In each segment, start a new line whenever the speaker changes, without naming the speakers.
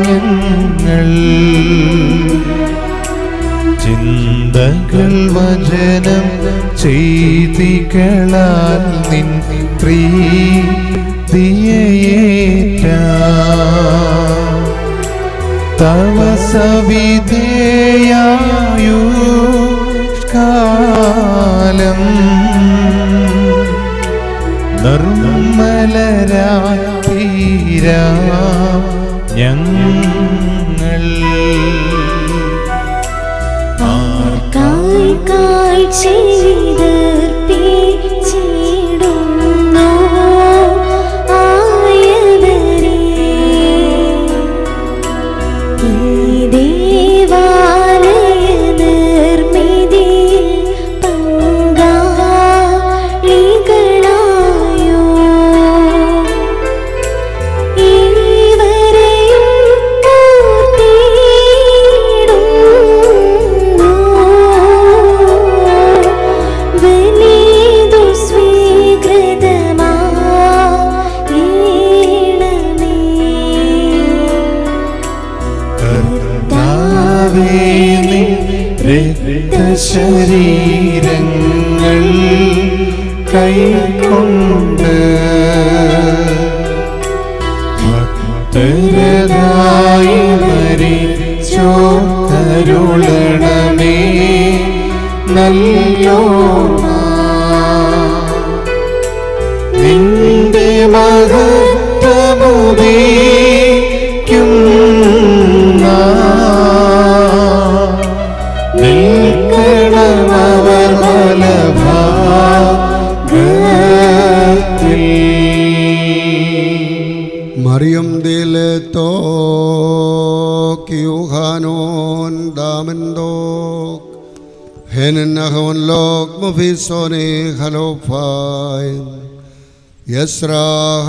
ഞങ്ങൾ ചിന്തകൾ വചനം ചെയ്തികളാൽ നിൻ പ്രീതിയേറ്റ തവ സവിധേയായു കാലം നിർമ്മലരായി തീരാ ഞങ്ങൾ
ആർക്കായി കാഴ്ചയിടർപ്പിച്ചിടുന്നു ആയവരെ ഈ ദേവാലയ നിർമ്മിതിയിൽ പങ്കാളികളായോ ഇവരെയും ഓർത്തിടുന്നു. വലിയതു സ്വീകൃതമാകണമേ.
കർത്താവേ നിൻ രക്തശരീരങ്ങൾ കൈക്കൊണ്ട് ഭക്തരതായി മരിച്ചോ കരുളണമേ നല്ലോർമ്മ നിന്റെ മഹത്വമുദീക്കും നിൽക്കണമവർ മലഭാഗത്തിൽ
മറിയം ദിലെ തോക്ക് യൂഹാനോൻ ദാമൻതോക്ക് ഹെനഹോൻ ലോക് മുഫിസോനെ ഹലോഫായ് യസ്രാഹ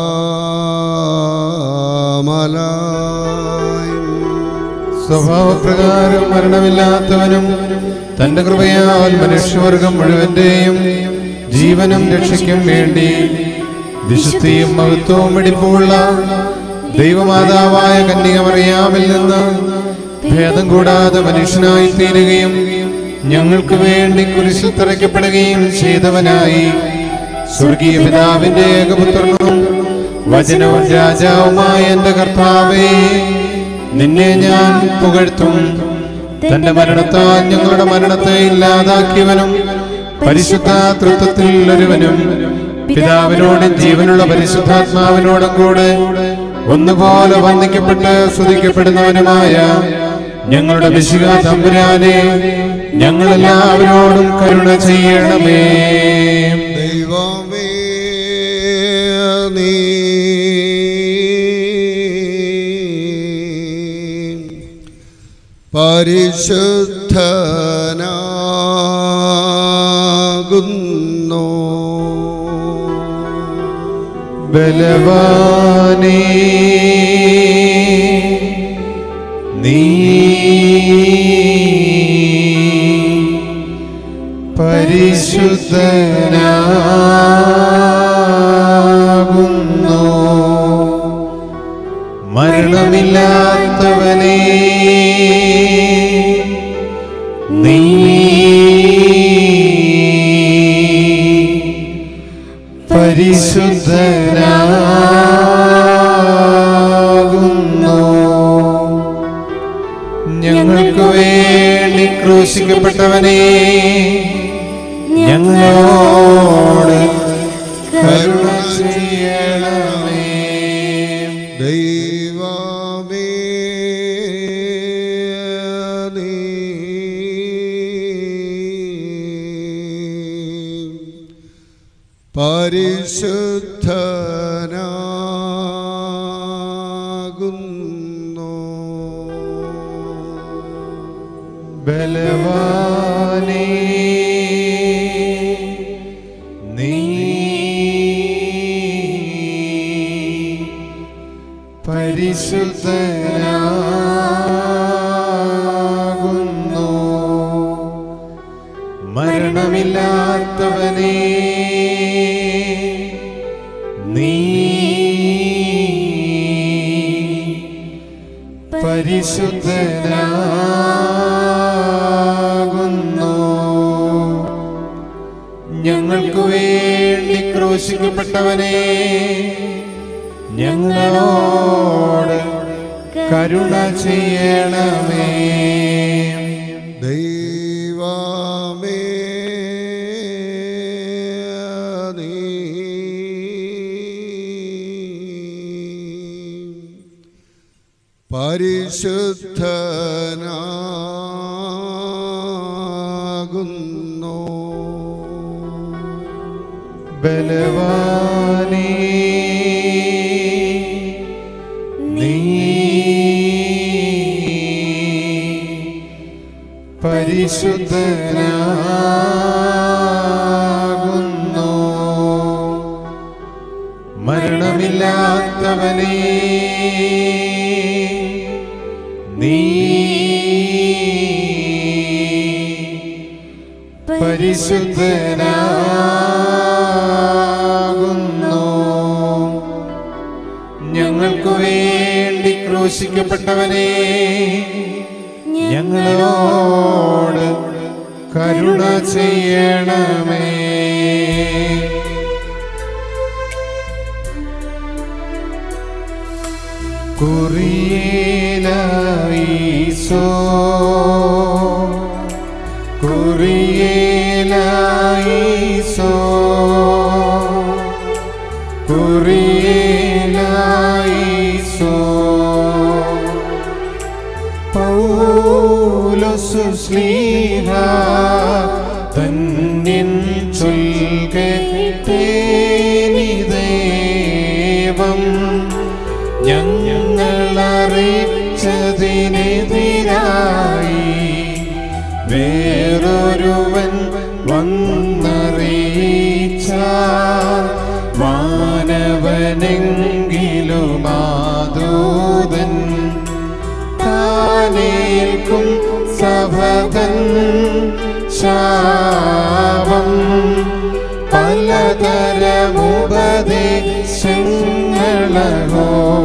മലായ്
സ്വഭാവപ്രകാരം മരണമില്ലാത്തവനും തന്റെ കൃപയാൽ മനുഷ്യവർഗം മുഴുവന്റെയും ജീവനും രക്ഷയ്ക്കും വേണ്ടി വിശുദ്ധിയും മഹത്വവും വെടിപ്പുള്ള ദൈവമാതാവായ കന്യകമറിയാമിൽ നിന്ന് ഭേദം കൂടാതെ മനുഷ്യനായി തീരുകയും ഞങ്ങൾക്ക് വേണ്ടി കുരിശിൽ തറയ്ക്കപ്പെടുകയും ചെയ്തവനായി സ്വർഗീയ പിതാവിന്റെ ഏകപുത്രനും വചനവും രാജാവുമായ എന്റെ കർത്താവേ നിന്നെ ഞാൻ പുകഴ്ത്തും തന്റെ മരണത്താൽ ഞങ്ങളുടെ മരണത്തെ ഇല്ലാതാക്കിയവനും പരിശുദ്ധ തൃത്വത്തിൽ ഒരുവനും പിതാവിനോടും ജീവനുള്ള പരിശുദ്ധാത്മാവിനോടും കൂടെ ഒന്നുപോലെ വന്ദിക്കപ്പെട്ട് സ്തുതിക്കപ്പെടുന്നവനുമായ ഞങ്ങളുടെ വിശുക തമ്പുരാനെ ഞങ്ങളെല്ലാവരോടും കരുണ ചെയ്യണമേ
ദൈവമേ നീ പരിശുദ്ധനാകുന്നു
ബലവാനേ നീ പരിശുദ്ധനാകുന്നു മരണമില്ലാത്തവനേ നീ പരിശുദ്ധനാകുന്നു ഞങ്ങൾക്ക് വേണ്ടി ക്രൂശിക്കപ്പെട്ടവനെ ഞങ്ങളോട് കരുണ ചെയ്യണമേ
ദൈവമേ നീ പരിശുദ്ധനാകുന്നു
ബലവാനേ നീ പരിശുദ്ധനാകുന്നു മരണമില്ലാത്തവനേ നീ പരിശുദ്ധനാകുന്നു ഞങ്ങൾക്ക് വേണ്ടി ക്രൂശിക്കപ്പെട്ടവനെ ഞങ്ങളോട് കരുണ ചെയ്യണമേ
ദൈവമേ നീ പരിശുദ്ധനാകുന്നു
ബലവാനേ നീ പരിശുദ്ധനാകുന്നു മരണമില്ലാത്തവനേ നീ പരിശുദ്ധനാകുന്നു ഞങ്ങൾക്ക് വേണ്ടി ക്രൂശിക്കപ്പെട്ടവനെ ഞങ്ങളോട് കരുണ ചെയ്യണമേ കുറിയേലീസോ കുറിയേലീസോ കുറിയേലീസോ പൗലോസു ശ്ലീഹ തന്നിൻ ചൊൽകേട്ടേനി ദേവം ഞങ്ങളറിയിച്ചതിനെതിരായി വേറൊരുവൻ വന്നറിയിച്ച മാനവനെങ്കിലും ആദൂതൻ താനേൽക്കും സഭതൻ ശാപം പലതരമുപദേശങ്ങളോ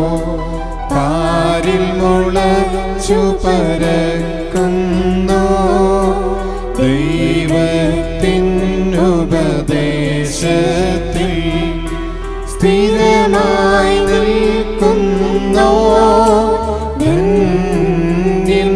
പാരിൽ മുളച്ചു പരക്കുന്നു ദൈവത്തിനുപദേശത്തിൽ സ്ഥിരമായി നിൽക്കുന്നോ ധന്യൻ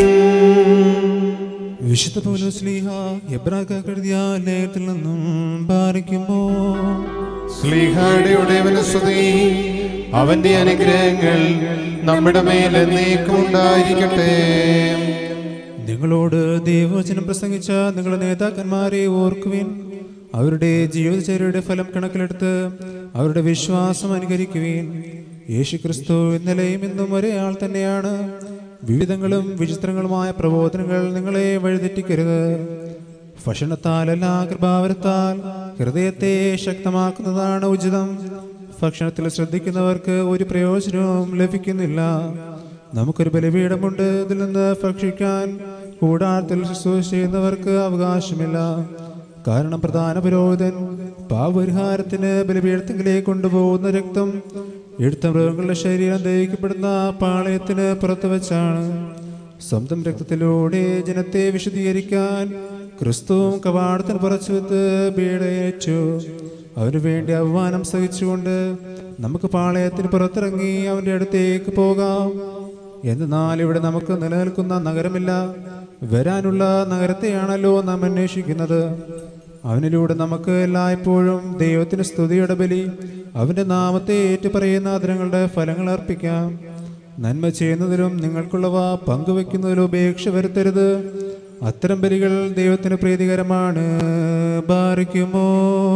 വിശുദ്ധ പൗലോസ്ലീഹ എബ്രാക്ക കരുതിയ ലേഖത്തിൽ നിന്നും പാലിക്കുമ്പോ
സ്ലീഹാടിയുടെ മനസ്സുതി അവന്റെ അനുഗ്രഹങ്ങൾ നമ്മുടെ മേൽ എന്നേക്കും ഉണ്ടായിരിക്കട്ടെ
നിങ്ങളോട് ദൈവവചനം പ്രസംഗിച്ച നിങ്ങളുടെ നേതാക്കന്മാരെ ഓർക്കുവിൻ അവരുടെ ജീവിതചര്യയുടെ ഫലം കണക്കിലെടുത്ത് അവരുടെ വിശ്വാസം അനുകരിക്കുവിൻ യേശുക്രിസ്തു ഇന്നലെയും ഇന്നും ഒരേ ആൾ തന്നെയാണ് വിവിധങ്ങളും വിചിത്രങ്ങളുമായ പ്രബോധനങ്ങൾ നിങ്ങളെ വഴിതെറ്റിക്കരുത് ഭക്ഷണത്താലല്ല കൃപാവരത്താൽ ഹൃദയത്തെ ശക്തമാക്കുന്നതാണ് ഉചിതം ഭക്ഷണത്തിൽ ശ്രദ്ധിക്കുന്നവർക്ക് ഒരു പ്രയോജനവും ലഭിക്കുന്നില്ല നമുക്കൊരു ബലിപീഠമുണ്ട് ഇതിൽ നിന്ന് ഭക്ഷിക്കാൻ കൂടാരത്തിൽ ശുശ്രൂഷ ചെയ്യുന്നവർക്ക് അവകാശമില്ല കാരണം പ്രധാന പുരോഹിതൻ പാപപരിഹാരത്തിന് ബലിപീഠത്തിലേക്ക് കൊണ്ടുപോകുന്ന രക്തം എടുത്ത മൃഗങ്ങളുടെ ശരീരം ദഹിക്കപ്പെടുന്ന പാളയത്തിന് പുറത്തു വെച്ചാണ് സ്വന്തം രക്തത്തിലൂടെ ജനത്തെ വിശദീകരിക്കാൻ ക്രിസ്തുവും കവാടത്തിന് പുറച്ചു വെത്ത് പീഡയച്ചു അവന് വേണ്ടി അവമാനം സഹിച്ചുകൊണ്ട് നമുക്ക് പാളയത്തിന് പുറത്തിറങ്ങി അവന്റെ അടുത്തേക്ക് പോകാം എന്നാൽ ഇവിടെ നമുക്ക് നിലനിൽക്കുന്ന നഗരമില്ല വരാനുള്ള നഗരത്തെയാണല്ലോ നാം അന്വേഷിക്കുന്നത് അവനിലൂടെ നമുക്ക് എല്ലായ്പ്പോഴും ദൈവത്തിന് സ്തുതിയുടെ ബലി അവന്റെ നാമത്തെ ഏറ്റുപറയുന്ന അതിരങ്ങളുടെ ഫലങ്ങൾ അർപ്പിക്കാം നന്മ ചെയ്യുന്നതിലും നിങ്ങൾക്കുള്ളവ പങ്കുവെക്കുന്നതിലും ഉപേക്ഷ വരുത്തരുത് അത്തരം ബലികൾ ദൈവത്തിന് പ്രീതികരമാണ് ബാധിക്കുമോ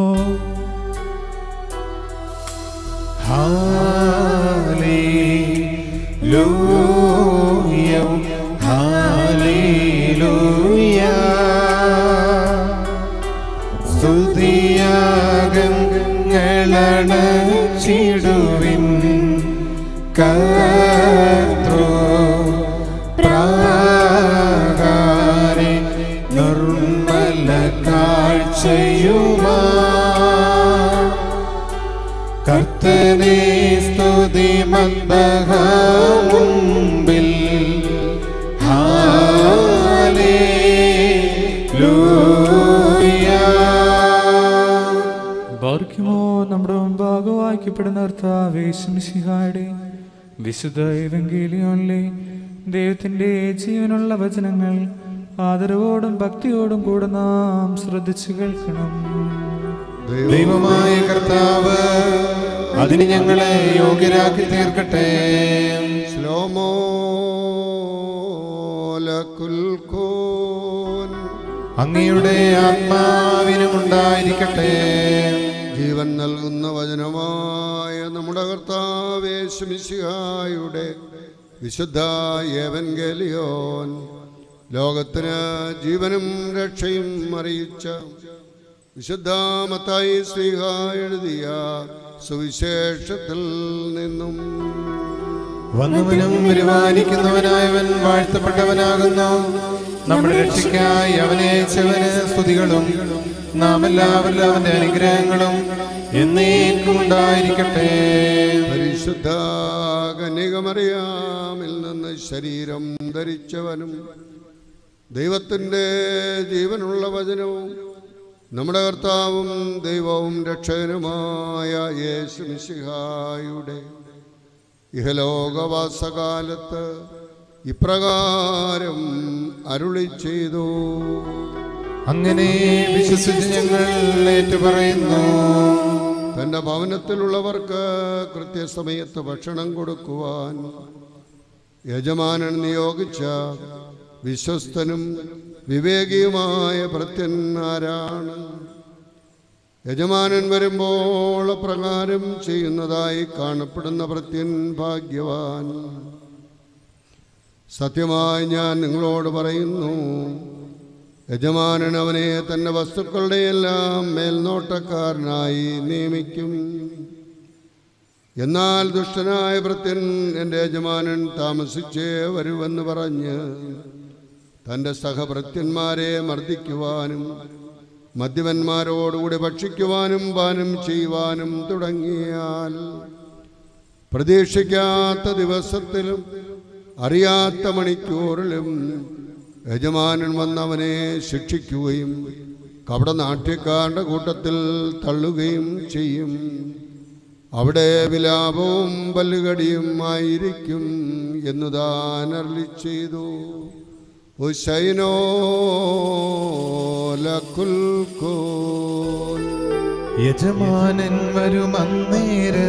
ഹാലേലൂയ ഹാലേലൂയ സ്തുതിയാഗങ്ങളണച്ചിടുവിൻ കർത്തൃ പ്രാകാരെ നിർമ്മല കാഴ്ചയുമാ കർത്തനെ സ്തുതി മന്ദമുമ്പിൽ
ബഹുമാനിക്കപ്പെടുന്ന കർത്താവേശുമിശിഹായുടെ വിശുദ്ധ എവങ്കേലിയോനിലെ ദൈവത്തിന്റെ ജീവനുള്ള വചനങ്ങൾ ആദരവോടും ഭക്തിയോടും കൂടെ നാം ശ്രദ്ധിച്ചു കേൾക്കണം
ദൈവമായ കർത്താവ് അതിന് ഞങ്ങളെ യോഗ്യരാക്കി തീർക്കട്ടെ
ശ്ലോമോലകുൽക്കോൻ
അങ്ങയുടെ ആത്മാവിനും ഉണ്ടായിരിക്കട്ടെ
ജീവൻ നൽകുന്ന വചനമായ നമ്മുടെ കർത്താവേശുമിശിഹായുടെ വിശുദ്ധ ഏവൻഗേലിയോൻ ലോകത്തിന് ജീവനും രക്ഷയും അറിയിച്ച വിശുദ്ധ മത്തായി ശ്രീഹ എഴുതിയ സുവിശേഷത്തിൽ നിന്നും
വന്നവനും വരുവാനിക്കുന്നവനായവൻ വാഴ്ത്തപ്പെട്ടവനാകുന്നു നമ്മുടെ രക്ഷയ്ക്കായി അവനെ അയച്ചവന് സ്തുതികളും നാം എല്ലാവരിലും അവന്റെ അനുഗ്രഹങ്ങളും എന്നേക്കും ഉണ്ടായിരിക്കട്ടെ
പരിശുദ്ധ കന്യകമറിയാമിൽ നിന്ന് ശരീരം ധരിച്ചവനും ദൈവത്തിൻ്റെ ജീവനുള്ള വചനവും നമ്മുടെ കർത്താവും ദൈവവും രക്ഷകനുമായ യേശു മിശിഹായുടെ ഇഹലോകവാസകാലത്ത് ഇപ്രകാരം അരുളി ചെയ്തു
അങ്ങനെ വിശ്വസിച്ച് ഞങ്ങൾ ഏറ്റുപറയുന്നു
തൻ്റെ ഭവനത്തിലുള്ളവർക്ക് കൃത്യസമയത്ത് ഭക്ഷണം കൊടുക്കുവാൻ യജമാനൻ നിയോഗിച്ച വിശ്വസ്തനും വിവേകിയുമായ ഭൃത്യൻ ആരാണ് യജമാനൻ വരുമ്പോൾ പ്രകാരം ചെയ്യുന്നതായി കാണപ്പെടുന്ന ഭൃത്യൻ ഭാഗ്യവാൻ സത്യമായി ഞാൻ നിങ്ങളോട് പറയുന്നു യജമാനൻ അവനെ തൻ്റെ വസ്തുക്കളുടെ എല്ലാം മേൽനോട്ടക്കാരനായി നിയമിക്കും എന്നാൽ ദുഷ്ടനായ ഭൃത്യൻ എൻ്റെ യജമാനൻ താമസിച്ചേ വരുവെന്ന് പറഞ്ഞ് തൻ്റെ സഹഭൃത്യന്മാരെ മർദ്ദിക്കുവാനും മദ്യപന്മാരോടുകൂടി ഭക്ഷിക്കുവാനും പാനം ചെയ്യുവാനും തുടങ്ങിയാൽ പ്രതീക്ഷിക്കാത്ത ദിവസത്തിലും അറിയാത്ത മണിക്കൂറിലും യജമാനൻ വന്നവനെ ശിക്ഷിക്കുകയും കപട നാട്യക്കാരുടെ കൂട്ടത്തിൽ തള്ളുകയും ചെയ്യും അവിടെ വിലാപവും പല്ലുകടിയും ആയിരിക്കും എന്ന് താൻ അരളി ചെയ്തു ഉശൈനോ ലക്കുൽക്കോൻ
യജമാനൻ വരും അന്നേര്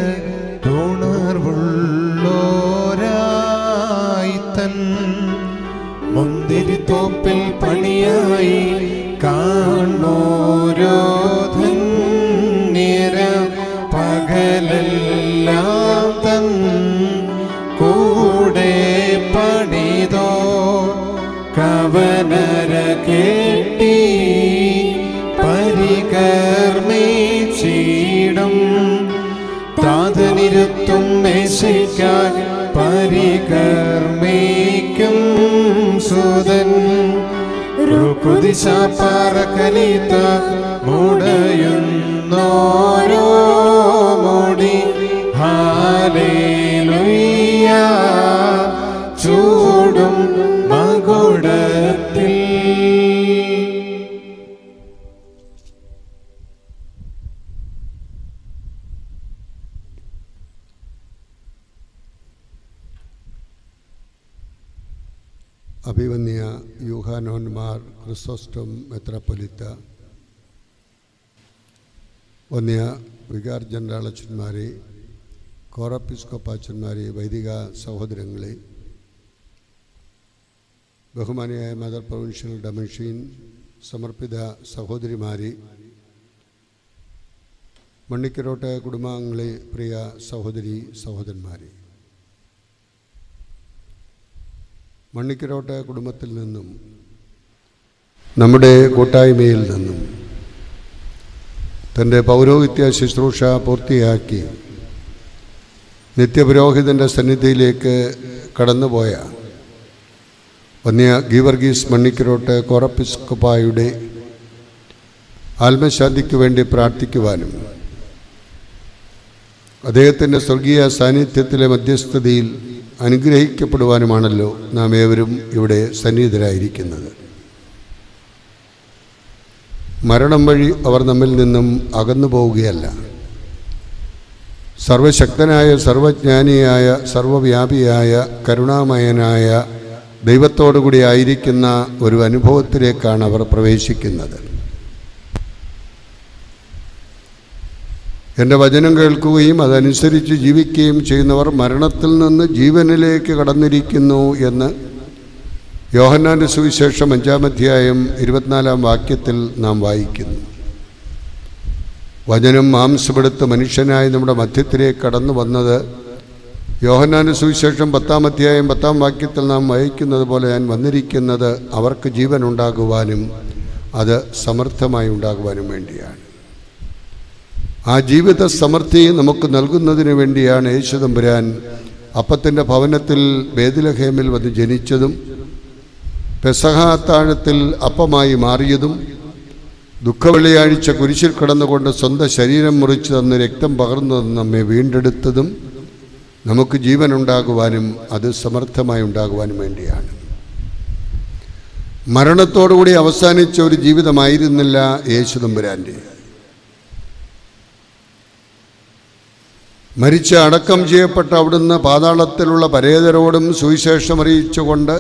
തുണർവുള്ളോരായി തൻ മുന്തിരിത്തോപ്പിൽ പണിയായി കാണോരോ ധന്യര പകലെല്ലാം തൻ കൂടെ പണിതോ കവനര കേട്ടി പരികർമ്മീച്ചിടും താതനിരുത്തും മേശയ്ക്കാൻ പരികർമ്മിക്കും സുതൻ റുക്കുദിശ പറക്കലീത്ത മുടയുന്നോരോ മുടി ഹാലേലുയ്യ ചൂടും മകുടത്തിൽ
അഭിവന്യ യൂഹാനോന്മാർ ക്രിസോസ്റ്റം മെത്രാപ്പൊലിത്ത വന്യ വികാർ ജനറൽ അച്ഛന്മാരെ കോറപ്പിസ്കോപ്പാച്ചന്മാരെ വൈദിക സഹോദരങ്ങളെ ബഹുമാനിയായ മദർ പ്രൊവിൻഷ്യൽ ഡമൻഷീൻ സമർപ്പിത സഹോദരിമാരെ മണ്ണിക്കരോട്ട് കുടുംബാംഗങ്ങളെ പ്രിയ സഹോദരി സഹോദരന്മാരെ മണ്ണിക്കരോട്ട് കുടുംബത്തിൽ നിന്നും നമ്മുടെ കൂട്ടായ്മയിൽ നിന്നും തൻ്റെ പൗരോഹിത്യ ശുശ്രൂഷ പൂർത്തിയാക്കി നിത്യപുരോഹിതൻ്റെ സന്നിധിയിലേക്ക് കടന്നുപോയ വന്യ ഗീവർഗീസ് മണ്ണിക്കരോട്ട് കോറപ്പിസ്കപ്പായുടെ ആത്മശാന്തിക്ക് വേണ്ടി പ്രാർത്ഥിക്കുവാനും അദ്ദേഹത്തിൻ്റെ സ്വർഗീയ സാന്നിധ്യത്തിലെ മധ്യസ്ഥതയിൽ അനുഗ്രഹിക്കപ്പെടുവാനുമാണല്ലോ നാം ഏവരും ഇവിടെ സന്നിഹിതരായിരിക്കുന്നത് മരണം വഴി അവർ നമ്മിൽ നിന്നും അകന്നു പോവുകയല്ല സർവശക്തനായ സർവജ്ഞാനിയായ സർവവ്യാപിയായ കരുണാമയനായ ദൈവത്തോടുകൂടി ആയിരിക്കുന്ന ഒരു അനുഭവത്തിലേക്കാണ് അവർ പ്രവേശിക്കുന്നത് എൻ്റെ വചനം കേൾക്കുകയും അതനുസരിച്ച് ജീവിക്കുകയും ചെയ്യുന്നവർ മരണത്തിൽ നിന്ന് ജീവനിലേക്ക് കടന്നിരിക്കുന്നു എന്ന് യോഹന്നാൻ്റെ സുവിശേഷം അഞ്ചാം അധ്യായം ഇരുപത്തിനാലാം വാക്യത്തിൽ നാം വായിക്കുന്നു വചനം മാംസമെടുത്ത് മനുഷ്യനായി നമ്മുടെ മധ്യത്തിലേക്ക് കടന്നു വന്നത് യോഹന്നാൻ്റെ സുവിശേഷം പത്താം അധ്യായം പത്താം വാക്യത്തിൽ നാം വായിക്കുന്നത് പോലെ ഞാൻ വന്നിരിക്കുന്നത് അവർക്ക് ജീവൻ ഉണ്ടാകുവാനും അത് സമർത്ഥമായി ഉണ്ടാകുവാനും വേണ്ടിയാണ് ആ ജീവിത സമൃദ്ധി നമുക്ക് നൽകുന്നതിന് വേണ്ടിയാണ് യേശുദമ്പുരാൻ അപ്പത്തിൻ്റെ ഭവനത്തിൽ ബേദിലഹേമിൽ വന്ന് ജനിച്ചതും പെസഹാത്താഴത്തിൽ അപ്പമായി മാറിയതും ദുഃഖവെള്ളിയാഴ്ച കുരിശിൽ കിടന്നുകൊണ്ട് സ്വന്തം ശരീരം മുറിച്ച് തന്ന് രക്തം പകർന്നു തന്ന് നമ്മെ വീണ്ടെടുത്തതും നമുക്ക് ജീവൻ ഉണ്ടാകുവാനും അത് സമർത്ഥമായി ഉണ്ടാകുവാനും വേണ്ടിയാണ് മരണത്തോടുകൂടി അവസാനിച്ച ഒരു ജീവിതമായിരുന്നില്ല യേശുദമ്പുരാൻ്റെ മരിച്ച അടക്കം ചെയ്യപ്പെട്ട അവിടുന്ന് പാതാളത്തിലുള്ള പരേതരോടും സുവിശേഷം അറിയിച്ചുകൊണ്ട്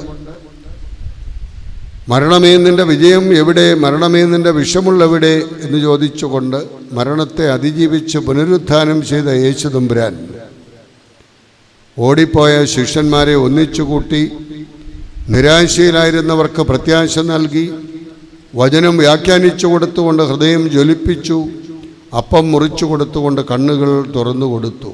മരണമേ നിൻ്റെ വിജയം എവിടെ മരണമേ നിൻ്റെ വിഷമുള്ളെവിടെ എന്ന് ചോദിച്ചുകൊണ്ട് മരണത്തെ അതിജീവിച്ച് പുനരുത്ഥാനം ചെയ്ത യേശുദമ്പുരാൻ ഓടിപ്പോയ ശിഷ്യന്മാരെ ഒന്നിച്ചുകൂട്ടി നിരാശയിലായിരുന്നവർക്ക് പ്രത്യാശ നൽകി വചനം വ്യാഖ്യാനിച്ചു കൊടുത്തുകൊണ്ട് ഹൃദയം ജ്വലിപ്പിച്ചു അപ്പം മുറിച്ചു കൊടുത്തുകൊണ്ട് കണ്ണുകൾ തുറന്നു കൊടുത്തു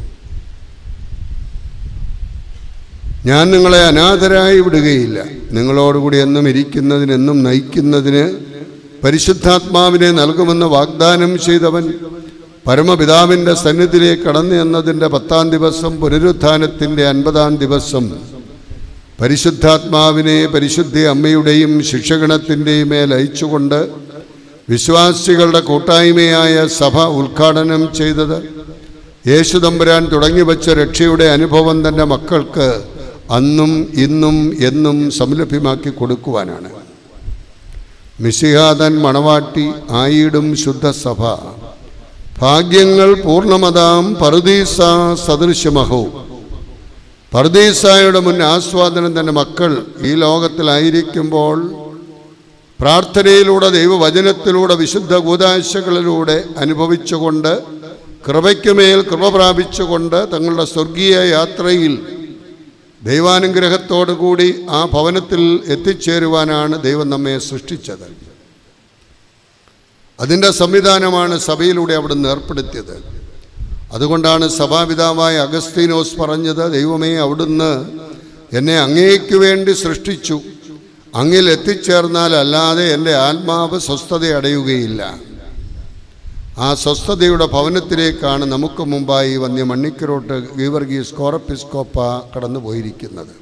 ഞാൻ നിങ്ങളെ അനാഥരായി വിടുകയില്ല നിങ്ങളോടുകൂടി എന്നും ഇരിക്കുന്നതിന് എന്നും നയിക്കുന്നതിന് പരിശുദ്ധാത്മാവിനെ നൽകുമെന്ന് വാഗ്ദാനം ചെയ്തവൻ പരമപിതാവിൻ്റെ സന്നിധിയിലേക്ക് കടന്നു എന്നതിൻ്റെ പത്താം ദിവസം പുനരുത്ഥാനത്തിൻ്റെ അൻപതാം ദിവസം പരിശുദ്ധാത്മാവിനെ പരിശുദ്ധ അമ്മയുടെയും ശിക്ഷഗണത്തിൻ്റെയും മേൽ അയച്ചുകൊണ്ട് വിശ്വാസികളുടെ കൂട്ടായ്മയായ സഭ ഉദ്ഘാടനം ചെയ്തത് യേശുദമ്പുരാൻ തുടങ്ങിവച്ച രക്ഷയുടെ അനുഭവം തൻ്റെ മക്കൾക്ക് അന്നും ഇന്നും എന്നും സംലഭ്യമാക്കി കൊടുക്കുവാനാണ് മിശിഹാതൻ മണവാട്ടി ആയിടും ശുദ്ധസഭ ഭാഗ്യങ്ങൾ പൂർണ്ണമതാം പറുദീസ സദൃശ്യമഹോ പറുദീസായുടെ മുൻ ആസ്വാദനം തൻ്റെ മക്കൾ ഈ ലോകത്തിലായിരിക്കുമ്പോൾ പ്രാർത്ഥനയിലൂടെ ദൈവവചനത്തിലൂടെ വിശുദ്ധ കൂതാശകളിലൂടെ അനുഭവിച്ചുകൊണ്ട് കൃപയ്ക്കുമേൽ കൃപ പ്രാപിച്ചുകൊണ്ട് തങ്ങളുടെ സ്വർഗീയ യാത്രയിൽ ദൈവാനുഗ്രഹത്തോടു കൂടി ആ ഭവനത്തിൽ എത്തിച്ചേരുവാനാണ് ദൈവം നമ്മെ സൃഷ്ടിച്ചത് അതിൻ്റെ സംവിധാനമാണ് സഭയിലൂടെ അവിടുന്ന് ഏർപ്പെടുത്തിയത് അതുകൊണ്ടാണ് സഭാപിതാവായ അഗസ്തീനോസ് പറഞ്ഞത് ദൈവമേ അവിടുന്ന് എന്നെ അങ്ങേക്ക് വേണ്ടി സൃഷ്ടിച്ചു അങ്ങിൽ എത്തിച്ചേർന്നാൽ അല്ലാതെ എൻ്റെ ആത്മാവ് സ്വസ്ഥത അടയുകയില്ല ആ സ്വസ്ഥതയുടെ ഭവനത്തിലേക്കാണ് നമുക്ക് മുമ്പായി വന്യ മണ്ണിക്കരോട്ട് ഗീവർഗീസ് കോറപ്പിസ്കോപ്പ കടന്നു പോയിരിക്കുന്നത്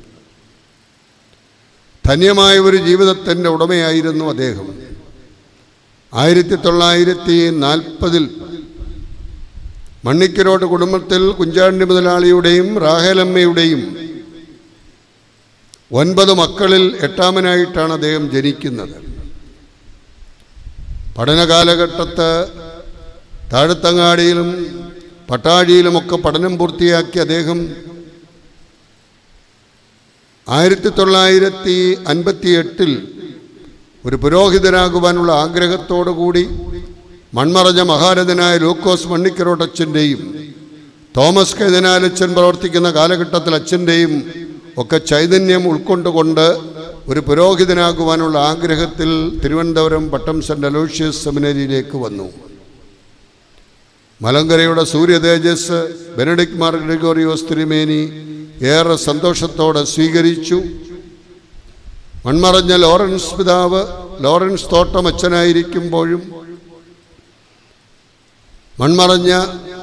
ധന്യമായ ഒരു ജീവിതത്തിൻ്റെ ഉടമയായിരുന്നു അദ്ദേഹം ആയിരത്തി തൊള്ളായിരത്തി നാൽപ്പതിൽ മണ്ണിക്കരോട്ട് കുടുംബത്തിൽ കുഞ്ചാണ്ടി മുതലാളിയുടെയും റാഹേലമ്മയുടെയും ഒൻപത് മക്കളിൽ എട്ടാമനായിട്ടാണ് അദ്ദേഹം ജനിക്കുന്നത് പഠന കാലഘട്ടത്ത് താഴത്തങ്ങാടിയിലും പട്ടാഴിയിലുമൊക്കെ പഠനം പൂർത്തിയാക്കി അദ്ദേഹം ആയിരത്തി തൊള്ളായിരത്തി അൻപത്തി എട്ടിൽ ഒരു പുരോഹിതനാകുവാനുള്ള ആഗ്രഹത്തോടു കൂടി മൺമറഞ്ഞ മഹാരഥനായ ലൂക്കോസ് മണ്ണിക്കരോട്ടച്ഛൻ്റെയും തോമസ് കൈതനാലച്ഛൻ പ്രവർത്തിക്കുന്ന കാലഘട്ടത്തിൽ അച്ഛൻ്റെയും ഒക്കെ ചൈതന്യം ഉൾക്കൊണ്ടുകൊണ്ട് ഒരു പുരോഹിതനാകുവാനുള്ള ആഗ്രഹത്തിൽ തിരുവനന്തപുരം പട്ടം സെൻ്റ് അലോഷ്യസ് സെമിനറിയിലേക്ക് വന്നു മലങ്കരയുടെ സൂര്യ തേജസ് ബെനഡിക് മാർ ഗ്രിഗോറിയോസ് തിരുമേനി ഏറെ സന്തോഷത്തോടെ സ്വീകരിച്ചു മൺമറഞ്ഞ ലോറൻസ് പിതാവ് ലോറൻസ് തോട്ടം അച്ഛനായിരിക്കുമ്പോഴും മൺമറഞ്ഞ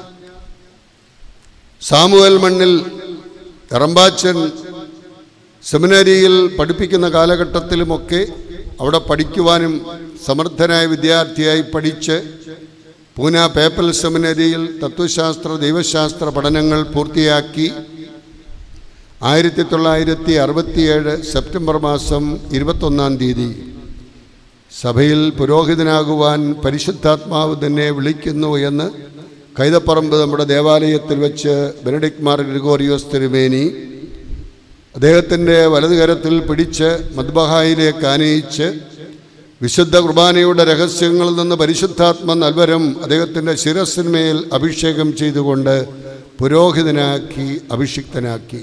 സാമുവൽ മണ്ണിൽ എറമ്പാച്ചൻ സെമിനറിയിൽ പഠിപ്പിക്കുന്ന കാലഘട്ടത്തിലുമൊക്കെ അവിടെ പഠിക്കുവാനും സമർത്ഥനായ വിദ്യാർത്ഥിയായി പഠിച്ച് പൂന പേപ്പൽ സെമിനറിയിൽ തത്വശാസ്ത്ര ദൈവശാസ്ത്ര പഠനങ്ങൾ പൂർത്തിയാക്കി ആയിരത്തി തൊള്ളായിരത്തി അറുപത്തിയേഴ് സെപ്റ്റംബർ മാസം ഇരുപത്തൊന്നാം തീയതി സഭയിൽ പുരോഹിതനാകുവാൻ പരിശുദ്ധാത്മാവ് തന്നെ വിളിക്കുന്നു എന്ന് കൈതപ്പറമ്പ് നമ്മുടെ ദേവാലയത്തിൽ വെച്ച് ബെനഡിക് മാർ ഗ്രിഗോറിയോസ് തിരുമേനി അദ്ദേഹത്തിൻ്റെ വലതുകരത്തിൽ പിടിച്ച് മദ്ബഹായിലേക്ക് ആനയിച്ച് വിശുദ്ധ കുർബാനയുടെ രഹസ്യങ്ങളിൽ നിന്ന് പരിശുദ്ധാത്മ നൽവരം അദ്ദേഹത്തിൻ്റെ ശിരസിന്മേൽ അഭിഷേകം ചെയ്തുകൊണ്ട് പുരോഹിതനാക്കി അഭിഷിക്തനാക്കി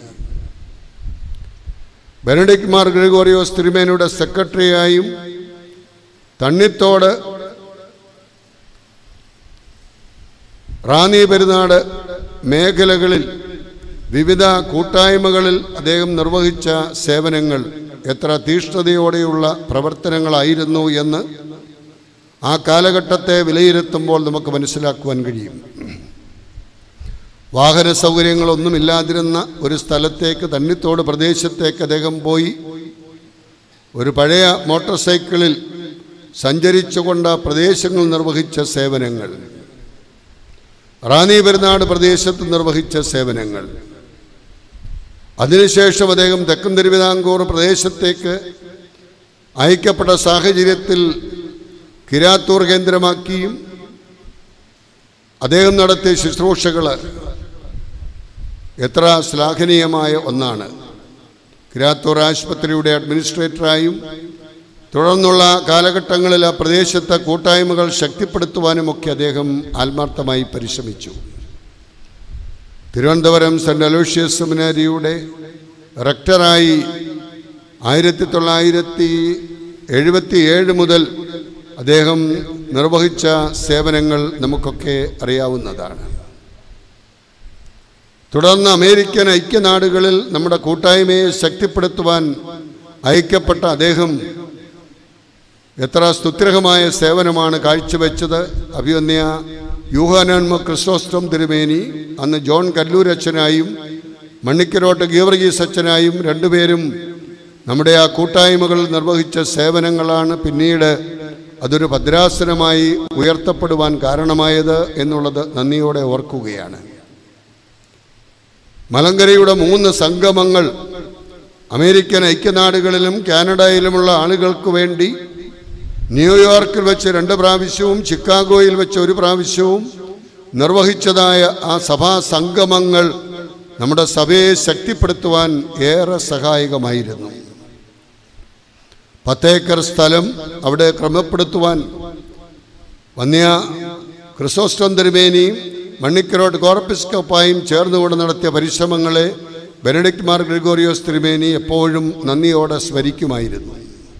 ബെനഡിക് മാർ ഗ്രിഗോറിയോസ് തിരുമേനിയുടെ സെക്രട്ടറിയായും തണ്ണിത്തോട് റാന്നി പെരുന്നാട് മേഖലകളിൽ വിവിധ കൂട്ടായ്മകളിൽ അദ്ദേഹം നിർവഹിച്ച സേവനങ്ങൾ എത്ര തീഷ്ണതയോടെയുള്ള പ്രവർത്തനങ്ങളായിരുന്നു എന്ന് ആ കാലഘട്ടത്തെ വിലയിരുത്തുമ്പോൾ നമുക്ക് മനസ്സിലാക്കുവാൻ കഴിയും വാഹന സൗകര്യങ്ങളൊന്നുമില്ലാതിരുന്ന ഒരു സ്ഥലത്തേക്ക് തണ്ണിത്തോട് പ്രദേശത്തേക്ക് അദ്ദേഹം പോയി ഒരു പഴയ മോട്ടോർ സൈക്കിളിൽ സഞ്ചരിച്ചുകൊണ്ട് ആ പ്രദേശങ്ങൾ നിർവഹിച്ച സേവനങ്ങൾ റാന്നി പെരുന്നാട് പ്രദേശത്ത് നിർവഹിച്ച സേവനങ്ങൾ അതിനുശേഷം അദ്ദേഹം തെക്കൻ തിരുവിതാംകൂർ പ്രദേശത്തേക്ക് അയക്കപ്പെട്ട സാഹചര്യത്തിൽ കിരാത്തൂർ കേന്ദ്രമാക്കിയും അദ്ദേഹം നടത്തിയ ശുശ്രൂഷകൾ എത്ര ശ്ലാഘനീയമായ ഒന്നാണ് കിരാത്തൂർ ആശുപത്രിയുടെ അഡ്മിനിസ്ട്രേറ്ററായും തുടർന്നുള്ള കാലഘട്ടങ്ങളിൽ ആ പ്രദേശത്തെ കൂട്ടായ്മകൾ ശക്തിപ്പെടുത്തുവാനുമൊക്കെ അദ്ദേഹം ആത്മാർത്ഥമായി പരിശ്രമിച്ചു തിരുവനന്തപുരം സെൻറ് അലോഷ്യസ് സെമിനാരിയുടെ റക്ടറായി ആയിരത്തി തൊള്ളായിരത്തി എഴുപത്തി ഏഴ് മുതൽ അദ്ദേഹം നിർവഹിച്ച സേവനങ്ങൾ നമുക്കൊക്കെ അറിയാവുന്നതാണ് തുടർന്ന് അമേരിക്കൻ ഐക്യനാടുകളിൽ നമ്മുടെ കൂട്ടായ്മയെ ശക്തിപ്പെടുത്തുവാൻ അയക്കപ്പെട്ട അദ്ദേഹം എത്ര സ്തുത്യർഹമായ സേവനമാണ് കാഴ്ചവെച്ചത് അഭിവന്യ യൂഹാനാൻമ ക്രിസ്തോസ്റ്റം തിരുമേനി അന്ന് ജോൺ കല്ലൂരച്ഛനായും മണ്ണിക്കരോട്ട് ഗീവർഗീസ് അച്ഛനായും രണ്ടുപേരും നമ്മുടെ ആ കൂട്ടായ്മകൾ നിർവഹിച്ച സേവനങ്ങളാണ് പിന്നീട് അതൊരു ഭദ്രാസനമായി ഉയർത്തപ്പെടുവാൻ കാരണമായത് എന്നുള്ളത് നന്ദിയോടെ ഓർക്കുകയാണ് മലങ്കരയുടെ മൂന്ന് സംഗമങ്ങൾ അമേരിക്കൻ ഐക്യനാടുകളിലും കാനഡയിലുമുള്ള ആളുകൾക്ക് വേണ്ടി ന്യൂയോർക്കിൽ വെച്ച് രണ്ട് പ്രാവശ്യവും ചിക്കാഗോയിൽ വെച്ച് ഒരു പ്രാവശ്യവും നിർവഹിച്ചതായ ആ സഭാ സംഗമങ്ങൾ നമ്മുടെ സഭയെ ശക്തിപ്പെടുത്തുവാൻ ഏറെ സഹായകമായിരുന്നു പത്തേക്കർ സ്ഥലം അവിടെ ക്രമപ്പെടുത്തുവാൻ വന്യ ക്രിസോസ്റ്റം തിരുമേനിയും മണ്ണിക്കരോട്ട് കോർപ്പിസ്കപ്പായും ചേർന്നുകൊണ്ട് നടത്തിയ പരിശ്രമങ്ങളെ ബെനഡിക്ട് മാർ ഗ്രിഗോറിയോസ് തിരുമേനി എപ്പോഴും നന്ദിയോടെ സ്മരിക്കുമായിരുന്നു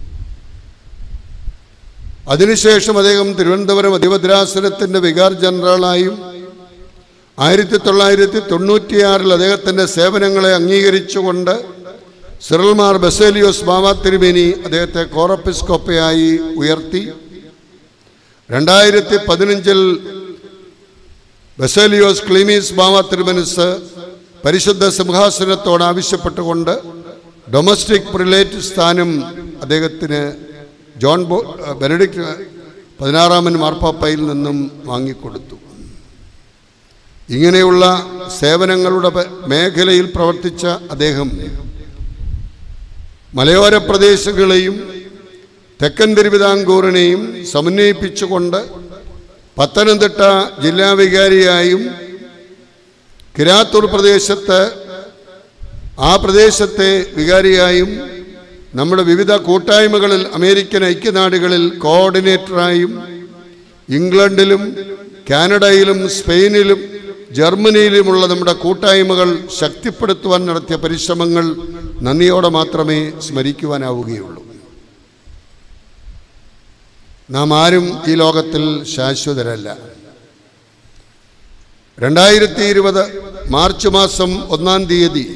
അതിനുശേഷം അദ്ദേഹം തിരുവനന്തപുരം അധിപദ്രാസനത്തിൻ്റെ വികാർ ജനറലായും ആയിരത്തി തൊള്ളായിരത്തി തൊണ്ണൂറ്റിയാറിൽ അദ്ദേഹത്തിൻ്റെ സേവനങ്ങളെ അംഗീകരിച്ചുകൊണ്ട് സിറൽമാർ ബസേലിയോസ് ബാബ തിരുമേനി അദ്ദേഹത്തെ കോറപ്പിസ്കോപ്പയായി ഉയർത്തി രണ്ടായിരത്തി പതിനഞ്ചിൽ ബസേലിയോസ് ക്ലീമീസ് ബാബ തിരുമനസ് പരിശുദ്ധ സിംഹാസനത്തോട് ആവശ്യപ്പെട്ടുകൊണ്ട് ഡൊമസ്റ്റിക് പ്രിലേറ്റ് സ്ഥാനം അദ്ദേഹത്തിന് ജോൺ ബോ ബെനഡിക്ട് പതിനാറാമൻ മാർപ്പാപ്പയിൽ നിന്നും വാങ്ങിക്കൊടുത്തു ഇങ്ങനെയുള്ള സേവനങ്ങളുടെ പ- മേഖലയിൽ പ്രവർത്തിച്ച അദ്ദേഹം മലയോര പ്രദേശങ്ങളെയും തെക്കൻ തിരുവിതാംകൂറിനെയും സമന്വയിപ്പിച്ചുകൊണ്ട് പത്തനംതിട്ട ജില്ലാ വികാരിയായും കിരാത്തൂർ പ്രദേശത്ത് ആ പ്രദേശത്തെ വികാരിയായും നമ്മുടെ വിവിധ കൂട്ടായ്മകളിൽ അമേരിക്കൻ ഐക്യനാടുകളിൽ കോർഡിനേറ്ററായും ഇംഗ്ലണ്ടിലും കാനഡയിലും സ്പെയിനിലും ജർമ്മനിയിലുമുള്ള നമ്മുടെ കൂട്ടായ്മകൾ ശക്തിപ്പെടുത്തുവാൻ നടത്തിയ പരിശ്രമങ്ങൾ നന്ദിയോടെ മാത്രമേ സ്മരിക്കുവാനാവുകയുള്ളൂ നാം ആരും ഈ ലോകത്തിൽ ശാശ്വതരല്ല രണ്ടായിരത്തി ഇരുപത് മാർച്ച് മാസം ഒന്നാം തീയതി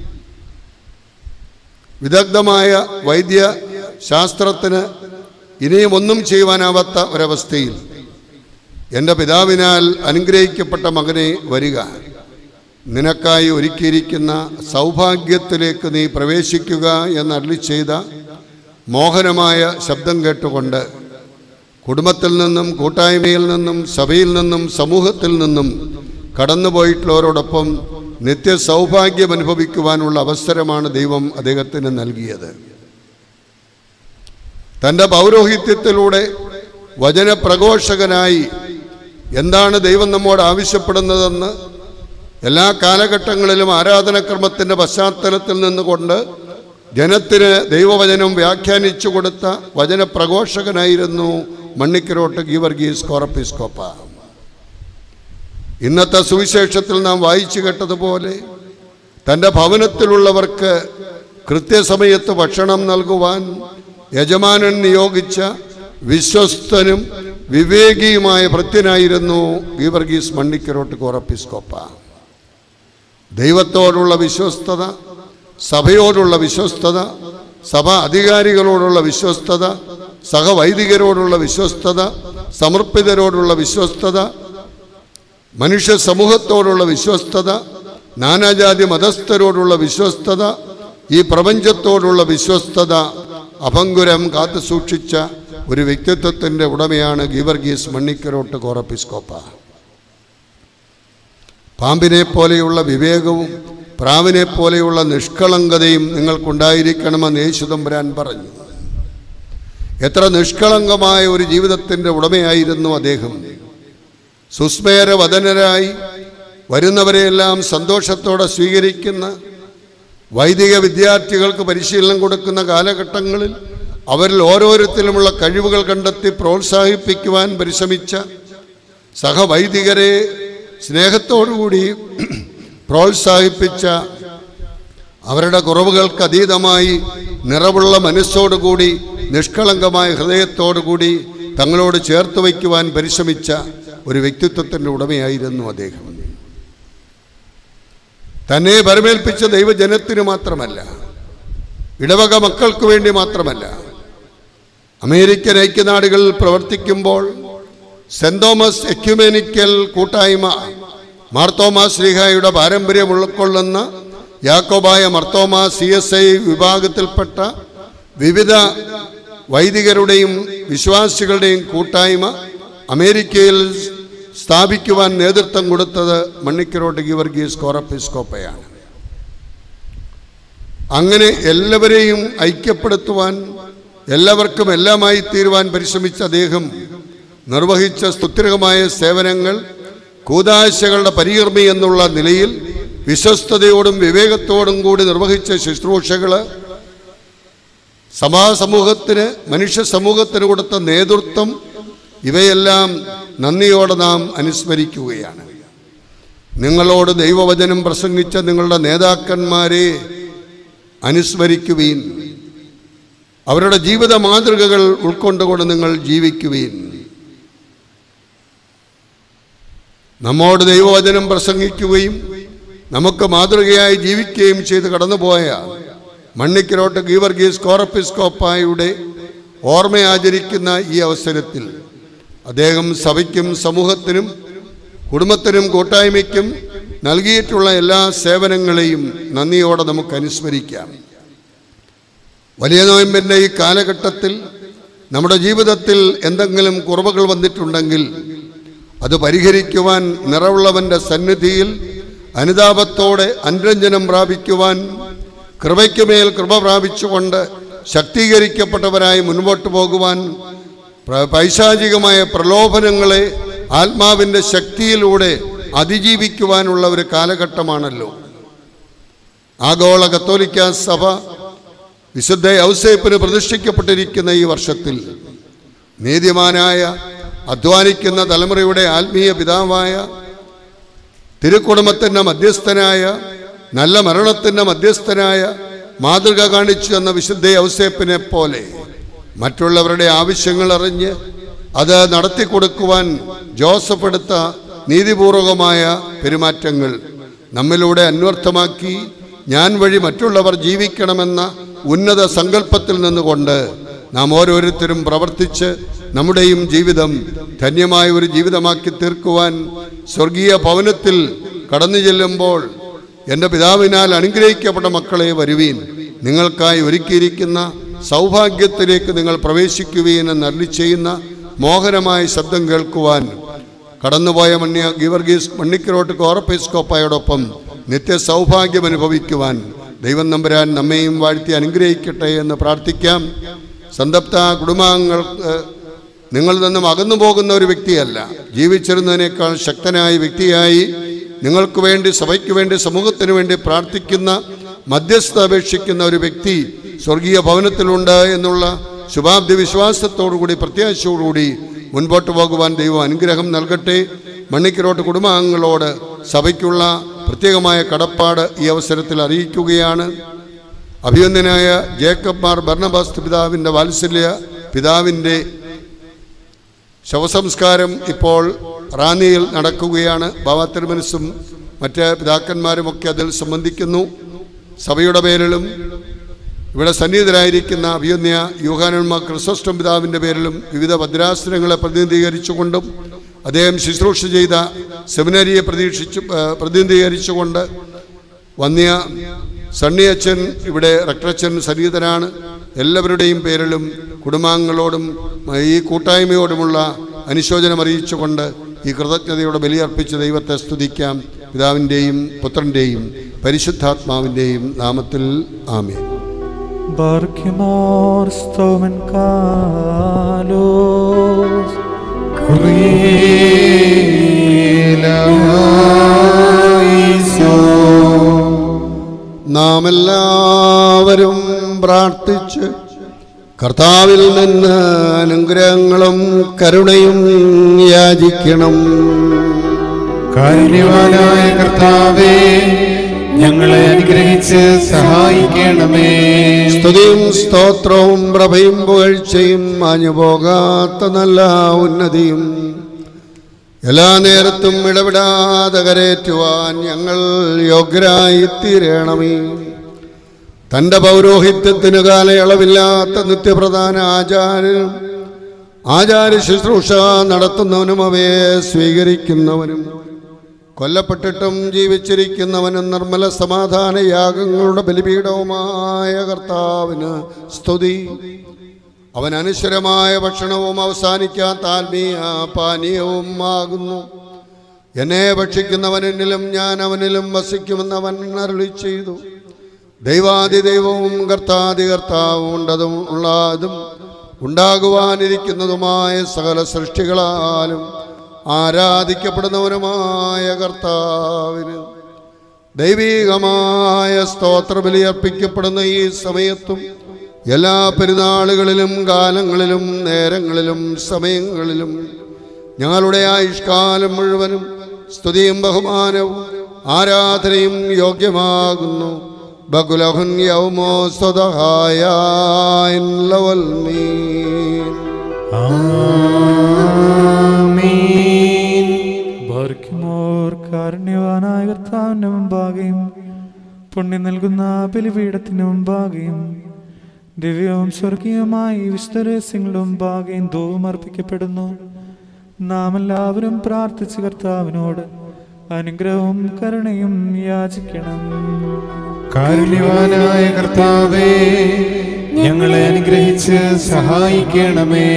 വിദഗ്ധമായ വൈദ്യ ശാസ്ത്രത്തിന് ഇനിയും ഒന്നും ചെയ്യുവാനാവാത്ത ഒരവസ്ഥയിൽ എൻ്റെ പിതാവിനാൽ അനുഗ്രഹിക്കപ്പെട്ട മകനെ വരിക നിനക്കായി ഒരുക്കിയിരിക്കുന്ന സൗഭാഗ്യത്തിലേക്ക് നീ പ്രവേശിക്കുക എന്ന് അരുളി ചെയ്ത മോഹനമായ ശബ്ദം കേട്ടുകൊണ്ട് കുടുംബത്തിൽ നിന്നും കൂട്ടായ്മയിൽ നിന്നും സഭയിൽ നിന്നും സമൂഹത്തിൽ നിന്നും കടന്നുപോയിട്ടുള്ളവരോടൊപ്പം നിത്യ സൗഭാഗ്യം അനുഭവിക്കുവാനുള്ള അവസരമാണ് ദൈവം അദ്ദേഹത്തിന് നൽകിയത് തൻ്റെ പൗരോഹിത്യത്തിലൂടെ വചനപ്രഘോഷകനായി എന്താണ് ദൈവം നമ്മോട് ആവശ്യപ്പെടുന്നതെന്ന് എല്ലാ കാലഘട്ടങ്ങളിലും ആരാധനക്രമത്തിൻ്റെ പശ്ചാത്തലത്തിൽ നിന്നുകൊണ്ട് ജനത്തിന് ദൈവവചനം വ്യാഖ്യാനിച്ചു കൊടുത്ത വചനപ്രഘോഷകനായിരുന്നു മണ്ണിക്കരോട്ട് ഗീവർഗീസ് കോറപ്പിസ്കോപ്പ ഇന്നത്തെ സുവിശേഷത്തിൽ നാം വായിച്ചു കേട്ടതുപോലെ തൻ്റെ ഭവനത്തിലുള്ളവർക്ക് കൃത്യസമയത്ത് ഭക്ഷണം നൽകുവാൻ യജമാനൻ നിയോഗിച്ച വിശ്വസ്തനും വിവേകിയുമായ ഭൃത്യനായിരുന്നു ഗീവർഗീസ് മണ്ണിക്കരോട്ട് കോറപ്പിസ്കോപ്പ ദൈവത്തോടുള്ള വിശ്വസ്തത സഭയോടുള്ള വിശ്വസ്തത സഭ അധികാരികളോടുള്ള വിശ്വസ്തത സഹവൈദികരോടുള്ള വിശ്വസ്തത സമർപ്പിതരോടുള്ള വിശ്വസ്തത മനുഷ്യ സമൂഹത്തോടുള്ള വിശ്വസ്തത നാനാജാതി മതസ്ഥരോടുള്ള വിശ്വസ്തത ഈ പ്രപഞ്ചത്തോടുള്ള വിശ്വസ്തത അഭങ്കുരം കാത്തു സൂക്ഷിച്ച ഒരു വ്യക്തിത്വത്തിൻ്റെ ഉടമയാണ് ഗീവർഗീസ് മണ്ണിക്കരോട്ട് കോറപ്പിസ്കോപ്പ പാമ്പിനെ പോലെയുള്ള വിവേകവും പ്രാവിനെ പോലെയുള്ള നിഷ്കളങ്കതയും നിങ്ങൾക്കുണ്ടായിരിക്കണമെന്ന് യേശുദമ്പുരാൻ പറഞ്ഞു എത്ര നിഷ്കളങ്കമായ ഒരു ജീവിതത്തിൻ്റെ ഉടമയായിരുന്നു അദ്ദേഹം സുസ്മേരവദനരായി വരുന്നവരെയെല്ലാം സന്തോഷത്തോടെ സ്വീകരിക്കുന്ന വൈദിക വിദ്യാർത്ഥികൾക്ക് പരിശീലനം കൊടുക്കുന്ന കാലഘട്ടങ്ങളിൽ അവരിൽ ഓരോരുത്തരുമുള്ള കഴിവുകൾ കണ്ടെത്തി പ്രോത്സാഹിപ്പിക്കുവാൻ പരിശ്രമിച്ച സഹവൈദികരെ സ്നേഹത്തോടുകൂടി പ്രോത്സാഹിപ്പിച്ച അവരുടെ കുറവുകൾക്ക് അതീതമായി നിറവുള്ള മനസ്സോടുകൂടി നിഷ്കളങ്കമായ ഹൃദയത്തോടുകൂടി തങ്ങളോട് ചേർത്ത് വയ്ക്കുവാൻ പരിശ്രമിച്ച ഒരു വ്യക്തിത്വത്തിൻ്റെ ഉടമയായിരുന്നു അദ്ദേഹം തന്നെ പരമേൽപ്പിച്ച ദൈവജനത്തിന് മാത്രമല്ല ഇടവക മക്കൾക്ക് വേണ്ടി മാത്രമല്ല അമേരിക്കൻ ഐക്യനാടുകളിൽ പ്രവർത്തിക്കുമ്പോൾ സെന്റ് തോമസ് എക്യുമെനിക്കൽ കൂട്ടായ്മ മാർത്തോമാ ശ്രീഹായുടെ പാരമ്പര്യം ഉൾക്കൊള്ളുന്ന Yakobaya Marthoma C S I വിഭാഗത്തിൽപ്പെട്ട വിവിധ വൈദികരുടെയും വിശ്വാസികളുടെയും കൂട്ടായ്മ അമേരിക്കയിൽ സ്ഥാപിക്കുവാൻ നേതൃത്വം കൊടുത്തത് മണ്ണിക്കരോട്ട് ഗിവർഗീസ് കോറപ്പിസ്കോപ്പയാണ് അങ്ങനെ എല്ലാവരെയും ഐക്യപ്പെടുത്തുവാൻ എല്ലാവർക്കും എല്ലാമായി തീരുവാൻ പരിശ്രമിച്ച അദ്ദേഹം നിർവഹിച്ച സ്തുത്യർഹമായ സേവനങ്ങൾ കൂതാശകളുടെ പരികർമ്മി എന്നുള്ള നിലയിൽ വിശ്വസ്തയോടും വിവേകത്തോടും കൂടി നിർവഹിച്ച ശുശ്രൂഷകൾ സഭാസമൂഹത്തിന് മനുഷ്യ സമൂഹത്തിന് കൊടുത്ത നേതൃത്വം ഇവയെല്ലാം നന്ദിയോടെ നാം അനുസ്മരിക്കുകയാണ് നിങ്ങളോട് ദൈവവചനം പ്രസംഗിച്ച നിങ്ങളുടെ നേതാക്കന്മാരെ അനുസ്മരിക്കുവീൻ അവരുടെ ജീവിത മാതൃകകൾ ഉൾക്കൊണ്ടുകൊണ്ട് നിങ്ങൾ ജീവിക്കുവീൻ നമ്മോട് ദൈവവചനം പ്രസംഗിക്കുകയും നമുക്ക് മാതൃകയായി ജീവിക്കുകയും ചെയ്ത് കടന്നുപോയ മണ്ണിക്കരോട്ട് ഗീവർഗീസ് കോറപ്പിസ്കോപ്പായുടെ ഓർമ്മ ആചരിക്കുന്ന ഈ അവസരത്തിൽ അദ്ദേഹം സഭയ്ക്കും സമൂഹത്തിനും കുടുംബത്തിനും കൂട്ടായ്മയ്ക്കും നൽകിയിട്ടുള്ള എല്ലാ സേവനങ്ങളെയും നന്ദിയോടെ നമുക്ക് അനുസ്മരിക്കാം വലിയ നോയമ്പിൻ്റെ ഈ കാലഘട്ടത്തിൽ നമ്മുടെ ജീവിതത്തിൽ എന്തെങ്കിലും കുറവുകൾ വന്നിട്ടുണ്ടെങ്കിൽ അത് പരിഹരിക്കുവാൻ നിറവുള്ളവൻ്റെ സന്നിധിയിൽ അനുതാപത്തോടെ അനുരഞ്ജനം പ്രാപിക്കുവാൻ കൃപയ്ക്കുമേൽ കൃപ പ്രാപിച്ചുകൊണ്ട് ശക്തീകരിക്കപ്പെട്ടവരായി മുൻപോട്ട് പോകുവാൻ പ്ര- പൈശാചികമായ പ്രലോഭനങ്ങളെ ആത്മാവിൻ്റെ ശക്തിയിലൂടെ അതിജീവിക്കുവാനുള്ള ഒരു കാലഘട്ടമാണല്ലോ ആഗോള കത്തോലിക്ക സഭ വിശുദ്ധ ഔസേപ്പിന് പ്രതിഷ്ഠിക്കപ്പെട്ടിരിക്കുന്ന ഈ വർഷത്തിൽ നീതിമാനായ അധ്വാനിക്കുന്ന തലമുറയുടെ ആത്മീയ പിതാവായ തിരുക്കുടുംബത്തിൻ്റെ മധ്യസ്ഥനായ നല്ല മരണത്തിൻ്റെ മധ്യസ്ഥനായ മാതൃക കാണിച്ചു എന്ന വിശുദ്ധ ഔസേപ്പിനെ പോലെ മറ്റുള്ളവരുടെ ആവശ്യങ്ങൾ അറിഞ്ഞ് അത് നടത്തി കൊടുക്കുവാൻ ജോസഫ് എടുത്ത നീതിപൂർവകമായ പെരുമാറ്റങ്ങൾ നമ്മിലൂടെ അന്വർത്ഥമാക്കി ഞാൻ വഴി മറ്റുള്ളവർ ജീവിക്കണമെന്ന ഉന്നത സങ്കല്പത്തിൽ നിന്നുകൊണ്ട് നാം ഓരോരുത്തരും പ്രവർത്തിച്ച് നമ്മുടെയും ജീവിതം ധന്യമായ ഒരു ജീവിതമാക്കി തീർക്കുവാൻ സ്വർഗീയ ഭവനത്തിൽ കടന്നു ചെല്ലുമ്പോൾ എൻ്റെ പിതാവിനാൽ അനുഗ്രഹിക്കപ്പെട്ട മക്കളെ വരുവീൻ നിങ്ങൾക്കായി ഒരുക്കിയിരിക്കുന്ന സൗഭാഗ്യത്തിലേക്ക് നിങ്ങൾ പ്രവേശിക്കുവീൻ എന്ന് അരുളി ചെയ്യുന്ന മോഹനമായ ശബ്ദം കേൾക്കുവാൻ കടന്നുപോയ മണ്യ ഗിവർഗീസ് മണ്ണിക്കരോട്ട് കോറപ്പേസ്കോപ്പായോടൊപ്പം നിത്യ സൗഭാഗ്യം അനുഭവിക്കുവാൻ ദൈവം നമ്പരാൻ നമ്മെയും വാഴ്ത്തി അനുഗ്രഹിക്കട്ടെ എന്ന് പ്രാർത്ഥിക്കാം സന്തപ്ത കുടുംബാംഗങ്ങൾക്ക് നിങ്ങളിൽ നിന്നും അകന്നു പോകുന്ന ഒരു വ്യക്തിയല്ല ജീവിച്ചിരുന്നതിനേക്കാൾ ശക്തനായ വ്യക്തിയായി നിങ്ങൾക്ക് വേണ്ടി സഭയ്ക്ക് വേണ്ടി സമൂഹത്തിന് വേണ്ടി പ്രാർത്ഥിക്കുന്ന മധ്യസ്ഥ അപേക്ഷിക്കുന്ന ഒരു വ്യക്തി സ്വർഗീയ ഭവനത്തിലുണ്ട് എന്നുള്ള ശുഭാബ്ദി വിശ്വാസത്തോടുകൂടി പ്രത്യാശയോടുകൂടി മുൻപോട്ട് പോകുവാൻ ദൈവം അനുഗ്രഹം നൽകട്ടെ മണ്ണിക്കരോട്ട് കുടുംബാംഗങ്ങളോട് സഭയ്ക്കുള്ള പ്രത്യേകമായ കടപ്പാട് ഈ അവസരത്തിൽ അറിയിക്കുകയാണ് അഭിനന്ദനായ ജേക്കബ് മാർ ഭരണഭാസ് പിതാവിൻ്റെ വാത്സല്യ പിതാവിൻ്റെ ശവസംസ്കാരം ഇപ്പോൾ റാന്നിയിൽ നടക്കുകയാണ് ബാബാ തിരുമനസും മറ്റ് പിതാക്കന്മാരുമൊക്കെ അതിൽ സംബന്ധിക്കുന്നു സഭയുടെ പേരിലും ഇവിടെ സന്നിഹിതരായിരിക്കുന്ന അഭിയന്യ യൂഹാനന്മാർ ക്രിസോസ്റ്റം പിതാവിൻ്റെ പേരിലും വിവിധ ഭദ്രാസനങ്ങളെ പ്രതിനിധീകരിച്ചുകൊണ്ടും അദ്ദേഹം ശുശ്രൂഷ ചെയ്ത സെമിനറിയെ പ്രതീക്ഷിച്ചു ഏ, പ്രതിനിധീകരിച്ചുകൊണ്ട് വന്യ സണ്ണി അച്ഛൻ ഇവിടെ റക്ടറച്ഛൻ സന്നിഹിതനാണ് എല്ലാവരുടെയും പേരിലും കുടുംബാംഗങ്ങളോടും ഈ കൂട്ടായ്മയോടുമുള്ള അനുശോചനം അറിയിച്ചുകൊണ്ട് ഈ കൃതജ്ഞതയോടെ ബലിയർപ്പിച്ച് ദൈവത്തെ സ്തുതിക്കാം പിതാവിൻ്റെയും പുത്രൻ്റെയും പരിശുദ്ധാത്മാവിൻ്റെയും നാമത്തിൽ ആമേൻ
Barkimor stomen kalos
നാം എല്ലാവരും പ്രാർത്ഥിച്ച് കർത്താവിൽ നിന്ന് അനുഗ്രഹങ്ങളും കരുണയും യാചിക്കണം
കാരുണ്യവാനായ കർത്താവേ ഞങ്ങളെ അനുഗ്രഹിച്ച് സഹായിക്കണമേ
സ്തുതിയും സ്തോത്രവും പ്രഭയും പുകഴ്ചയും മാഞ്ഞുപോകാത്ത നല്ല ഉന്നതിയും എല്ലാ നേരത്തും ഇടപെടാതെ കരേറ്റുവാൻ ഞങ്ങൾ യോഗ്യരായി തീരണമേ തൻ്റെ പൗരോഹിത്യത്തിന് കാലയളവില്ലാത്ത നിത്യപ്രധാന ആചാര്യനും ആചാര്യ ശുശ്രൂഷ നടത്തുന്നവനും അവയെ സ്വീകരിക്കുന്നവനും കൊല്ലപ്പെട്ടിട്ടും ജീവിച്ചിരിക്കുന്നവനും നിർമ്മല സമാധാന യാഗങ്ങളുടെ ബലിപീഠവുമായ കർത്താവിന് സ്തുതി അവൻ അനശ്വരമായ ഭക്ഷണവും അവസാനിക്കാത്ത ആത്മീയ പാനീയവും ആകുന്നു എന്നെ ഭക്ഷിക്കുന്നവൻ എന്നിലും ഞാൻ അവനിലും വസിക്കുമെന്ന് അവൻ അരുളി ചെയ്തു ദൈവാദി ദൈവവും കർത്താദി കർത്താവും ഉണ്ടതും ഉള്ളതും ഉണ്ടാകുവാനിരിക്കുന്നതുമായ സകല സൃഷ്ടികളാലും ആരാധിക്കപ്പെടുന്നവനുമായ കർത്താവിന് ദൈവീകമായ സ്തോത്രബലി അർപ്പിക്കപ്പെടുന്ന ഈ സമയത്തും എല്ലാ പെരുന്നാളുകളിലും കാലങ്ങളിലും നേരങ്ങളിലും സമയങ്ങളിലും ഞങ്ങളുടെ ആയുഷ്കാലം മുഴുവനും സ്തുതിയും ബഹുമാനവും ആരാധനയും യോഗ്യമാകുന്നു ബകുലഹുൻ യൗമോ സ്വതഹായ
ബാർക്കിമോർ കാരുണ്യവാനായ കർത്താവിന്റെ മുമ്പാകെയും പുണ്യം നൽകുന്ന ബലിപീഠത്തിന് മുമ്പാകെയും ദിവ്യവും സ്വർഗീയമായി വിശുദ്ധരഹസ്യങ്ങളുടെ മുമ്പാകെയും ധൂവും അർപ്പിക്കപ്പെടുന്നു നാം എല്ലാവരും പ്രാർത്ഥിച്ച് കർത്താവിനോട് അനുഗ്രഹവും കരുണയും യാചിക്കണം
കാരുണ്യവാനായ കർത്താവേ ഞങ്ങളെ അനുഗ്രഹിച്ച് സഹായിക്കണമേ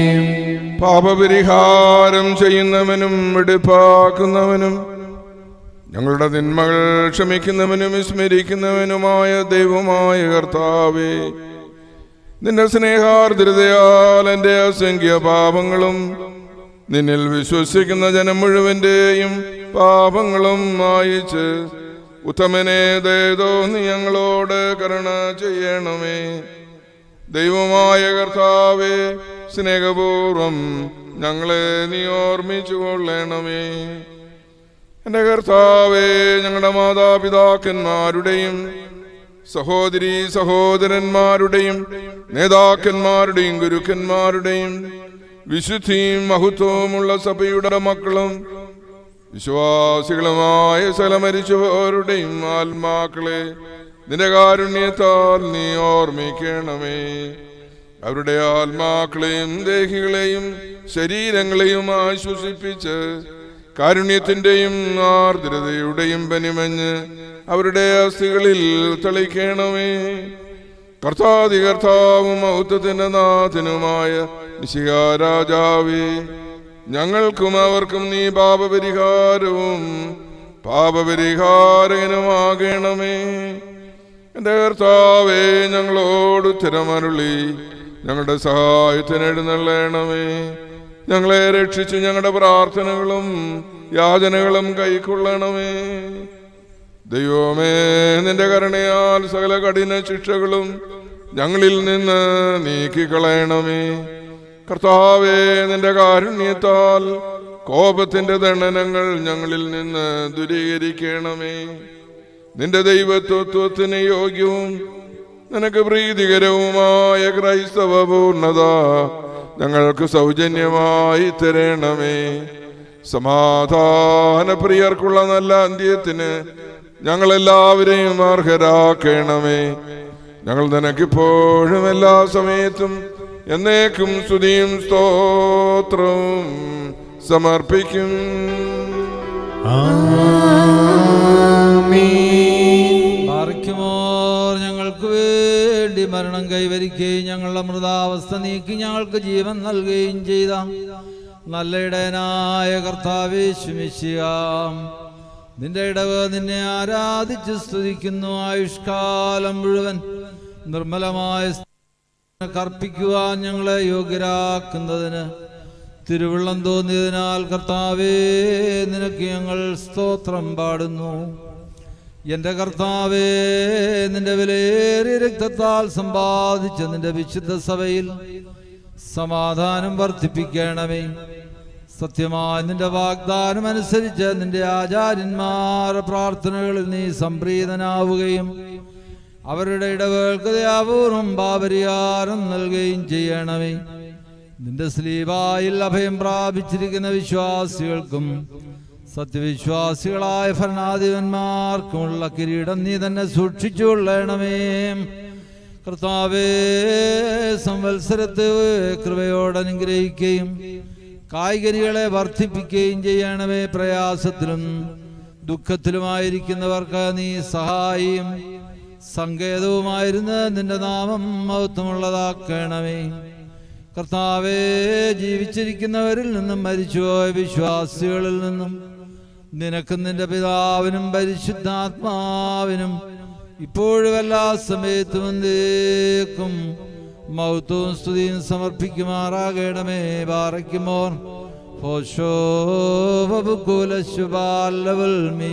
പാപപരിഹാരം ചെയ്യുന്നവനും വെടിപ്പാക്കുന്നവനും ഞങ്ങളുടെ തിന്മകൾ ക്ഷമിക്കുന്നവനും വിസ്മരിക്കുന്നവനുമായ ദൈവമായ കർത്താവേ നിന്റെ സ്നേഹാർദ്രതയാൽ എൻ്റെ അസംഖ്യ പാപങ്ങളും നിന്നിൽ വിശ്വസിക്കുന്ന ജനം മുഴുവൻ്റെയും പാപങ്ങളും മായിച്ച് ഉത്തമനെ ദയതോ നീ ഞങ്ങളോട് കരുണ ചെയ്യണമേ ദൈവമായ കർത്താവേ സ്നേഹപൂർവം ഞങ്ങളെ നീ ഓർമ്മിച്ചു കൊള്ളണമേ എൻ്റെ കർത്താവേ ഞങ്ങളുടെ മാതാപിതാക്കന്മാരുടെയും സഹോദരി സഹോദരന്മാരുടെയും നേതാക്കന്മാരുടെയും ഗുരുക്കന്മാരുടെയും വിശുദ്ധിയും മഹത്വവുമുള്ള സഭയുടെ മക്കളും വിശ്വാസികളുമായ സ്ഥലമരിച്ചവരുടെയും ആത്മാക്കളെ നിന്റെ കാരുണ്യത്താൽ നീ ഓർമ്മിക്കണമേ അവരുടെ ആത്മാക്കളെയും ദേഹികളെയും ശരീരങ്ങളെയും ആശ്വസിപ്പിച്ച് കാരുണ്യത്തിന്റെയും ആർദ്രതയുടെയും പനിമഞ്ഞ് അവരുടെ അസ്ഥികളിൽ തളിക്കണമേ കർത്താതി കർത്താവും ഔത്തത്തിന്റെ നാഥനുമായ നിശികാരാജാവേ ഞങ്ങൾക്കും അവർക്കും നീ പാപപരിഹാരവും പാപപരിഹാരകനുമാകണമേ എൻ്റെ കർത്താവേ ഞങ്ങളോട് ഉത്തരമരുളി ഞങ്ങളുടെ സഹായത്തിന് എഴുന്നള്ളണമേ ഞങ്ങളെ രക്ഷിച്ച് ഞങ്ങളുടെ പ്രാർത്ഥനകളും യാചനകളും കൈക്കൊള്ളണമേ ദൈവമേ നിന്റെ കരുണയാൽ സകല കഠിന ശിക്ഷകളും ഞങ്ങളിൽ നിന്ന് നീക്കിക്കളയണമേ കർത്താവേ നിന്റെ കാരുണ്യത്താൽ കോപത്തിന്റെ ദണ്ഡനങ്ങൾ ഞങ്ങളിൽ നിന്ന് ദൂരീകരിക്കണമേ നിന്റെ ദൈവത്വത്വത്തിന് യോഗ്യവും നിനക്ക് പ്രീതികരവുമായ ക്രൈസ്തവ പൂർണ്ണത ഞങ്ങൾക്ക് സൗജന്യമായി തരണമേ സമാധാന പ്രിയർക്കുള്ള നല്ല അന്ത്യത്തിന് ഞങ്ങളെല്ലാവരെയും അർഹരാക്കണമേ ഞങ്ങൾ നിനക്കിപ്പോഴും എല്ലാ സമയത്തും എന്നേക്കും സ്തുതിയും സ്തോത്രവും സമർപ്പിക്കും
പാർക്കുമോർ ഞങ്ങൾക്ക് വേണ്ടി മരണം കൈവരിക്കുകയും ഞങ്ങളുടെ മൃതാവസ്ഥ നീക്കി ഞങ്ങൾക്ക് ജീവൻ നൽകുകയും ചെയ്ത നല്ല ഇടയനായ കർത്താവേ ശുമിശിയാം നിന്റെ ഇടവ് നിന്നെ ആരാധിച്ച് സ്തുതിക്കുന്നു ആയുഷ്കാലം മുഴുവൻ നിർമ്മലമായ കർപ്പിക്കുവാൻ ഞങ്ങളെ യോഗ്യരാക്കുന്നതിന് തിരുവള്ളം തോന്നിയതിനാൽ കർത്താവേ നിനക്ക് ഞങ്ങൾ സ്തോത്രം പാടുന്നു എന്റെ കർത്താവേ നിന്റെ വിലയേറിയ രക്തത്താൽ സമ്പാദിച്ച നിന്റെ വിശുദ്ധ സഭയിൽ സമാധാനം വർദ്ധിപ്പിക്കണമേ സത്യമായി നിന്റെ വാഗ്ദാനം അനുസരിച്ച് നിന്റെ ആചാര്യന്മാരുടെ പ്രാർത്ഥനകളിൽ നീ സംപ്രീതനാവുകയും അവരുടെ ഇടവേൾക്ക് ദയാപൂർവം പാപരിഹാരം നൽകുകയും ചെയ്യണമേ നിന്റെ സ്ലീവായിൽ അഭയം പ്രാപിച്ചിരിക്കുന്ന വിശ്വാസികൾക്കും സത്യവിശ്വാസികളായ ഭരണാധിപന്മാർക്കുമുള്ള കിരീടം നീ തന്നെ സൂക്ഷിച്ചുകൊള്ളണമേ കർത്താവേ സംവത്സരത്തെ കൃപയോടെ അനുഗ്രഹിക്കുകയും കായികരികളെ വർദ്ധിപ്പിക്കുകയും ചെയ്യണമേ പ്രയാസത്തിലും ദുഃഖത്തിലുമായിരിക്കുന്നവർക്ക് നീ സഹായിയും സങ്കേതവുമായിരുന്ന് നിന്റെ നാമം മഹത്വമുള്ളതാക്കണമേ കർത്താവേ ജീവിച്ചിരിക്കുന്നവരിൽ നിന്നും മരിച്ചുപോയ വിശ്വാസികളിൽ നിന്നും നിനക്കും നിന്റെ പിതാവിനും പരിശുദ്ധാത്മാവിനും ഇപ്പോഴും എല്ലാ സമയത്തും എന്തേക്കും മൗത്വവും സ്തുതിയും സമർപ്പിക്കുമാറാകണമേ പാറയ്ക്കുമോർ ഹോശോ ബബുക്കുലശുബാലവൽ മീ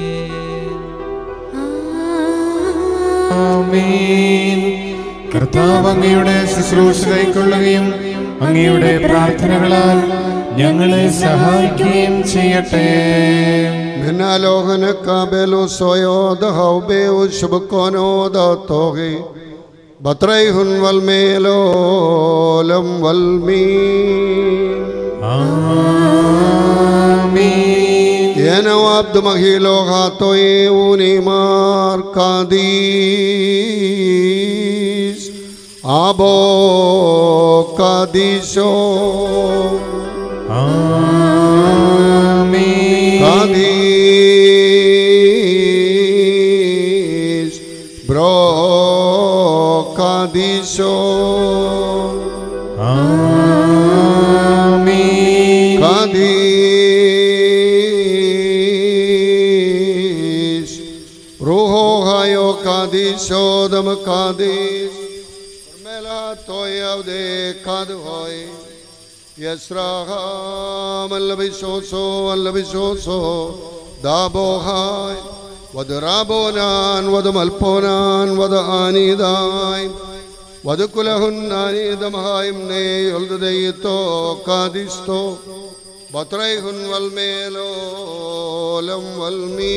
ആമേൻ. കർത്താവ് അങ്ങയുടെ ശുശ്രൂഷ കൈക്കൊള്ളുകയും അങ്ങയുടെ പ്രാർത്ഥനകളാൽ ഞങ്ങളെ സഹായിക്കുകയും ചെയ്യട്ടെ
Menalogane kabelo soyo da haube u shubkono da toge batraihun wal melo lam wal min
ആമേൻ.
Yena abdu mahilo hatoy unimar kadis abo kadisho
ആമേൻ.
Kadis bro kadisho
ആമേൻ.
Kadis Ruho hayo kadisho dam kadis Mela toyav de kadhoy Yesraham allabisoso allabisoso Dabohay Wadrabonan wadamalponan wadaaniday വധുക്കുലഹുൻ അനീതമഹായും നേ ഒൽദയത്തോ കാദിസ്തോ ബത്രൈഹുൻ വൽമേലോലം വൽമീ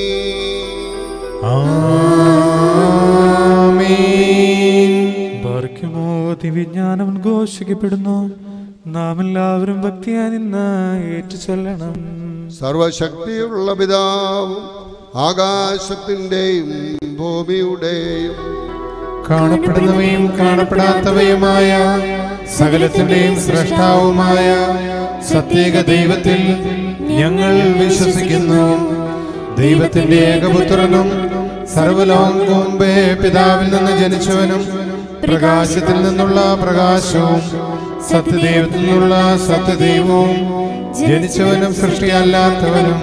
ആമേൻ.
ബാർക്കുമോ ദിവ്യജ്ഞാനം ഉദ്ഘോഷിക്കപ്പെടുന്നു നാം എല്ലാവരും ഭക്തിയായി നിന്ന് ഏറ്റു ചൊല്ലണം
സർവശക്തിയുള്ള പിതാവും ആകാശത്തിൻ്റെയും ഭൂമിയുടെയും
കാണപ്പെടുന്നവയും കാണപ്പെടാത്തവയുമായ സകലത്തിന്റെയും സൃഷ്ടാവുമായ സത്യേക ദൈവത്തിൽ ഞങ്ങൾ വിശ്വസിക്കുന്നു ദൈവത്തിന്റെ ഏകപുത്രനും സർവലോകം മുമ്പേ പിതാവിൽ നിന്ന് ജനിച്ചവനും പ്രകാശത്തിൽ നിന്നുള്ള പ്രകാശവും സത്യദൈവത്തിൽ നിന്നുള്ള സത്യദൈവവും ജനിച്ചവനും സൃഷ്ടിയല്ലാത്തവനും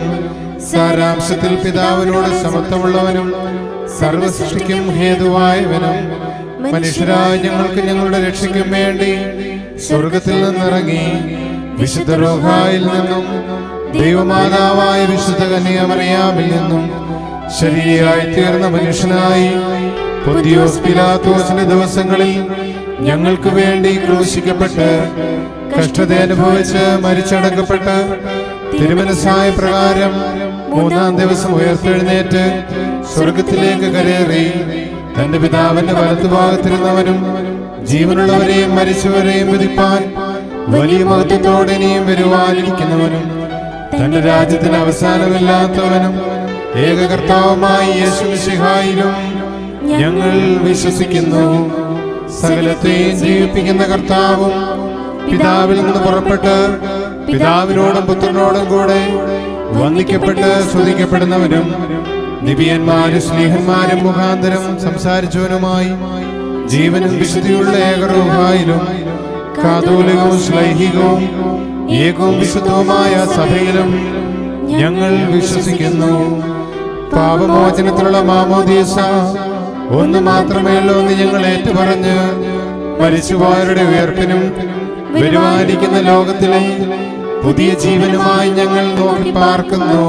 സാരാംശത്തിൽ പിതാവിനോട് സമത്വമുള്ളവനും സർവസൃഷ്ടിക്കും ഹേതുവായവനും മനുഷ്യരായ ഞങ്ങൾക്ക് ഞങ്ങളുടെ രക്ഷയ്ക്കും വേണ്ടി സ്വർഗത്തിൽ നിന്നിറങ്ങി വിശുദ്ധ റോഹായിൽ നിന്നും ദൈവമാതാവായ വിശുദ്ധ കന്യാമറിയാമിൽ നിന്നും ശരീരയായി തീർന്ന മനുഷ്യനായി പൊന്തിയോസ് പിലാത്തോസിന്റെ ദിവസങ്ങളിൽ ഞങ്ങൾക്ക് വേണ്ടി ക്രൂശിക്കപ്പെട്ട് കഷ്ടത അനുഭവിച്ച് മരിച്ചടക്കപ്പെട്ട് തിരുമനസായ പ്രകാരം മൂന്നാം ദിവസം ഉയർത്തെഴുന്നേറ്റ് സ്വർഗത്തിലേക്ക് കരേറി തന്റെ പിതാവിന്റെ വലത്തുഭാഗത്തിരുന്നവനും ജീവനുള്ളവരെയും മരിച്ചവരെയും വിധിപ്പാൻ വലിയ മഹത്വത്തോടെ ഇനിയും വരുവാനിരിക്കുന്നവനും തന്റെ രാജ്യത്തിന് അവസാനമില്ലാത്തവനും ഏകകർത്താവുമായി യേശു മിശിഹായിലും ഞങ്ങൾ വിശ്വസിക്കുന്നു സകലത്തെയും ജീവിപ്പിക്കുന്ന കർത്താവും പിതാവിൽ നിന്ന് പുറപ്പെട്ട് പിതാവിനോടും പുത്രനോടും കൂടെ വന്ദിക്കപ്പെട്ട് സ്തുതിക്കപ്പെടുന്നവനും നിബിയന്മാരും സ്നേഹന്മാരും മുഖാന്തരം സംസാരിച്ചവനുമായി ജീവനും വിശുദ്ധിയുള്ള ഏകറൂഹായിലും കാതോലികവും ശ്ലൈഹികവും ഏകവും വിശുദ്ധവുമായ സഭയിലും ഞങ്ങൾ വിശ്വസിക്കുന്നു പാപമോചനത്തിലുള്ള മാമോദീസ ഒന്ന് മാത്രമേ ഉള്ളൂ എന്ന് ഞങ്ങൾ ഏറ്റുപറഞ്ഞ് മരിച്ചുപോയവരുടെ ഉയർപ്പിനും വരുവാനിരിക്കുന്ന ലോകത്തിലെ പുതിയ ജീവനുമായി ഞങ്ങൾ നോക്കി പാർക്കുന്നു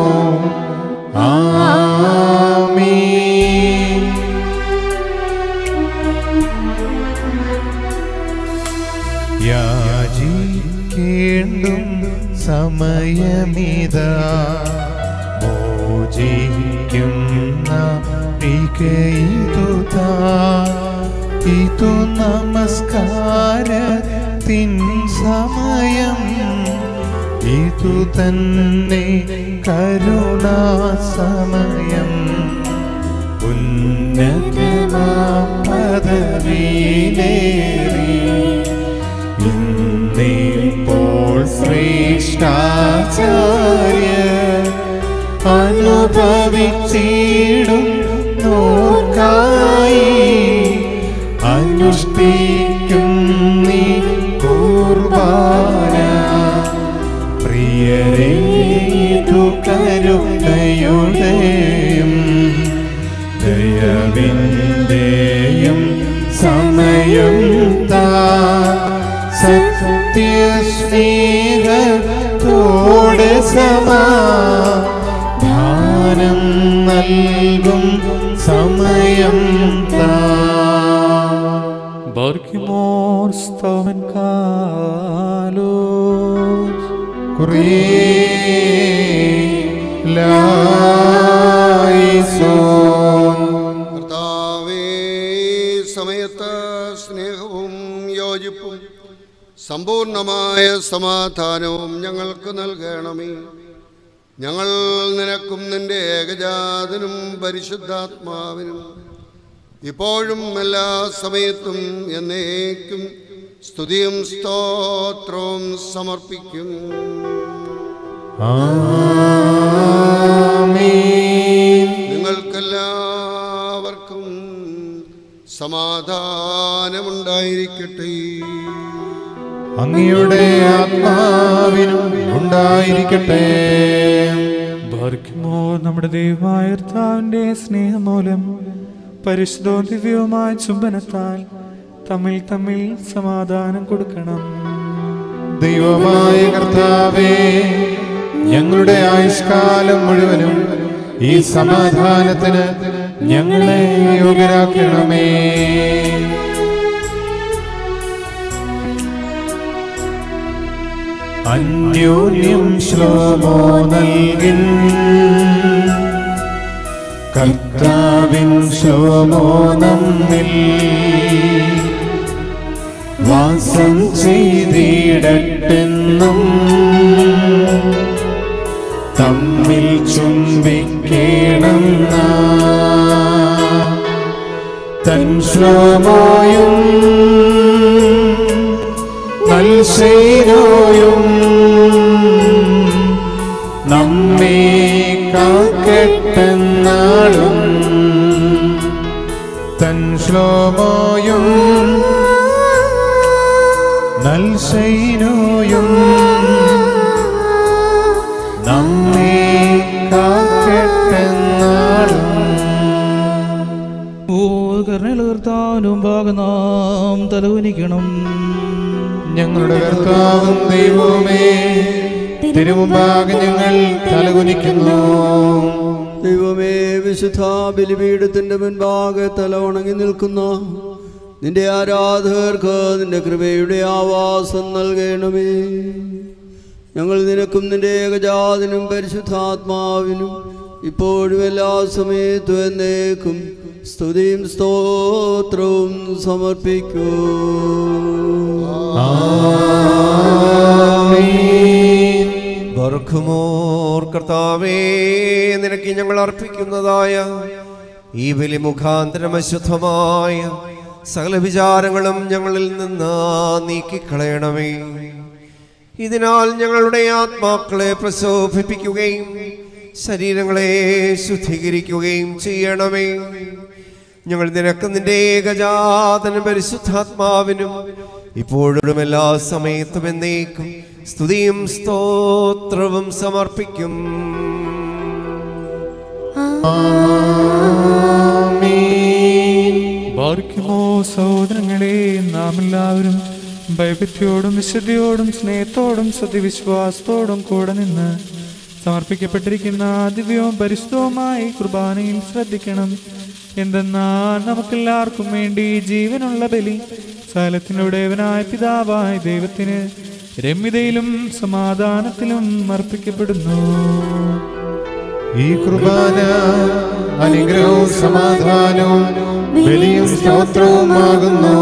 ആമീൻ യാചിക്കേണ്ടും സമയമിതാ മോചിക്കുന്ന ഇതുതാ ഇതു നമസ്കാരത്തിൻ സമയം ഇതു തന്നെ കരുണാ സമയം ഉന്നതമാ പദവിയിലേറി ഇന്നിപ്പോൾ ശ്രേഷ്ഠാചാര്യ അനുഭവിച്ചിടും നോക്കായി അനുഷ്ഠിക്കും നീ കുർബാന പ്രിയരേ ഇതു കരുണയുടെയും ദയവിന്റെയും സമയം താ സത്യസ്നേഹത്തോടെ സമാധാനം നൽകും സമയം താ
Barkimor staven kalos
കുറിയിലായിസോൻ
കർത്താവേ സമയത്ത് സ്നേഹവും യോജിപ്പും സമ്പൂർണമായ സമാധാനവും ഞങ്ങൾക്ക് നൽകണമേ ഞങ്ങൾ നിനക്കും നിന്റെ ഏകജാതനും പരിശുദ്ധാത്മാവിനും ഇപ്പോഴും എല്ലാ സമയത്തും എന്നേക്കും സ്തുതിയും സ്തോത്രവും സമർപ്പിക്കും
ആമീൻ
നിങ്ങൾക്കെല്ലാവർക്കും സമാധാനമുണ്ടായിരിക്കട്ടെ
അങ്ങയുടെ ആത്മാവിനും ഉണ്ടായിരിക്കട്ടെ
ബാർക്കുമോർ നമ്മുടെ ദൈവമായ കർത്താവിന്റെ സ്നേഹമൂലം പരിശുദ്ധവും ദിവ്യവുമായ ചുംബനത്താൽ തമ്മിൽ തമ്മിൽ സമാധാനം കൊടുക്കണം
ദൈവമായ കർത്താവേ ഞങ്ങളുടെ ആയുഷ്കാലം മുഴുവനും ഈ സമാധാനത്തിന് ഞങ്ങളെ യോഗ്യരാക്കണമേ അന്യോന്യം ശ്ലോമോ നൽകിൻ കർത്താവിൻ ശ്ലോമോ നമ്മിൽ വാസം ചെയ്തിടട്ടെന്നും തമ്മിൽ ചുംബിക്കണം നാം. തൻ ശ്ലോമോയും നൽശൈനോയും നമ്മെ കാക്കട്ടെന്നാളും തൻ ശ്ലോമോയും നൽശൈനോയും നമ്മെ കാക്കട്ടെന്നാളും
ഓ കരുണയുള്ള കർത്താവിനും ഭാഗനാം തലകുനിക്കണം
ഞങ്ങളുടെ കർത്താവും ദൈവവുമേ തിരുമുമ്പാകെ ഞങ്ങൾ തലകുനിക്കുന്നു
ദൈവമേ വിശുദ്ധ ബലിപീഠത്തിന്റെ മുൻപാകെ തല ഉണങ്ങി നിൽക്കുന്ന നിന്റെ ആരാധകർക്ക് നിന്റെ കൃപയുടെ ആവാസം നൽകണമേ ഞങ്ങൾ നിനക്കും നിന്റെ ഏകജാതനും പരിശുദ്ധാത്മാവിനും ഇപ്പോഴും എല്ലാ സമയത്തും എന്നേക്കും സ്തുതിയും സ്തോത്രവും സമർപ്പിക്കൂ
ബർഖുമോർ കർത്താവേ നിനക്ക് ഞങ്ങൾ അർപ്പിക്കുന്നതായ ഈ ബലി മുഖാന്തരം അശുദ്ധമായ സകല വിചാരങ്ങളും ഞങ്ങളിൽ നിന്ന് നീക്കിക്കളയണമേ ഇതിനാൽ ഞങ്ങളുടെ ആത്മാക്കളെ പ്രശോഭിപ്പിക്കുകയും ശരീരങ്ങളെ ശുദ്ധീകരിക്കുകയും ചെയ്യണമേ ഞങ്ങൾ നിനക്ക് നിന്റെ ഏകജാതനും പരിശുദ്ധാത്മാവിനും ഇപ്പോഴും എല്ലാ സമയത്തും എന്നേക്കും സ്തുതിയും സ്തോത്രവും സമർപ്പിക്കും
ബാർക്കുമോ സഹോദരങ്ങളെ നാം എല്ലാവരും ഭയഭക്തിയോടും വിശുദ്ധിയോടും സ്നേഹത്തോടും സത്യവിശ്വാസത്തോടും കൂടെ നിന്ന് സമർപ്പിക്കപ്പെട്ടിരിക്കുന്ന ദിവ്യവും പരിശുദ്ധവുമായി കുർബാനയിൽ ശ്രദ്ധിക്കണം എന്തെന്നാൽ നമുക്കെല്ലാവർക്കും വേണ്ടി ജീവനുള്ള ബലി സ്ഥലത്തിനുടേവനായ പിതാവായ ദൈവത്തിന് രമ്യതയിലും സമാധാനത്തിലും അർപ്പിക്കപ്പെടുന്നു
ഈ കുർബാന അനുഗ്രഹവും സമാധാനവും ബലിയും സ്തോത്രവുമാകുന്നു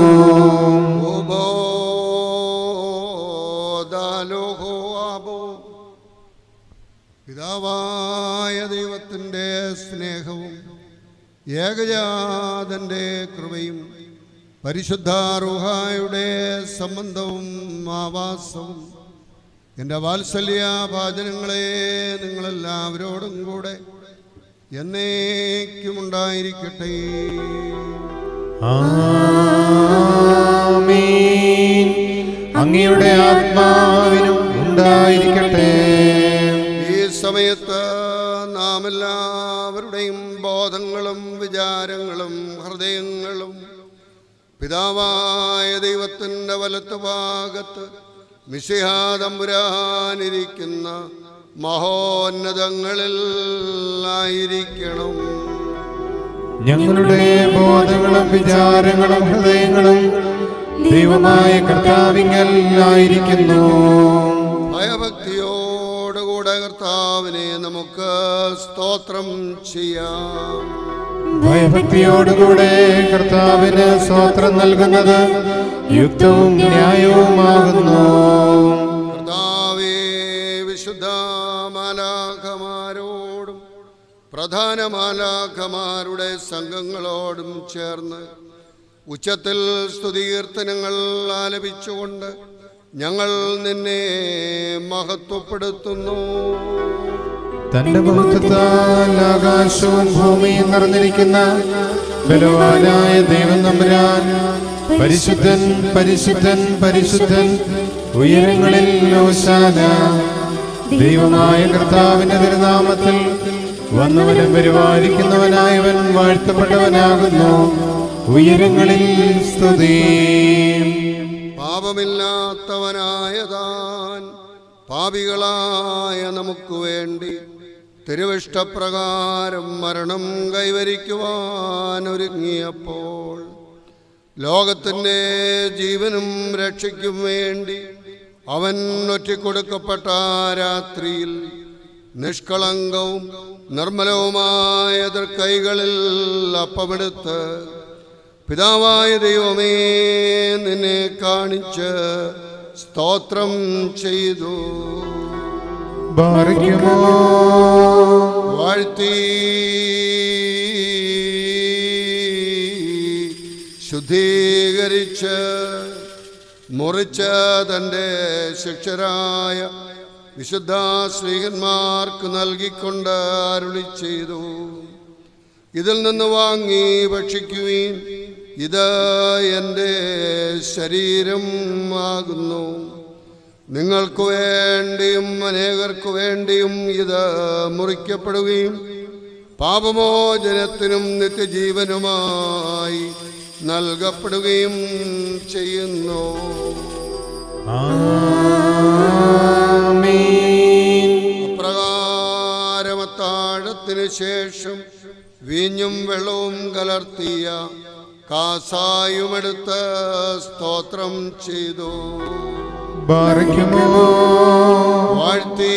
പിതാവായ ദൈവത്തിൻ്റെ സ്നേഹവും ഏകജാതൻ്റെ കൃപയും പരിശുദ്ധ റുഹായുടെ സംബന്ധവും ആവാസവും എൻ്റെ വാത്സല്യ ഭാചനങ്ങളെ നിങ്ങളെല്ലാവരോടും കൂടെ എന്നേക്കും ഉണ്ടായിരിക്കട്ടെ
ആമീൻ അങ്ങയുടെ ആത്മാവിനും ഉണ്ടായിരിക്കട്ടെ
ഈ സമയത്ത് നാം എല്ലാവരുടെയും ബോധങ്ങളും വിചാരങ്ങളും ഹൃദയങ്ങളും പിതാവായ ദൈവത്തിൻ്റെ വലത്ത് ഭാഗത്ത് മിശിഹാതമ്പുരാനിരിക്കുന്ന മഹോന്നതങ്ങളിൽ ആയിരിക്കണം
ഞങ്ങളുടെ ബോധങ്ങളും വിചാരങ്ങളും ഹൃദയങ്ങളും ദൈവമായ കർത്താവിങ്ങലായിരിക്കുന്നു
ഭയഭക്തിയോടുകൂടെ കർത്താവിനെ നമുക്ക് സ്തോത്രം ചെയ്യാം
ഭയഭക്തിയോടുകൂടെ കർത്താവിന് സ്വോത്രം നൽകുന്നത് യുക്തവും ന്യായവുമാകുന്നു
കർത്താവേ വിശുദ്ധ മാലാഖമാരോടും പ്രധാന മാലാഖമാരുടെ സംഘങ്ങളോടും ചേർന്ന് ഉച്ചത്തിൽ സ്തുതികീർത്തനങ്ങൾ ആലപിച്ചുകൊണ്ട് ഞങ്ങൾ നിന്നെ മഹത്വപ്പെടുത്തുന്നു
തന്റെ മഹത്വത്താൽ ആകാശവും ഭൂമിയും നിറഞ്ഞിരിക്കുന്ന ബലവാനായ ദൈവം നമ്പുരാൻ പരിശുദ്ധൻ പരിശുദ്ധൻ പരിശുദ്ധൻ ഉയരങ്ങളിൽ ഓശാന ദൈവമായ കർത്താവിന്റെ തിരുനാമത്തിൽ വന്നവനും പരിപാലിക്കുന്നവനായവൻ വാഴ്ത്തപ്പെട്ടവനാകുന്നു ഉയരങ്ങളിൽ സ്തുതി
പാപമില്ലാത്തവനായ താൻ പാപികളായ നമുക്ക് വേണ്ടി തിരുവിഷ്ടപ്രകാരം മരണം കൈവരിക്കുവാൻ ഒരുങ്ങിയപ്പോൾ ലോകത്തിൻ്റെ ജീവനും രക്ഷയ്ക്കും വേണ്ടി അവൻ ഒറ്റിക്കൊടുക്കപ്പെട്ട ആ രാത്രിയിൽ നിഷ്കളങ്കവും നിർമ്മലവുമായ കൈകളിൽ അപ്പമെടുത്ത് പിതാവായ ദൈവമേ നിന്നെ കാണിച്ച് സ്തോത്രം ചെയ്തു
ബാറിക്കുമോ
വാഴ്ത്തി ശുദ്ധീകരിച്ച് മുറിച്ച് തൻ്റെ ശിക്ഷരായ വിശുദ്ധ സ്ത്രീകന്മാർക്ക് നൽകിക്കൊണ്ട് അരുളി ചെയ്തു ഇതിൽ നിന്ന് വാങ്ങി ഭക്ഷിക്കുവീൻ ഇത് എൻ്റെ ശരീരം ആകുന്നു നിങ്ങൾക്ക് വേണ്ടിയും അനേകർക്ക് വേണ്ടിയും ഇത് മുറിക്കപ്പെടുകയും പാപമോചനത്തിനും നിത്യജീവനുമായി നൽകപ്പെടുകയും ചെയ്യുന്നു അപ്രകാരമത്താഴത്തിന് ശേഷം വീഞ്ഞും വെള്ളവും കലർത്തിയ കാസായുമെടുത്ത് സ്തോത്രം ചെയ്തു
ബാറയ്ക്കുമോ
വാഴ്ത്തി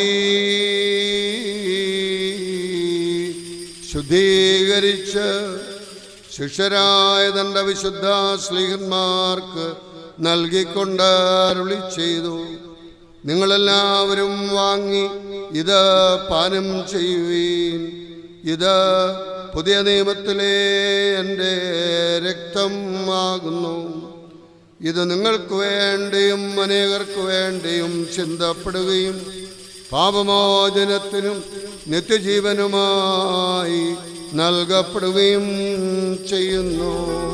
ശുദ്ധീകരിച്ച് ശിഷ്യരായ തൻ്റെ വിശുദ്ധ സ്ലീഹന്മാർക്ക് നൽകിക്കൊണ്ട് അരുളി ചെയ്തു നിങ്ങളെല്ലാവരും വാങ്ങി ഇത് പാനം ചെയ്യുവീൻ ഇത് പുതിയ നിയമത്തിലെ എൻ്റെ രക്തം ആകുന്നു ഇത് നിങ്ങൾക്ക് വേണ്ടിയും അനേകർക്ക് വേണ്ടിയും ചിന്തപ്പെടുകയും പാപമോചനത്തിനും നിത്യജീവനുമായി നൽകപ്പെടുകയും ചെയ്യുന്നു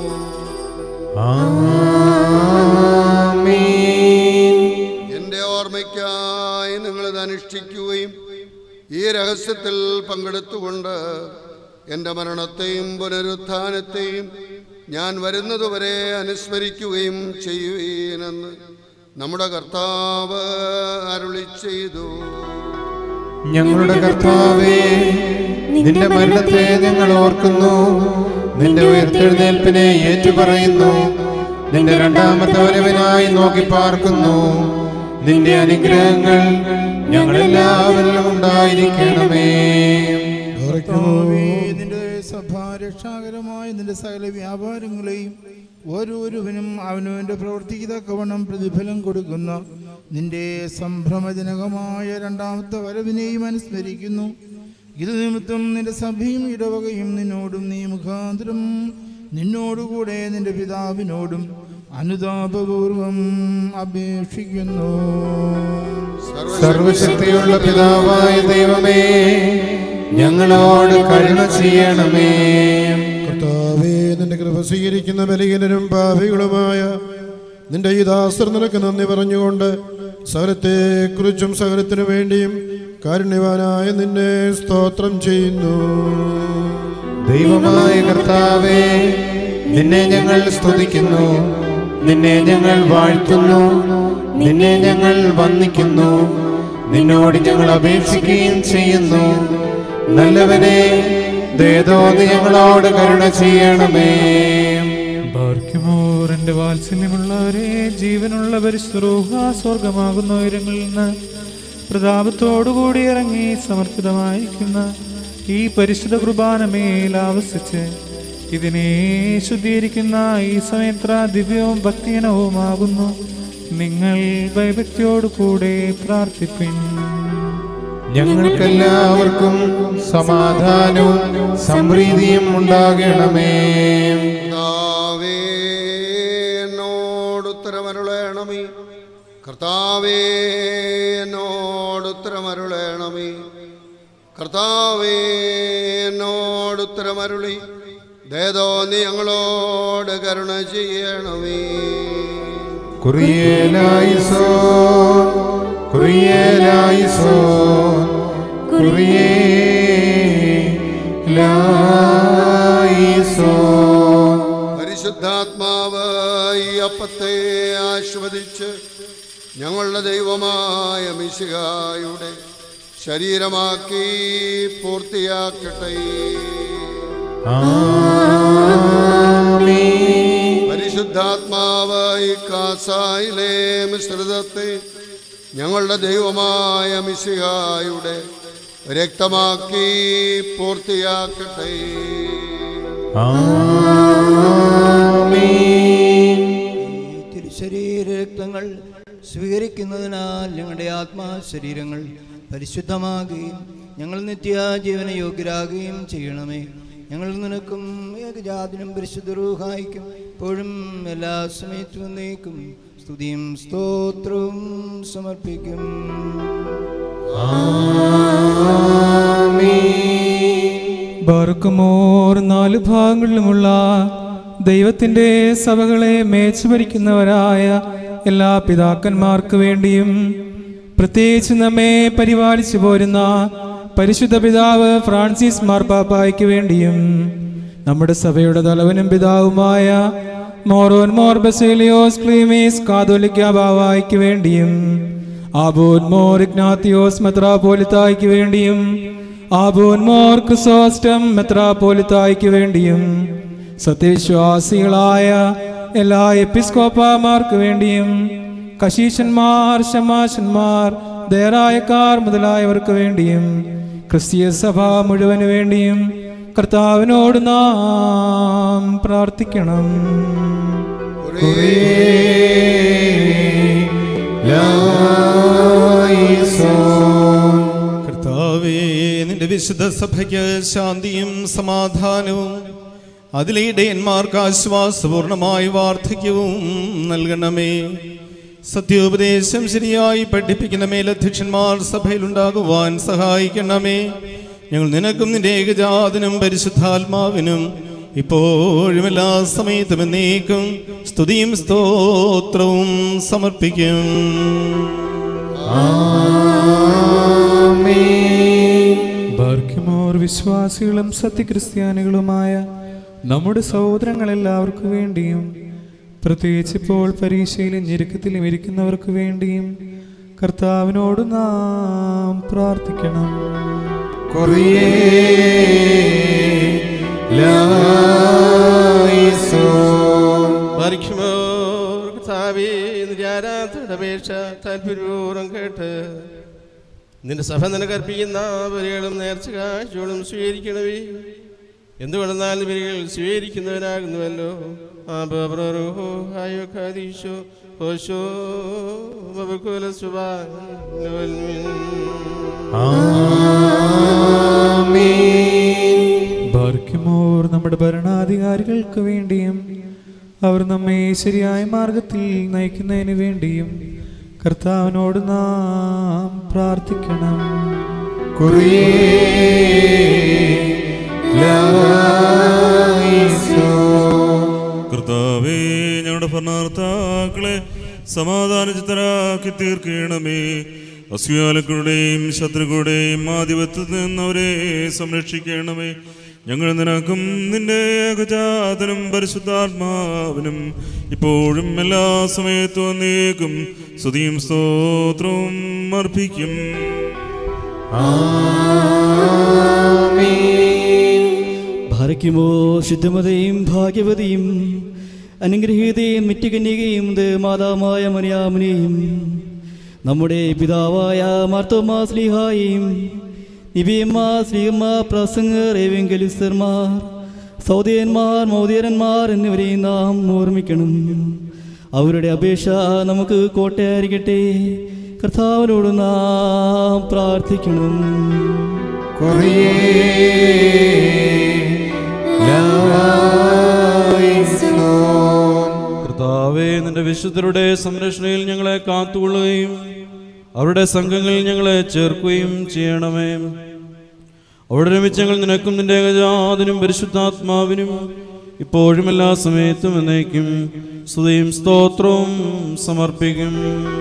എൻ്റെ ഓർമ്മയ്ക്കായി നിങ്ങളിത് അനുഷ്ഠിക്കുകയും ഈ രഹസ്യത്തിൽ പങ്കെടുത്തുകൊണ്ട് എൻ്റെ മരണത്തെയും പുനരുത്ഥാനത്തെയും ഞാൻ വരുന്നതുവരെ അനുസ്മരിക്കുകയും ചെയ്യുവീനെന്ന് നമ്മുടെ കർത്താവ് അരുളി ചെയ്തു
ഞങ്ങളുടെ കർത്താവേ നിന്റെ മരണത്തെ ഞങ്ങൾ ഓർക്കുന്നു നിന്റെ ഉയർത്തെഴുന്നേൽപ്പിനെ ഏറ്റുപറയുന്നു നിന്റെ രണ്ടാമത്തെ വരവിനായി നോക്കി പാർക്കുന്നു നിന്റെ അനുഗ്രഹങ്ങൾ ഞങ്ങളെല്ലാവരിലും ഉണ്ടായിരിക്കണമേ
കർത്താവേ, നിന്റെ സഭാരക്ഷാകരമായ നിന്റെ സകല വ്യാപാരങ്ങളെയും ഓരോരുവനും അവനവന്റെ പ്രവൃത്തിക്ക് തക്കവണ്ണം പ്രതിഫലം കൊടുക്കുന്ന നിന്റെ സംഭ്രമജനകമായ രണ്ടാമത്തെ വരവിനെയും അനുസ്മരിക്കുന്നു ഇത് നിമിത്തം നിന്റെ സഭയും ഇടവകയും നിന്നോടും നീ മുഖാന്തരം നിന്നോടുകൂടെ നിന്റെ പിതാവിനോടും അനുതാപപൂർവം അപേക്ഷിക്കുന്നു
സർവശക്തിയുള്ള പിതാവായ ദൈവമേ ഞങ്ങളോട് കരുണ ചെയ്യണമേ
കർത്താവേ നിന്റെ കൃപ സ്വീകരിക്കുന്ന ബലിഹീനരും പാപികളുമായ നിന്റെ ഈ ദാസർ നിനക്ക് നന്ദി പറഞ്ഞുകൊണ്ട് സകലത്തെക്കുറിച്ചും സകലത്തിനു വേണ്ടിയും കാരുണ്യവാനായ നിന്നെ സ്തോത്രം ചെയ്യുന്നു
ദൈവമായ കർത്താവേ നിന്നെ ഞങ്ങൾ സ്തുതിക്കുന്നു നിന്നെ ഞങ്ങൾ വാഴ്ത്തുന്നു നിന്നെ ഞങ്ങൾ വന്ദിക്കുന്നു നിന്നോട് ഞങ്ങൾ അപേക്ഷിക്കുകയും ചെയ്യുന്നു നല്ലവനെ ദയതോന്ന് ഞങ്ങളോട് കരുണ ചെയ്യണമേ
ബാർക്കുമോർ എന്റെ വാത്സല്യമുള്ളവരെ ജീവനുള്ള പരിശുദ്ധ സ്വർഗമാകുന്ന ഉയരങ്ങളിൽ നിന്ന് പ്രതാപത്തോടുകൂടി ഇറങ്ങി സമർപ്പിതമായിരിക്കുന്ന ഈ പരിശുദ്ധ കുർബാന മേൽ ആവസിച്ച് ഇതിനെ ശുദ്ധീകരിക്കുന്ന ഈ സമയത്ര ദിവ്യവും ഭക്തിയനവുമാകുന്നു നിങ്ങൾ ഭയഭക്തിയോടു കൂടെ പ്രാർത്ഥിപ്പിൻ
ഞങ്ങൾക്കെല്ലാവർക്കും സമാധാനവും സംപ്രീതിയും ഉണ്ടാകണമേ
കർത്താവേ എന്നോടുത്തരമരുളേണമേ കർത്താവേ എന്നോടുത്തരമരുളേണമേ കർത്താവേ എന്നോടുത്തരമരുളി ദേതോ നീ ഞങ്ങളോട് കരുണ ചെയ്യണമേ
കുറിയേലായിസോ കുറിയേലായിസോ കുറിയേലായിസോ
പരിശുദ്ധാത്മാവ് ഈ അപ്പത്തെ ആസ്വദിച്ച് ഞങ്ങളുടെ ദൈവമായ മിശിഹായുടെ ശരീരമാക്കി പൂർത്തിയാക്കട്ടെ പരിശുദ്ധാത്മാവ് ഈ കാസായിലെ മിശ്രിതത്തെ ഞങ്ങളുടെ ദൈവമായ മിശിഹായുടെ രക്തമാക്കി പൂർത്തിയാക്കട്ടെ
തിരുശരീര രക്തങ്ങൾ സ്വീകരിക്കുന്നതിനാൽ ഞങ്ങളുടെ ആത്മാ ശരീരങ്ങൾ പരിശുദ്ധമാകുകയും ഞങ്ങൾ നിത്യ ജീവന യോഗ്യരാകുകയും ചെയ്യണമേ ഞങ്ങൾ നിനക്കും ഏകജാതിനും പരിശുദ്ധ റൂഹായിക്കും ഇപ്പോഴും എല്ലാ സമയത്തും എന്നേക്കും സ്തുതിയും സ്തോത്രവും സമർപ്പിക്കും
ബാറുക്കുമോർ നാല് ഭാഗങ്ങളിലുമുള്ള ദൈവത്തിൻ്റെ സഭകളെ മേച്ചുഭരിക്കുന്നവരായ എല്ലാ പിതാക്കന്മാർക്ക് വേണ്ടിയും പ്രത്യേകിച്ച് നമ്മെ പരിപാലിച്ചു പോരുന്ന പരിശുദ്ധ പിതാവ് ഫ്രാൻസിസ് മാർപ്പാപ്പായ്ക്ക് വേണ്ടിയും നമ്മുടെ സഭയുടെ തലവനും പിതാവുമായ മോറോൻ മോർ ബസേലിയോസ് ക്ലീമീസ് കാതോലിക്ക ബാവായ്ക്ക് വേണ്ടിയും ആബോൻ മോർ ഇഗ്നാത്തിയോസ് മെത്രാപോലിത്തായ്ക്ക് വേണ്ടിയും ആബോൻ മോർ ക്രിസോസ്റ്റം മെത്രാപോലിത്തായ്ക്ക് വേണ്ടിയും സത്യവിശ്വാസികളായ എല്ലാ എപ്പിസ്കോപ്പമാർക്ക് വേണ്ടിയും കശീശന്മാർ ശമാശന്മാർ ദേറായക്കാർ മുതലായവർക്ക് വേണ്ടിയും ക്രിസ്തീയ സഭ മുഴുവന് വേണ്ടിയും കർത്താവിനോട് നാം പ്രാർത്ഥിക്കണം
കർത്താവേ നിന്റെ വിശുദ്ധ സഭയ്ക്ക് ശാന്തിയും സമാധാനവും അതിലെ ഇടയന്മാർക്ക് ആശ്വാസപൂർണമായ വാർദ്ധക്യവും നൽകണമേ സത്യോപദേശം ശരിയായി പഠിപ്പിക്കുന്ന മേലധ്യക്ഷന്മാർ സഭയിലുണ്ടാകുവാൻ സഹായിക്കണമേ ഞങ്ങൾ നിനക്കും നിന്റെ ഏകജാതനും പരിശുദ്ധാത്മാവിനും ഇപ്പോഴും എല്ലാ സമയത്തും എന്നേക്കും സ്തുതിയും സ്തോത്രവും സമർപ്പിക്കും
ബാർക്കിമോർ വിശ്വാസികളും സത്യക്രിസ്ത്യാനികളുമായ നമ്മുടെ സഹോദരങ്ങളെല്ലാവർക്കു വേണ്ടിയും പ്രത്യേകിച്ച് ഇപ്പോൾ പരീക്ഷയിലും ഞെരുക്കത്തിലും ഇരിക്കുന്നവർക്ക് വേണ്ടിയും കർത്താവിനോട് നാം പ്രാർത്ഥിക്കണം
അപേക്ഷ താല്പര്യപൂർവ്വം കേട്ട് നിന്റെ സഭ നിനക്കർപ്പിക്കുന്ന ബലികളും നേർച്ച കാഴ്ചകളും സ്വീകരിക്കണവേ എന്തുകൊണ്ടെന്നാൽ ബലികൾ സ്വീകരിക്കുന്നവനാകുന്നുവല്ലോ ആ ബബ്രോ ഹായോ ഖാദീശോ ഹോശോ ബബുക്കുല സുബാൻ
ബാർക്കിമോർ നമ്മുടെ ഭരണാധികാരികൾക്ക് വേണ്ടിയും അവർ നമ്മെ ശരിയായ മാർഗത്തിൽ നയിക്കുന്നതിന് വേണ്ടിയും കർത്താവിനോട് നാം പ്രാർത്ഥിക്കണം
കർത്താവേ ഞങ്ങളുടെ ഭരണാർത്ഥാക്കളെ സമാധാനചിത്തരാക്കി തീർക്കണമേ അസ്യാലക്കളുടെയും ശത്രുക്കളുടെയും ആധിപത്യത്തിൽ നിന്നവരെ സംരക്ഷിക്കണമേ ഞങ്ങൾ നിനക്കും നിന്റെ ഏകജാതനും പരിശുദ്ധാത്മാവിനും ഇപ്പോഴും എല്ലാ സമയത്തും എന്നേക്കും സ്തുതിയും സ്തോത്രവും അർപ്പിക്കും
ഭാരയ്ക്കുമോ ശുദ്ധമതയും ഭാഗ്യവതിയും അനുഗ്രഹീതയും നിത്യകന്യകയും മാതാമായ മനിയാമനെയും നമ്മുടെ പിതാവായ മാർത്തോമാ സ്ലീഹായും നിബിയമ്മ ശ്രീയമ്മ പ്രസംഗർ ഏവെങ്കലിസ്തർമാർ സൗദിയന്മാർ മൗദിയരന്മാർ എന്നിവരെയും നാം ഓർമ്മിക്കണം അവരുടെ അപേക്ഷ നമുക്ക് കോട്ടയായിരിക്കട്ടെ കർത്താവിനോട് നാം പ്രാർത്ഥിക്കണം
കർത്താവേ നിന്റെ വിശുദ്ധരുടെ സംരക്ഷണയിൽ ഞങ്ങളെ കാത്തുകൊള്ളുകയും അവരുടെ സംഘങ്ങളിൽ ഞങ്ങളെ ചേർക്കുകയും ചെയ്യണമേ അവിടെ രമിച്ച് ഞങ്ങൾ നിനക്കും നിന്റെ ഏകജാതനും പരിശുദ്ധാത്മാവിനും ഇപ്പോഴും എല്ലാ സമയത്തും എന്നേക്കും സ്തുതിയും സ്തോത്രവും സമർപ്പിക്കും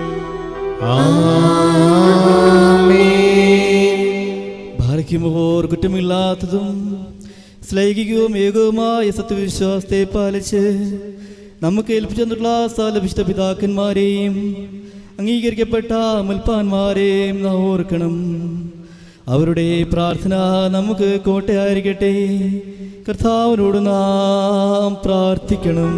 ഭാരയ്ക്കുമോർ കുറ്റമില്ലാത്തതും ശ്ലൈകികവും ഏകവുമായ സത്യവിശ്വാസത്തെ പാലിച്ച് നമുക്ക് ഏൽപ്പിച്ചെന്നുള്ള സ്ഥലവിശുദ്ധ പിതാക്കന്മാരെയും അംഗീകരിക്കപ്പെട്ട മുൽപ്പാന്മാരെയും നാം ഓർക്കണം അവരുടെ പ്രാർത്ഥന നമുക്ക് കോട്ടയായിരിക്കട്ടെ കർത്താവിനോട് നാം പ്രാർത്ഥിക്കണം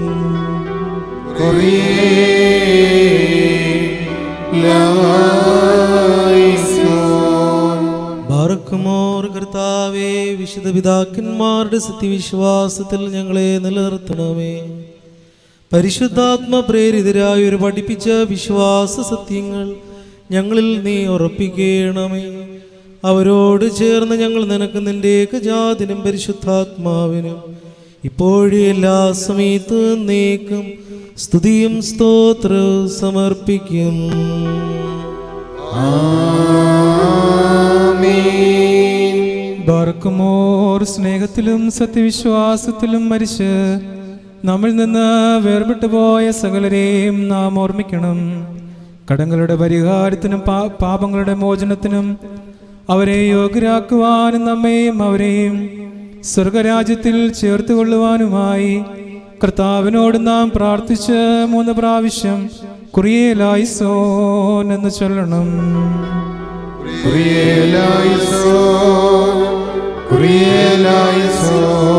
ബാറക്കുമോർ കർത്താവേ വിശുദ്ധ പിതാക്കന്മാരുടെ സത്യവിശ്വാസത്തിൽ ഞങ്ങളെ നിലനിർത്തണമേ പരിശുദ്ധാത്മ പ്രേരിതരായ ഒരു പഠിപ്പിച്ച വിശ്വാസ സത്യങ്ങൾ ഞങ്ങളിൽ നീ ഉറപ്പിക്കണമേ അവരോട് ചേർന്ന് ഞങ്ങൾ നിനക്ക് നിന്റെ ഏകജാതിനും പരിശുദ്ധാത്മാവിനും ഇപ്പോഴും എല്ലാ സമയത്തും നീക്കും സ്തുതിയും സ്തോത്രവും സമർപ്പിക്കും
ബാർക്കുമോർ സ്നേഹത്തിലും സത്യവിശ്വാസത്തിലും മരിച്ച് നമ്മിൽ നിന്ന് വേർപെട്ടു പോയ സകലരെയും നാം ഓർമ്മിക്കണം കടങ്ങളുടെ പരിഹാരത്തിനും പാ- പാപങ്ങളുടെ മോചനത്തിനും അവരെ യോഗ്യരാക്കുവാനും നമ്മെയും അവരെയും സ്വർഗരാജ്യത്തിൽ ചേർത്തുകൊള്ളുവാനുമായി കർത്താവിനോട് നാം പ്രാർത്ഥിച്ച് മൂന്ന് പ്രാവശ്യം കുറിയേലായിസോൻ എന്ന് ചൊല്ലണം
കുറിയേലായിസോ കുറിയേലായിസോ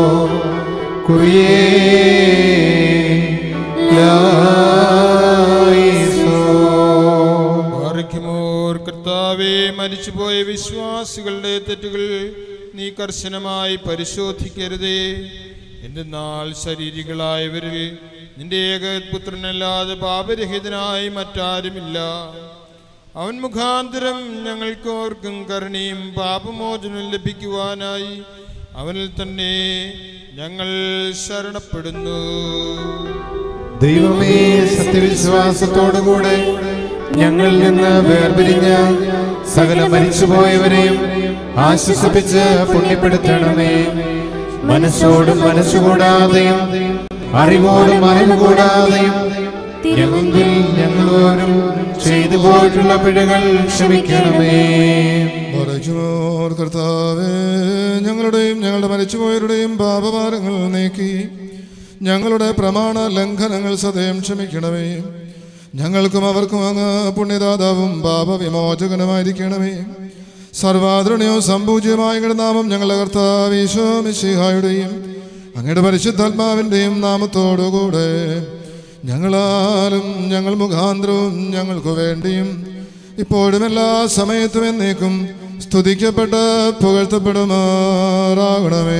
കുറിയേലായിസോ
പാറിക്കുമോർ കർത്താവെ മരിച്ചുപോയ വിശ്വാസികളുടെ തെറ്റുകൾ നീ കർശനമായി പരിശോധിക്കരുതേ എന്തെന്നാൽ ശരീരികളായവരിൽ നിന്റെ ഏകപുത്രനല്ലാതെ പാപരഹിതനായി മറ്റാരുമില്ല അവൻ മുഖാന്തരം ഞങ്ങൾക്കോർക്കും കരുണയും പാപമോചനം ലഭിക്കുവാനായി അവനിൽ തന്നെ ഞങ്ങൾ ശരണപ്പെടുന്നു
ദൈവമേ സത്യവിശ്വാസത്തോടുകൂടെ ഞങ്ങളിൽ നിന്ന് വേർപിരിഞ്ഞ സകല മരിച്ചുപോയവരെയും ആശ്വസിപ്പിച്ച് പുണ്യപ്പെടുത്തണമേ മനസ്സോടും മനസ്സുകൂടാതെയും അറിവോടും അറിവ് കൂടാതെയും ഞങ്ങളിൽ ഞങ്ങളോരും ചെയ്തു പോയിട്ടുള്ള പിഴകൾ ക്ഷമിക്കണമേ
മറിച്ചുപോർ കർത്താവേ ഞങ്ങളുടെയും ഞങ്ങളുടെ മരിച്ചുപോയവരുടെയും പാപഭാരങ്ങൾ നീക്കി ഞങ്ങളുടെ പ്രമാണ ലംഘനങ്ങൾ സദയം ക്ഷമിക്കണമേ ഞങ്ങൾക്കും അവർക്കും അങ്ങ് പുണ്യദാതാവും പാപവിമോചകനുമായിരിക്കണമേ സർവാദരണയോ സംപൂജ്യമായ അങ്ങയുടെ നാമം ഞങ്ങളുടെ കർത്താവ് ഈശോ മിശിഹായുടെയും അങ്ങയുടെ പരിശുദ്ധാത്മാവിൻ്റെയും നാമത്തോടുകൂടെ ഞങ്ങളാലും ഞങ്ങൾ മുഖാന്തരവും ഞങ്ങൾക്ക് വേണ്ടിയും ഇപ്പോഴും എല്ലാ സമയത്തും എന്നേക്കും സ്തുതിക്കപ്പെട്ട് പുകഴ്ത്തപ്പെടുമാറാകണമേ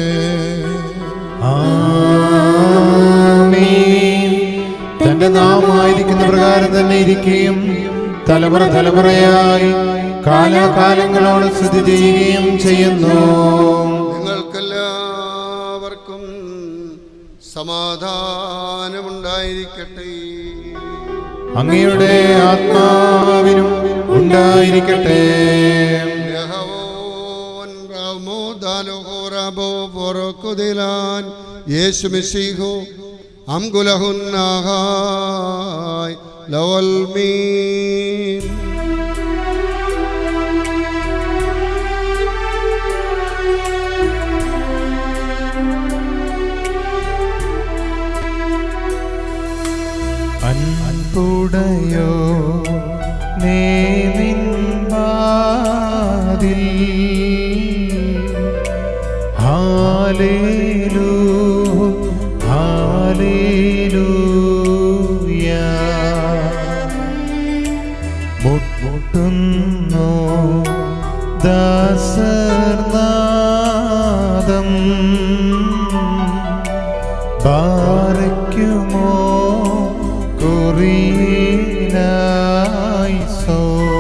ആമേൻ. തന്റെ നാമായിരിക്കുന്ന പ്രകാരം തന്നെ ഇരിക്കുകയും തലമുറ തലമുറയായി കാലാകാലങ്ങളോട് സ്ഥിതി ചെയ്യുകയും ചെയ്യുന്നു
നിങ്ങൾക്കെല്ലാവർക്കും സമാധാനമുണ്ടായിരിക്കട്ടെ
അങ്ങയുടെ ആത്മാവിനും ഉണ്ടായിരിക്കട്ടെ
യേശു മിശിഹോ അംഗുലഹുന്നാഹായ് ലവൽ മീൻ
അൻപുടയോ നേ നിൻപാതിൽ ഹാലേലൂ ഹാലേലൂയ മുട്ടുന്നു ദാസർനാദം പാറയ്ക്കുമോ കുറിയിലായിസോ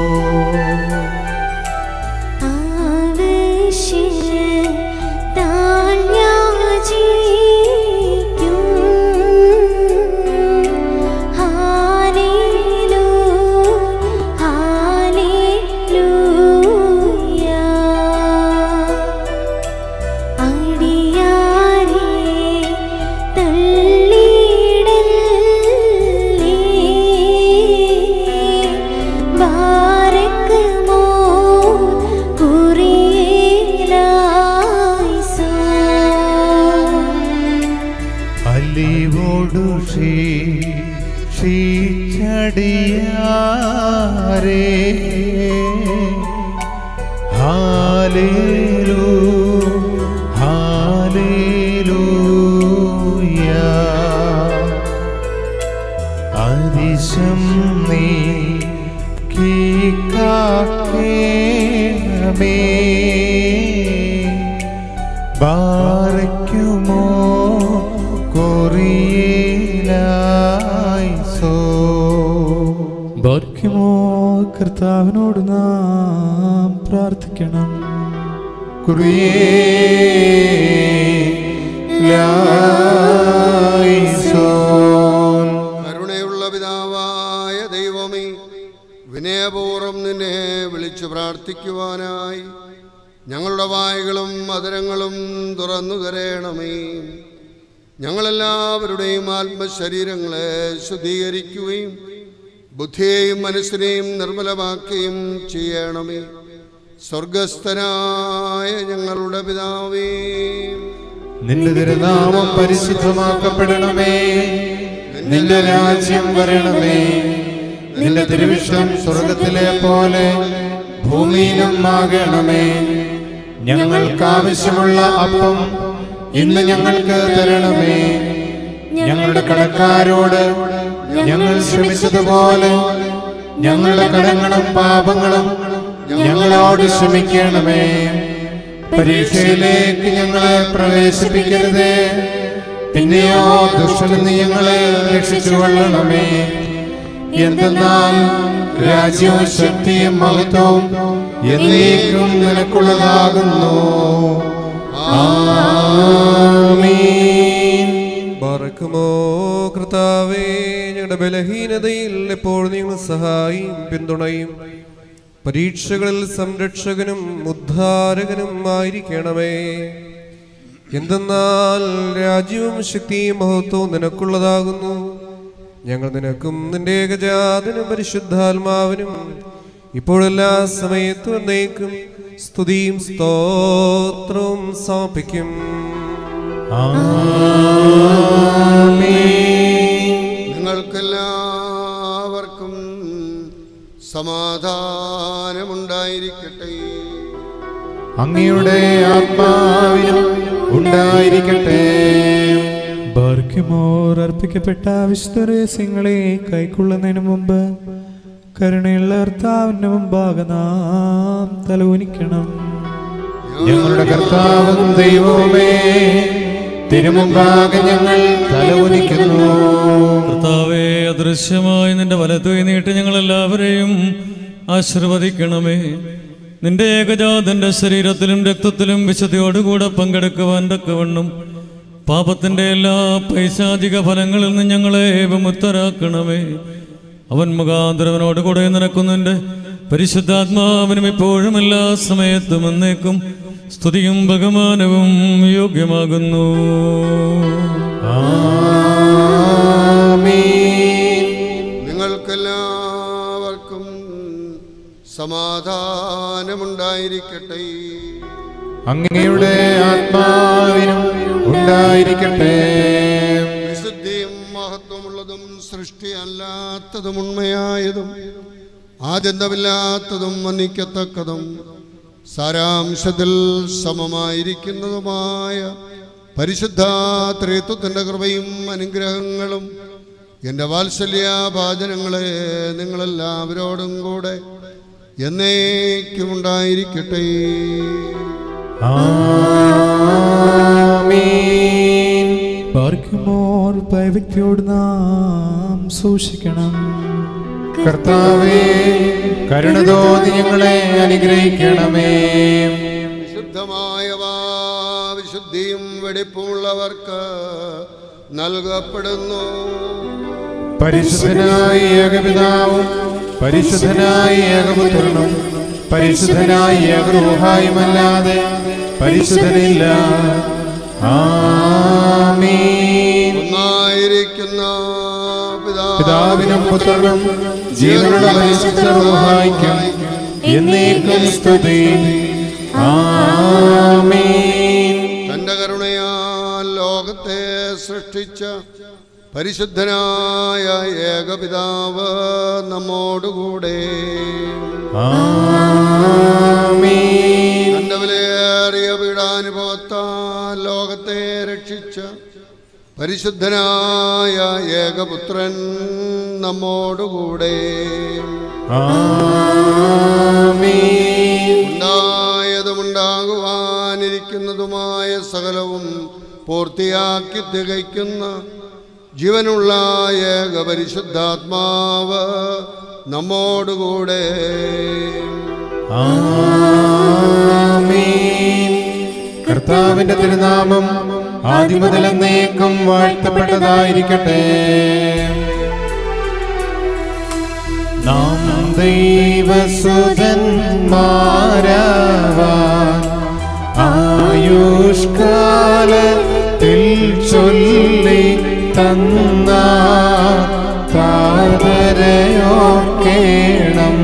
അലിവോടു ഷീച്ചടിയാരേ ഹാലേലൂ ഹാലേലൂയ അതിശം നീ കീക്കാക്കേണമേ ബാറയ്ക്കുമോ കൊറിയിലായിസോ
ബാർക്കുമോ കർത്താവിനോട് നാം പ്രാർത്ഥിക്കണം
കുറിയേലായിസോൻ
കരുണയുള്ള പിതാവായ ദൈവമേ വിനയപൂർവ്വം നിന്നെ വിളിച്ചു പ്രാർത്ഥിക്കുവാനായി ഞങ്ങളുടെ വായകളും മധുരങ്ങളും തുറന്നു തരേണമേ ഞങ്ങളെല്ലാവരുടെയും ആത്മശരീരങ്ങളെ ശുദ്ധീകരിക്കുകയും ബുദ്ധിയെയും മനസ്സിനെയും നിർമ്മലമാക്കുകയും ചെയ്യണമേ സ്വർഗസ്ഥനായ ഞങ്ങളുടെ പിതാവേ
നിന്റെ തിരുനാമം പരിശുദ്ധമാക്കപ്പെടണമേ നിന്റെ രാജ്യം വരണമേ നിന്റെ തിരുവിഷ്ടം സ്വർഗത്തിലെ പോലെ ഭൂമിയിലും ആകണമേ ഞങ്ങൾക്ക് ആവശ്യമുള്ള അപ്പം ഇന്ന് ഞങ്ങൾക്ക് തരണമേ ഞങ്ങളുടെ കടക്കാരോട് ഞങ്ങൾ ക്ഷമിച്ചതുപോലെ ഞങ്ങളുടെ കടങ്ങളും പാപങ്ങളും ഞങ്ങളോട് ക്ഷമിക്കണമേ പരീക്ഷയിലേക്ക് ഞങ്ങളെ പ്രവേശിപ്പിക്കരുതേ പിന്നെയോ ദുഷ്ടനിൽ നിന്ന് ഞങ്ങളെ രക്ഷിച്ചു കൊള്ളണമേ എന്തെന്നാൽ രാജ്യവും ശക്തിയും മഹത്വവും എന്നേക്കും നിനക്കുള്ളതാകുന്നു ആമീൻ
ബറക്കുമോ കർത്താവേ ഞങ്ങളുടെ ബലഹീനതയിൽ എപ്പോഴും നിങ്ങൾ സഹായിയും പിന്തുണയും പരീക്ഷകളിൽ സംരക്ഷകനും ഉദ്ധാരകനും ആയിരിക്കണമേ എന്തെന്നാൽ രാജ്യവും ശക്തിയും മഹത്വവും നിനക്കുള്ളതാകുന്നു ഞങ്ങൾ നിനക്കും നിന്റെ ഏകജാതനും പരിശുദ്ധാത്മാവിനും ഇപ്പോഴെല്ലാ സമയത്തും എന്നേക്കും സ്തുതിയും സ്തോത്രവും സമർപ്പിക്കും
നിങ്ങൾക്കെല്ലാവർക്കും സമാധാനമുണ്ടായിരിക്കട്ടെ
അങ്ങയുടെ ആത്മാവിനും ഉണ്ടായിരിക്കട്ടെ
ബാർക്കിമോർ അർപ്പിക്കപ്പെട്ട വിശുദ്ധ രഹസ്യങ്ങളെ കൈക്കൊള്ളുന്നതിന് മുമ്പ് കരുണയുള്ള കർത്താവിന്റെ മുമ്പാകെ നാം തലവുനിക്കണം
ഞങ്ങളുടെ കർത്താവും ദൈവവുമേ തിരുമുമ്പാകെ ഞങ്ങൾ തലവുനിക്കുന്നു
കർത്താവേ അദൃശ്യമായി നിന്റെ വലത്തുകൈ നീട്ടി ഞങ്ങളെല്ലാവരെയും ആശീർവദിക്കണമേ നിന്റെ ഏകജാതന്റെ ശരീരത്തിലും രക്തത്തിലും വിശുദ്ധിയോടുകൂടെ പങ്കെടുക്കുവാൻ തക്കവണ്ണം പാപത്തിന്റെ എല്ലാ പൈശാചിക ഫലങ്ങളിൽ നിന്ന് ഞങ്ങളെ വിമുക്തരാക്കണമേ അവൻ മുഖാന്തരവനോട് കൂടെ നിനക്കുന്നുണ്ട് പരിശുദ്ധാത്മാവിനും ഇപ്പോഴും എല്ലാ സമയത്തും എന്നേക്കും സ്തുതിയും ബഹുമാനവും യോഗ്യമാകുന്നു
നിങ്ങൾക്കെല്ലാവർക്കും സമാധാനമുണ്ടായിരിക്കട്ടെ
അങ്ങയുടെ ആത്മാവിനും ഉണ്ടായിരിക്കട്ടെ
വിശുദ്ധിയും മഹത്വമുള്ളതും സൃഷ്ടി അല്ലാത്തതും ഉണ്മയായതും ആദ്യന്തമില്ലാത്തതും വന്നിക്കത്തക്കതും സാരാംശത്തിൽ സമമായിരിക്കുന്നതുമായ പരിശുദ്ധ ത്രിത്വത്തിൻ്റെ കൃപയും അനുഗ്രഹങ്ങളും എൻ്റെ വാത്സല്യഭാചനങ്ങളെ നിങ്ങളെല്ലാവരോടും കൂടെ എന്നേക്കും ഉണ്ടായിരിക്കട്ടെ
ബാർക്കിമോർ ഭയഭക്തിയോട് നാം സൂക്ഷിക്കണം
കർത്താവേ കരുണ തോന്നി ഞങ്ങളെ അനുഗ്രഹിക്കണമേ
വിശുദ്ധമായവ വിശുദ്ധിയും വെടിപ്പുമുള്ളവർക്ക് നൽകപ്പെടുന്നു
പരിശുദ്ധനായ ഏകപിതാവും പരിശുദ്ധനായ ഏകപുത്രനും പരിശുദ്ധനായ ഏകരൂഹായുമല്ലാതെ പരിശുദ്ധനില്ല ആമീൻ
ഒന്നായിരിക്കുന്ന
പിതാവിനും പുത്രനും ജീവനുള്ള പരിശുദ്ധ റൂഹായിക്കും എന്നേക്കും സ്തുതി ആമീൻ
തന്റെ കരുണയാൽ ലോകത്തെ സൃഷ്ടിച്ച പരിശുദ്ധനായ ഏകപിതാവ് നമ്മോടുകൂടെ തന്റെ വിലയേറിയ പീഡാനുഭവത്താൽ ലോകത്തെ രക്ഷിച്ച പരിശുദ്ധനായ ഏകപുത്രൻ നമ്മോടുകൂടെ ഉണ്ടായതുമുണ്ടാകുവാനിരിക്കുന്നതുമായ സകലവും പൂർത്തിയാക്കി തികയ്ക്കുന്ന ജീവനുള്ള ഏക പരിശുദ്ധാത്മാവ് നമ്മോടുകൂടെ
കർത്താവിന്റെ തിരുനാമം ആദ്യം മുതൽ എന്നേക്കും വാഴ്ത്തപ്പെട്ടതായിരിക്കട്ടെ നാം ദൈവസുതന്മാരാവാൻ ആയുഷ്കാലത്തിൽ ചൊല്ലി തന്ന താതരയോർക്കേണം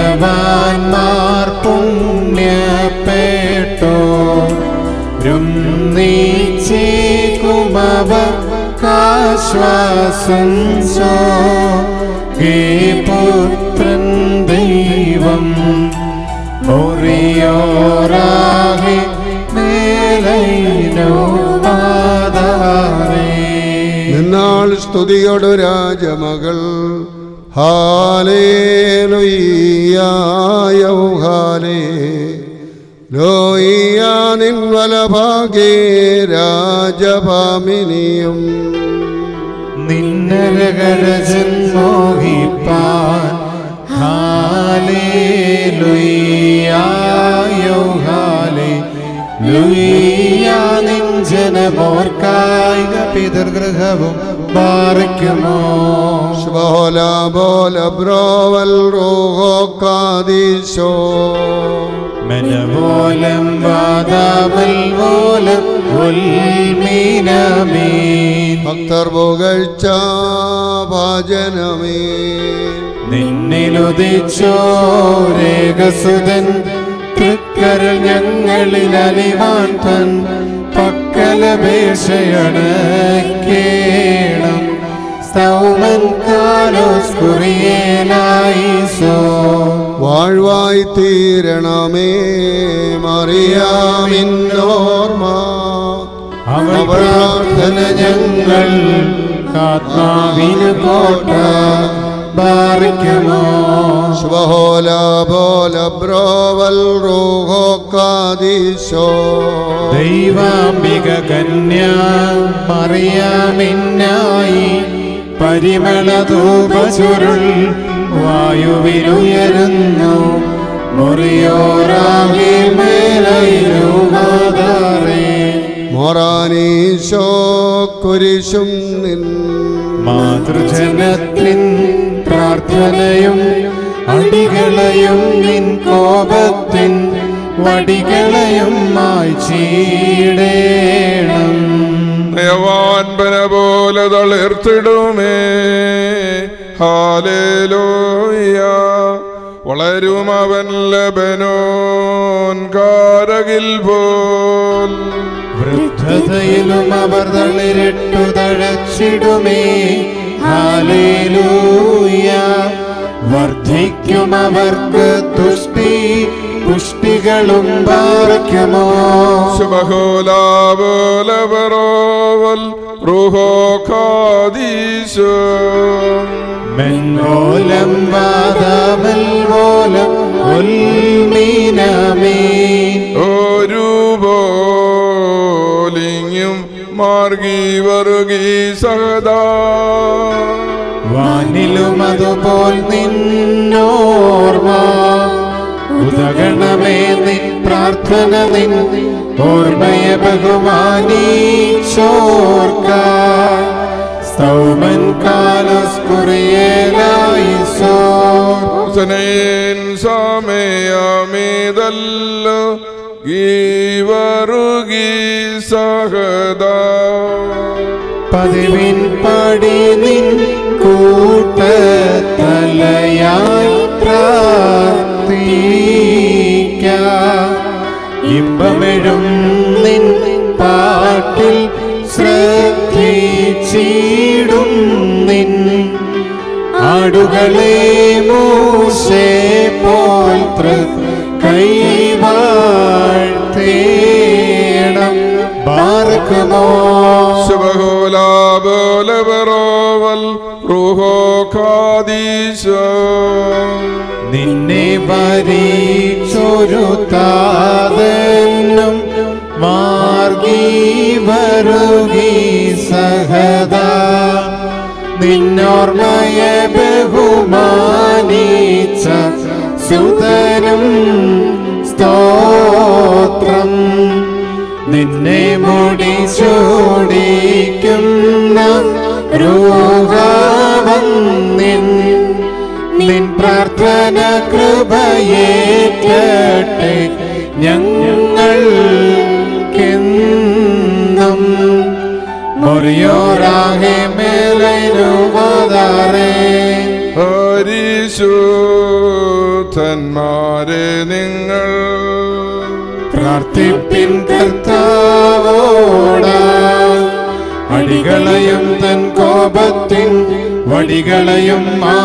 നയവാൻമാർ പുണ്യപ്പെട്ടോ രും ആശ്വാസം പുത്രൻ ദൈവം ഒറിയോറാഹി മേലൈനോ പാതാരേ
നിന്നാൾ സ്തുതിയോടു രാജമകൾ ഹാലേലുയ്യായോ ഹാലേ ലോയ്യ നിൻ വലഭാഗേ രാജഭാമിനിയും
നിന്നരകരജൻ മോഹിപ്പാൻ ഹാലേലുയ്യായോ ഹാലേ ലുയ്യാ നിൻ ജനമോർക്കായിക പിതൃഗൃഹവും പാറിക്കുമോ
ബോല ബോല ബ്രോവൽ റൂഹോ കാദീശോ
മനവോലം വാദാമൽ വോലം ഉൽമീനമീൻ
ഭക്തർ പുകഴ്ച ഭാജനമേ
നിന്നിലുദിച്ചോരേകസുതൻ തൃക്കരൾ ഞങ്ങളിൽ അലിവാൻ തൻ പക്കലപേക്ഷയാണ് കേണം സൗമൻ കാലോസ് കുറിയേലായിസോ
വാഴ്വായി തീരണമേ മറിയാമിന്നോർമ്മ
അവൾ പ്രാർത്ഥന ഞങ്ങൾ ആത്മാവിന് കോട്ട ബാറിക്കുമോ
സ്വഹോല ബോല ബ്രോവൽ റൂഹോ കാദീശോ
ദൈവാംബിക കന്യ മറിയാമിന്നായി പരിമള ധൂപചുരുൾ വായുവിലുയരുന്നു മുറിയോറാകി മേലൈരുമാതാറേ
മൊറാനീശോ കുരിശും നിൻ
മാതൃജനത്തിൻ പ്രാർത്ഥനയും അടികളയും നിൻ കോപത്തിൻ വടികളയും മായ്ച്ചീടേണം
നയവാൻപന പോലെ തളിർത്തിടുമേ ഹാലേലോയ വളരും അവൻ ലബനോൻ കാരകിൽ പോൽ
വൃദ്ധതയിലും അവർ തളിരിട്ടു തഴച്ചിടുമേ ഹാലേലൂയ വർദ്ധിക്കും അവർക്ക് തുഷ്ടി പുഷ്ടികളും പാർക്കുമോ
ശുഭഹോലാവോലവറോവൽ റുഹോ കാദീശോ
മെൻമോലം വാദമൽ മോലം ഉൽമീനമീൻ
ഒരു പോലിങ്ങും മാർഗി വരുകി സഹദാ
വാനിലും അതുപോൽ നിന്നോർമ്മ ഉദകണമേ നിൻ പ്രാർത്ഥന നിൻ ഓർമ്മയെ ബഹുമാനീച്ചോർക്ക സൗമൻ കാലസ് കുറിയേലായിസോ
സനേൻ സമയമേതല്ലോ ഗീവറുകി സഹദാ
പതിവിൻ പടി നിൻ കൂട്ടത്തലയായി പ്രാർത്ഥിക്ക ഇമ്പമെഴും നിൻ പാട്ടിൽ ശ്രദ്ധിച്ചിടും നിൻ ആടുകളെ മൂശേ പോൽ തൃ കൈവാഴ്ത്തേണം ബാർക്കുമോ
ശുഭഹോലാബോലവറോവൽ റുഹോ കാദീശോ
നിന്നെ വരിച്ചൊരു താതനും മാർഗീ വരുകി സഹദാ നിന്നോർമ്മയെ ബഹുമാനിച്ച സുതനും സ്തോത്രം നിന്നെ മുടി ചൂടിക്കുന്ന രൂപവന്നിൻ നിൻ പ്രാർത്ഥന കൃപയേറ്റട്ടെ ഞങ്ങൾക്കെന്നും മുറിയോറാകെ മേലനുവാദാറേ
പരിശുദ്ധന്മാരെ നിങ്ങൾ
പ്രാർത്ഥിപ്പിൻ കർത്താവോട അടികളയും തൻ കോ കോപത്തിൻ വടികളയും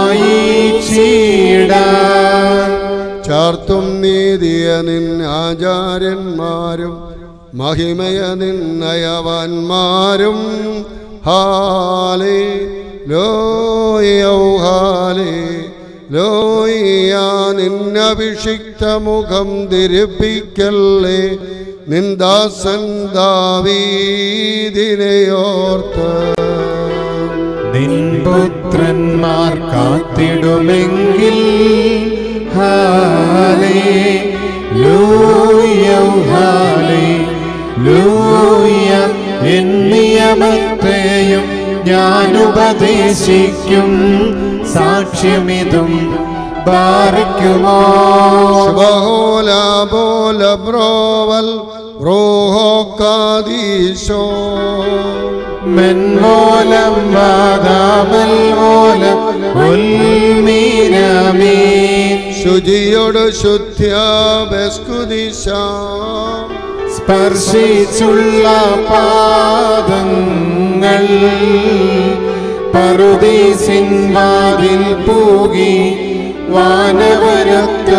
മായിച്ചിടാൻ
ചാർത്തും നീതിയ നിൻ ആചാര്യന്മാരും മഹിമയ നിന്നയവാന്മാരും ഹാലേ ലോയൗ ഹാലേ ലോയ നിന്നഭിഷിക്ത മുഖം തിരുപ്പിക്കല്ലേ നിന്ദാസൻ ദാവീദിനെയോർത്ത്
നിൻ പുത്രന്മാർ കാത്തിടുമെങ്കിൽ ഹാലേ ലൂയൗ ഹാലേ ലൂയ എൻ നിയമത്തെയും ഞാൻ ഉപദേശിക്കും സാക്ഷ്യമിതും ബാറയ്ക്കുമോ
ശുഭഹോല ബോല ബ്രോവൽ റോഹോ കാദീശോ
മെൻമോലം വാദാമൽ മോലം ഉൽമീനമേ
ശുചിയോട് ശുദ്ധ്യാബസ്കുദിശ
സ്പർശിച്ചുള്ള പാദങ്ങൾ പറുദീസിൻ വാതിൽ പൂകി വാനവരത്ത്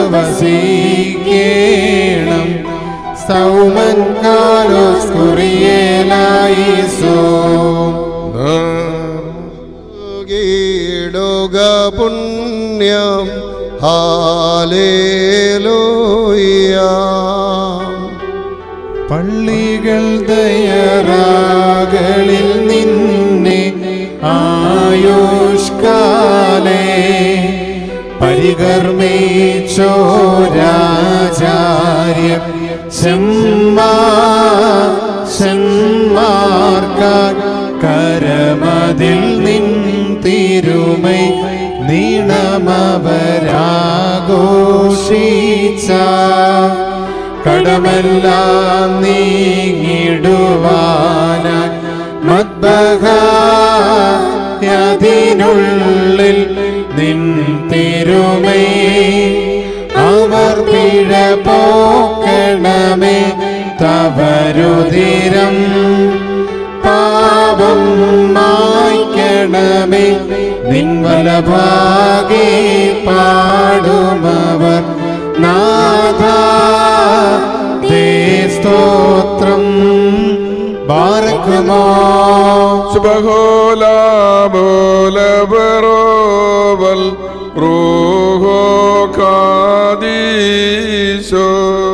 വസീകേണം സൗമൻ കാലോസ് കുറിയേലായിസോ
ഗീടുക പുണ്യം ഹാലേലൂയ
പള്ളികൾ ദയറാകളിൽ നിന്നെ ആയുഷ്കാലേ പരികർമ്മേച്ചോരാചാര്യ ശന്മാർക്കാർ കരമതിൽ നിൻ തിരുമൈ നീണമവരാഘോഷിച്ച കടമെല്ലാം നീങ്ങിടുവാനായി മദ്ബഹായതിനുള്ളിൽ നിൻ തിരുമൈ അവർ പിഴ പോക്കണമേ തവരുതിരം പാപം മായ്ക്കണമേ നിൻ വലഭാഗേ പാടുമവർ നാഥ തേ സ്തോത്രം ബാറക്കുമോ
സുബഹോല ബോല ബറോവൽ റൂഹോ കാദീശോ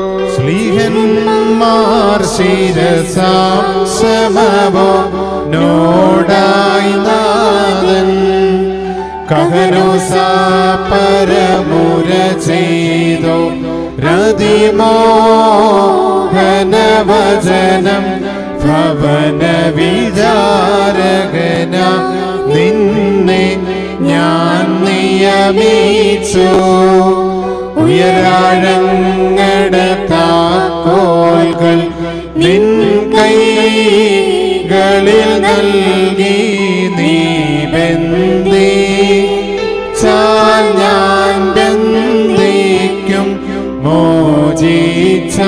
സ്ലീഹന്മാർ ശിരസാം സമവോ നോടായി നാഥൻ കഹനോസ പരമുര ചെയ്തോ രതിമോഹനവചനം ഭവന വിചാരകന നിന്നെ ഞാൻ നിയമിച്ചു ഉയരാഴങ്ങട താക്കോൽകൾ നിൻ കൈകളിൽ നൽകി നീ ബന്ദി ചാൽ ഞാൻ ബന്ദിക്കും മോചിച്ച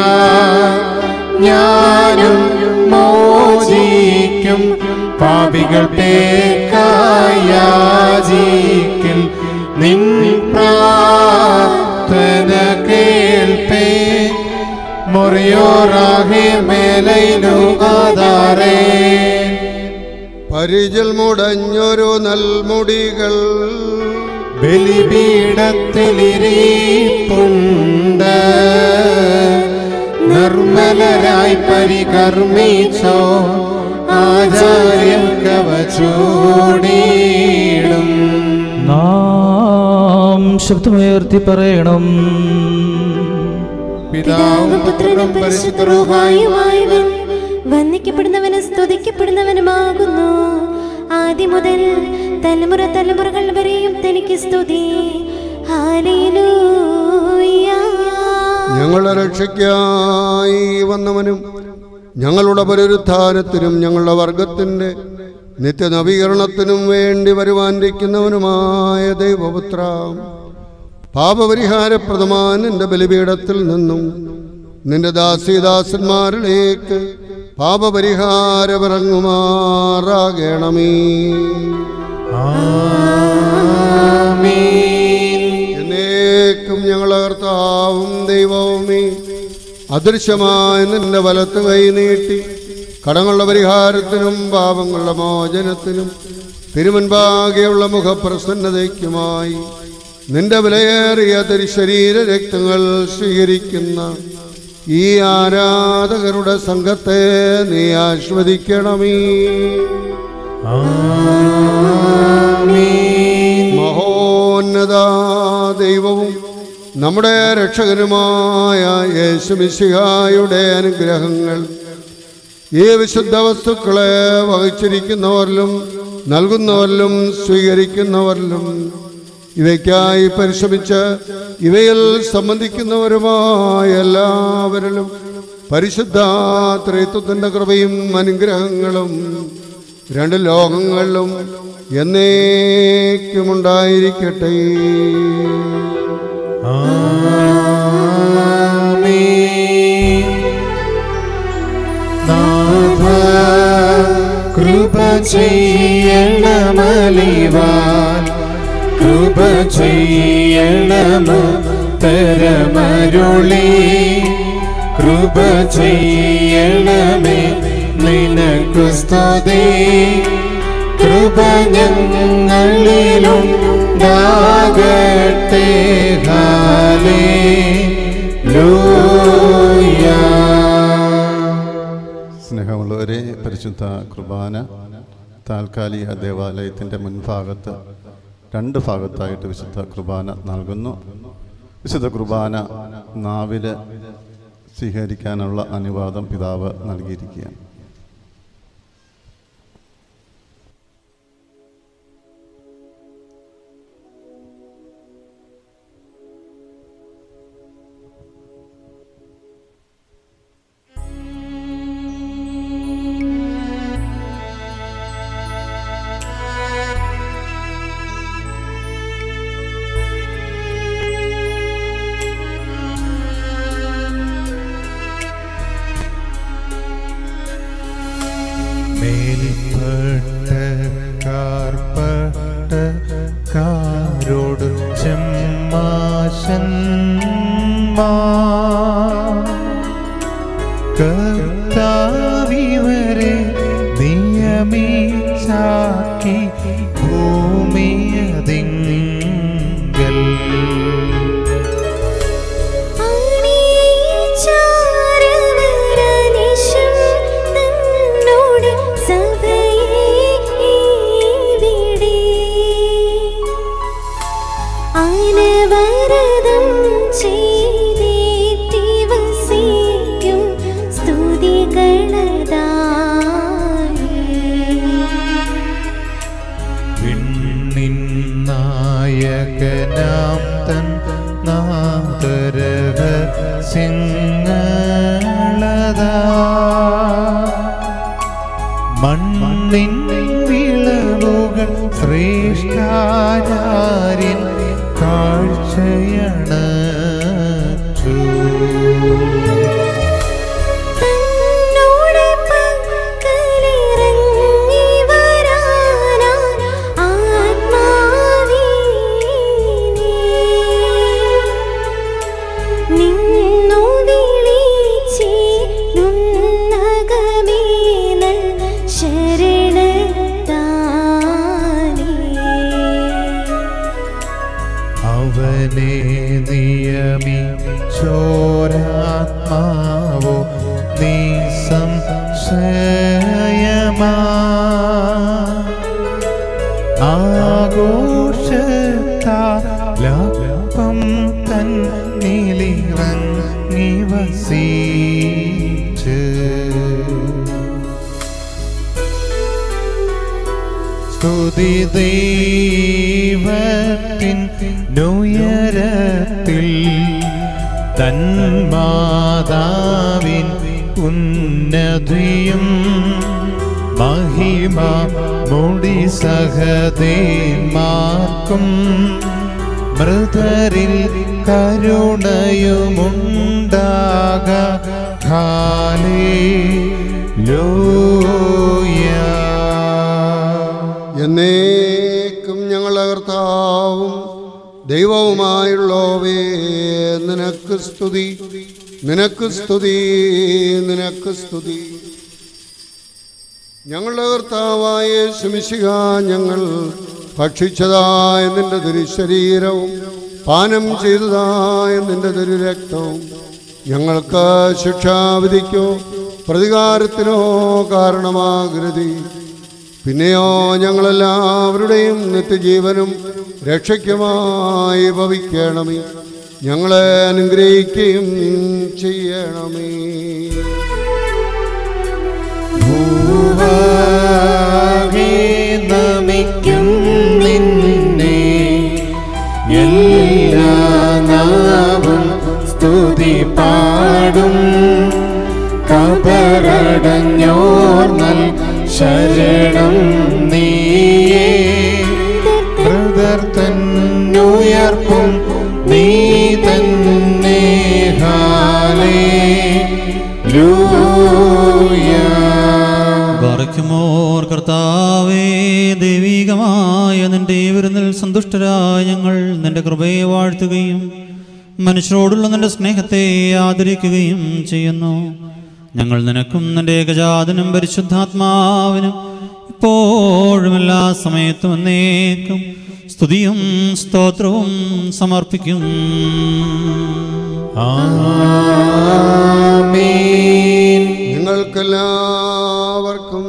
ഞാനും മോചിക്കും പാപികൾ പേക്കായാജിക്കൽ നിൻ പ്രാർത്ഥന കേൾപ്പേ മുറിയോറാഹെ മേലൈനു ആധാരേ
പരിചൽ മുടഞ്ഞൊരു നൽമുടികൾ
ബലിപീഠത്തിലിരിപ്പുണ്ട് നിർമ്മലരായി പരികർമ്മിച്ചോ ആചാര്യം കവചൂടിയിടും
നാം ശബ്ദമുയർത്തി പറയണം
പിതാവും
പുത്രനും പരിശുദ്ധറുഹായുമായവൻ വന്ദിക്കപ്പെടുന്നവനും സ്തുതിക്കപ്പെടുന്നവനുമാകുന്നു ആദ്യം മുതൽ തലമുറ തലമുറകൾ വരെയും തനിക്ക് സ്തുതി ഹാലേലൂയ
ഞങ്ങളുടെ രക്ഷയ്ക്കായി വന്നവനും ഞങ്ങളുടെ പുനരുത്ഥാനത്തിനും ഞങ്ങളുടെ വർഗത്തിൻ്റെ നിത്യനവീകരണത്തിനും വേണ്ടി വരുവാനിരിക്കുന്നവനുമായ ദൈവപുത്ര പാപപരിഹാരപ്രദമായ നിന്റെ ബലിപീഠത്തിൽ നിന്നും നിന്റെ ദാസീദാസന്മാരിലേക്ക് പാപപരിഹാരമിറങ്ങുമാറാകണമേ എന്നേക്കും ഞങ്ങളെ കർത്താവും ദൈവവുമേ അദൃശ്യമായ നിന്റെ വലത്ത് കൈ നീട്ടി കടങ്ങളുടെ പരിഹാരത്തിനും പാപങ്ങളുടെ മോചനത്തിനും തിരുമുൻപാകെയുള്ള മുഖപ്രസന്നതയ്ക്കുമായി നിന്റെ വിലയേറിയ തിരുശരീര രക്തങ്ങൾ സ്വീകരിക്കുന്ന ഈ ആരാധകരുടെ സംഘത്തെ നീ ആസ്വദിക്കണമേ മഹോന്നത ദൈവവും നമ്മുടെ രക്ഷകനുമായ യേശുമിശിഹായുടെ അനുഗ്രഹങ്ങൾ ഈ വിശുദ്ധ വസ്തുക്കളെ വഹിച്ചിരിക്കുന്നവരിലും നൽകുന്നവരിലും സ്വീകരിക്കുന്നവരിലും ഇവയ്ക്കായി പരിശ്രമിച്ച് ഇവയിൽ സംബന്ധിക്കുന്നവരുമായ എല്ലാവരിലും പരിശുദ്ധ ത്രിത്വത്തിൻ്റെ കൃപയും അനുഗ്രഹങ്ങളും രണ്ട് ലോകങ്ങളിലും എന്നേക്കുമുണ്ടായിരിക്കട്ടെ
കൃപ ചെയ്യണമലിവാൻ കൃപ ചെയ്യണമ തരമരുളി കൃപ ചെയ്യണമേ നിനക്കു സ്തുതി കൃപ ഞങ്ങളിലുണ്ടാകട്ടെ ഹാലേ
സ്നേഹമുള്ളവരെ പരിശുദ്ധ കുർബാന താൽക്കാലിക ദേവാലയത്തിൻ്റെ മുൻഭാഗത്ത് രണ്ട് ഭാഗത്തായിട്ട് വിശുദ്ധ കുർബാന നൽകുന്നു വിശുദ്ധ കുർബാന നാവിൽ സ്വീകരിക്കാനുള്ള അനുവാദം പിതാവ് നൽകിയിരിക്കുകയാണ്
മേൽപ്പെട്ട കാർപ്പട്ട കാരോട് ചെമ്മാശൻ കർത്താവിവരെ നിയമിച്ചാക്കി ഭൂമിയതിങ്കൽ
ചാരവരനിശം തന്നോട് സഭയെ ഇവിടെ അനവരതം ചെയ്തേറ്റി വസിക്കും സ്തുതികളതായി
വിണ്ണിൻ നായകനാം തൻ നാദരവ സിംഗളതാ മണ്ണിൻ വിളവുകൾ ശ്രേഷ്ഠാചാര്യൻ കാഴ്ചയണ
തന്നോട് പക്കലിറങ്ങി വരാനാ ആത്മാവേ നിന്നു വിളിച്ചിടുന്നകമേ നൽ ശരണത്താനേ
അവനെ നിയമിച്ചോരാത്മാവോ നീ സംശയമാ ആഘോഷത്താലപ്പം തന്നിലിറങ്ങി വസിച്ച് സ്തുതി ദൈവത്തിൻ നുയരത്തിൽ തന്മാതാവിൻ ഉന്നതിയും മഹിമ മുടി സഹദേന്മാർക്കും മൃതരിൽ കരുണയുമുണ്ടാക ഹാലേ
എന്നേക്കും ഞങ്ങളുടെ കർത്താവും ദൈവവുമായുള്ളവേ നിനക്ക് സ്തുതി നിനക്ക് സ്തുതി നിനക്ക് സ്തുതി ഞങ്ങളുടെ കർത്താവായ ശമിശിക ഞങ്ങൾ ഭക്ഷിച്ചതായ നിന്റെ തിരുശരീരവും പാനം ചെയ്തതായ നിന്റെ തിരുരക്തവും ഞങ്ങൾക്ക് ശിക്ഷാവിധിക്കോ പ്രതികാരത്തിനോ കാരണമാകരുതി പിന്നെയോ ഞങ്ങളെല്ലാവരുടെയും നിത്യജീവനും രക്ഷയ്ക്കുമായി ഭവിക്കണമേ ഞങ്ങളെ അനുഗ്രഹിക്കുകയും ചെയ്യണമേ
ഭൂവാകെ നമിക്കും നിന്നെ എല്ലാ നാവും സ്തുതി പാടും കബറടഞ്ഞോർ നൽ ശരണം നീയേ ബ്രദർ തന്നുയർപ്പും നീ തന്നെ ഹാലേ
ബാറയ്ക്കുമോർ കർത്താവേ ദൈവികമായ നിന്റെ വിരുന്നിൽ സന്തുഷ്ടരായ ഞങ്ങൾ നിന്റെ കൃപയെ വാഴ്ത്തുകയും മനുഷ്യരോടുള്ള നിന്റെ സ്നേഹത്തെ ആദരിക്കുകയും ചെയ്യുന്നു ഞങ്ങൾ നിനക്കും നിന്റെ ഏകജാതനും പരിശുദ്ധാത്മാവിനും ഇപ്പോഴും എല്ലാ സമയത്തും എന്നേക്കും സ്തുതിയും സ്തോത്രവും സമർപ്പിക്കും
നിങ്ങൾക്കെല്ലാവർക്കും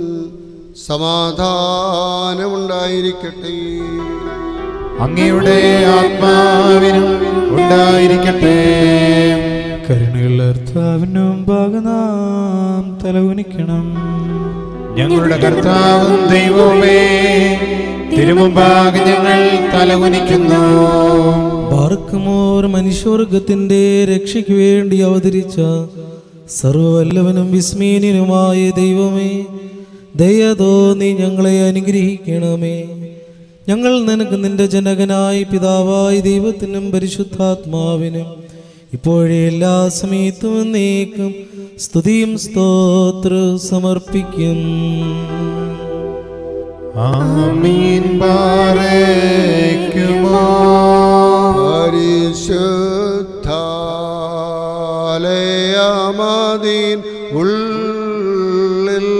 സമാധാനമുണ്ടായിരിക്കട്ടെ
അങ്ങയുടെ ആത്മാവിനും ഉണ്ടായിരിക്കട്ടെ
കരുണയുള്ള കർത്താവിന് മുമ്പാകെ നാം തലകുനിക്കണം
ഞങ്ങളുടെ കർത്താവും ദൈവവുമേ തിരുമുമ്പാകെ ഞങ്ങൾ തലകുനിക്കുന്നു
പാർക്കുമോർ മനുഷ്യവർഗത്തിന്റെ രക്ഷയ്ക്ക് വേണ്ടി അവതരിച്ച സർവവല്ലവനും വിസ്മീനനുമായ ദൈവമേ ദയതോ നീ ഞങ്ങളെ അനുഗ്രഹിക്കണമേ ഞങ്ങൾ നിനക്ക് നിന്റെ ജനകനായി പിതാവായി ദൈവത്തിനും പരിശുദ്ധാത്മാവിനും ഇപ്പോഴേ എല്ലാ സമയത്തും എന്നേക്കും സ്തുതിയും സ്തോത്ര സമർപ്പിക്കും
ആമീൻ പാറയ്ക്കുമോ
പരിശുദ്ധാലയമതീൻ ഉള്ളിൽ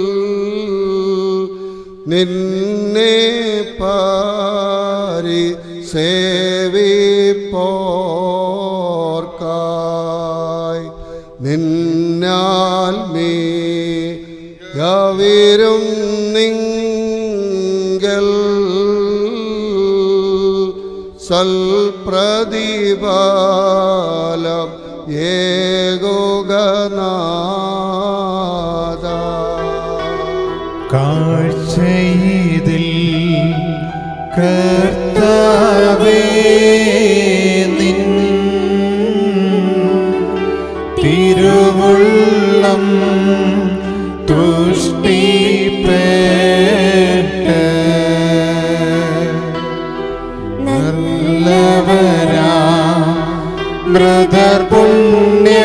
നിന്നെ പാരി സേവിപ്പോർക്കായി നിന്നാൽ മേ യവിരും നിങ്കൽ സൽപ്രതിപാലം ഏകോഗനാഥ
കാഴ്ചയിതിൽ കർത്താവേ നിൻ തിരുവുള്ളം തുഷ്ടിപ്പേട്ട് നല്ലവരാ ബ്രദർ പുണ്യ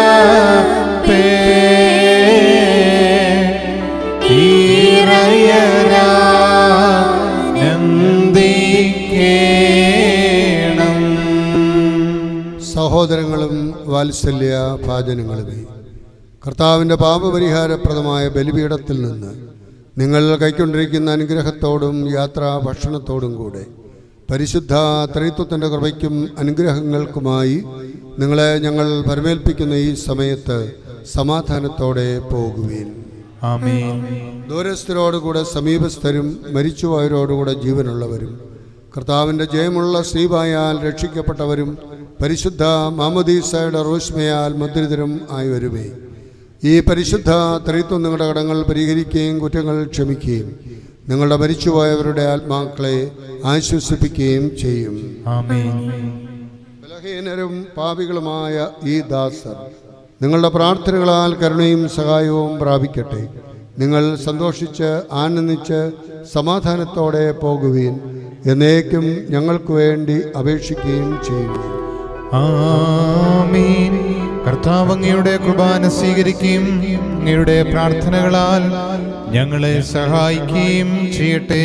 സഹോദരങ്ങളും വാത്സല്യ ഭാജനങ്ങളുമേ കർത്താവിൻ്റെ പാപപരിഹാരപ്രദമായ ബലിപീഠത്തിൽ നിന്ന് നിങ്ങൾ കൈക്കൊണ്ടിരിക്കുന്ന അനുഗ്രഹത്തോടും യാത്രാ ഭക്ഷണത്തോടും കൂടെ പരിശുദ്ധ ത്രിത്വത്തിൻ്റെ കൃപയ്ക്കും അനുഗ്രഹങ്ങൾക്കുമായി നിങ്ങളെ ഞങ്ങൾ പരമേൽപ്പിക്കുന്ന ഈ സമയത്ത് സമാധാനത്തോടെ പോകുവീൻ
ആമേൻ
ദൂരസ്ഥരോടുകൂടെ സമീപസ്ഥരും മരിച്ചുപോയവരോടുകൂടെ ജീവനുള്ളവരും കർത്താവിൻ്റെ ജയമുള്ള സ്ത്രീവായാൽ രക്ഷിക്കപ്പെട്ടവരും പരിശുദ്ധ മാമദീസയുടെ റോഷ്മയാൽ മുദ്രിതരും ആയി വരുമേ ഈ പരിശുദ്ധ ത്രിത്വം നിങ്ങളുടെ കടങ്ങൾ പരിഹരിക്കുകയും കുറ്റങ്ങൾ ക്ഷമിക്കുകയും നിങ്ങളുടെ മരിച്ചുപോയവരുടെ ആത്മാക്കളെ ആശ്വസിപ്പിക്കുകയും ചെയ്യും
ആമേൻ
ബലഹീനരും പാപികളുമായ ഈ ദാസർ നിങ്ങളുടെ പ്രാർത്ഥനകളാൽ കരുണയും സഹായവും പ്രാപിക്കട്ടെ നിങ്ങൾ സന്തോഷിച്ച് ആനന്ദിച്ച് സമാധാനത്തോടെ പോകുവീൻ എന്നേക്കും ഞങ്ങൾക്ക് വേണ്ടി അപേക്ഷിക്കുകയും ചെയ്യും
ആമീൻ കർത്താവ് അങ്ങയുടെ കുർബാന സ്വീകരിക്കുകയും അങ്ങയുടെ പ്രാർത്ഥനകളാൽ ഞങ്ങളെ സഹായിക്കുകയും ചെയ്യട്ടെ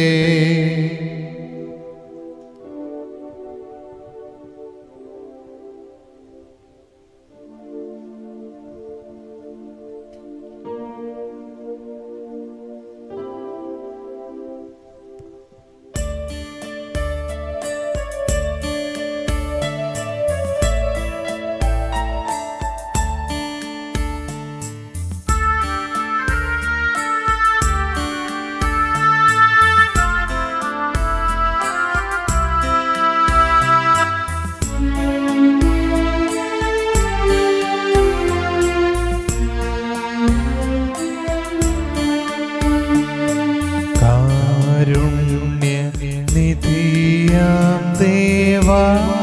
കാരുണ്യ നിധിയാം ദേവാ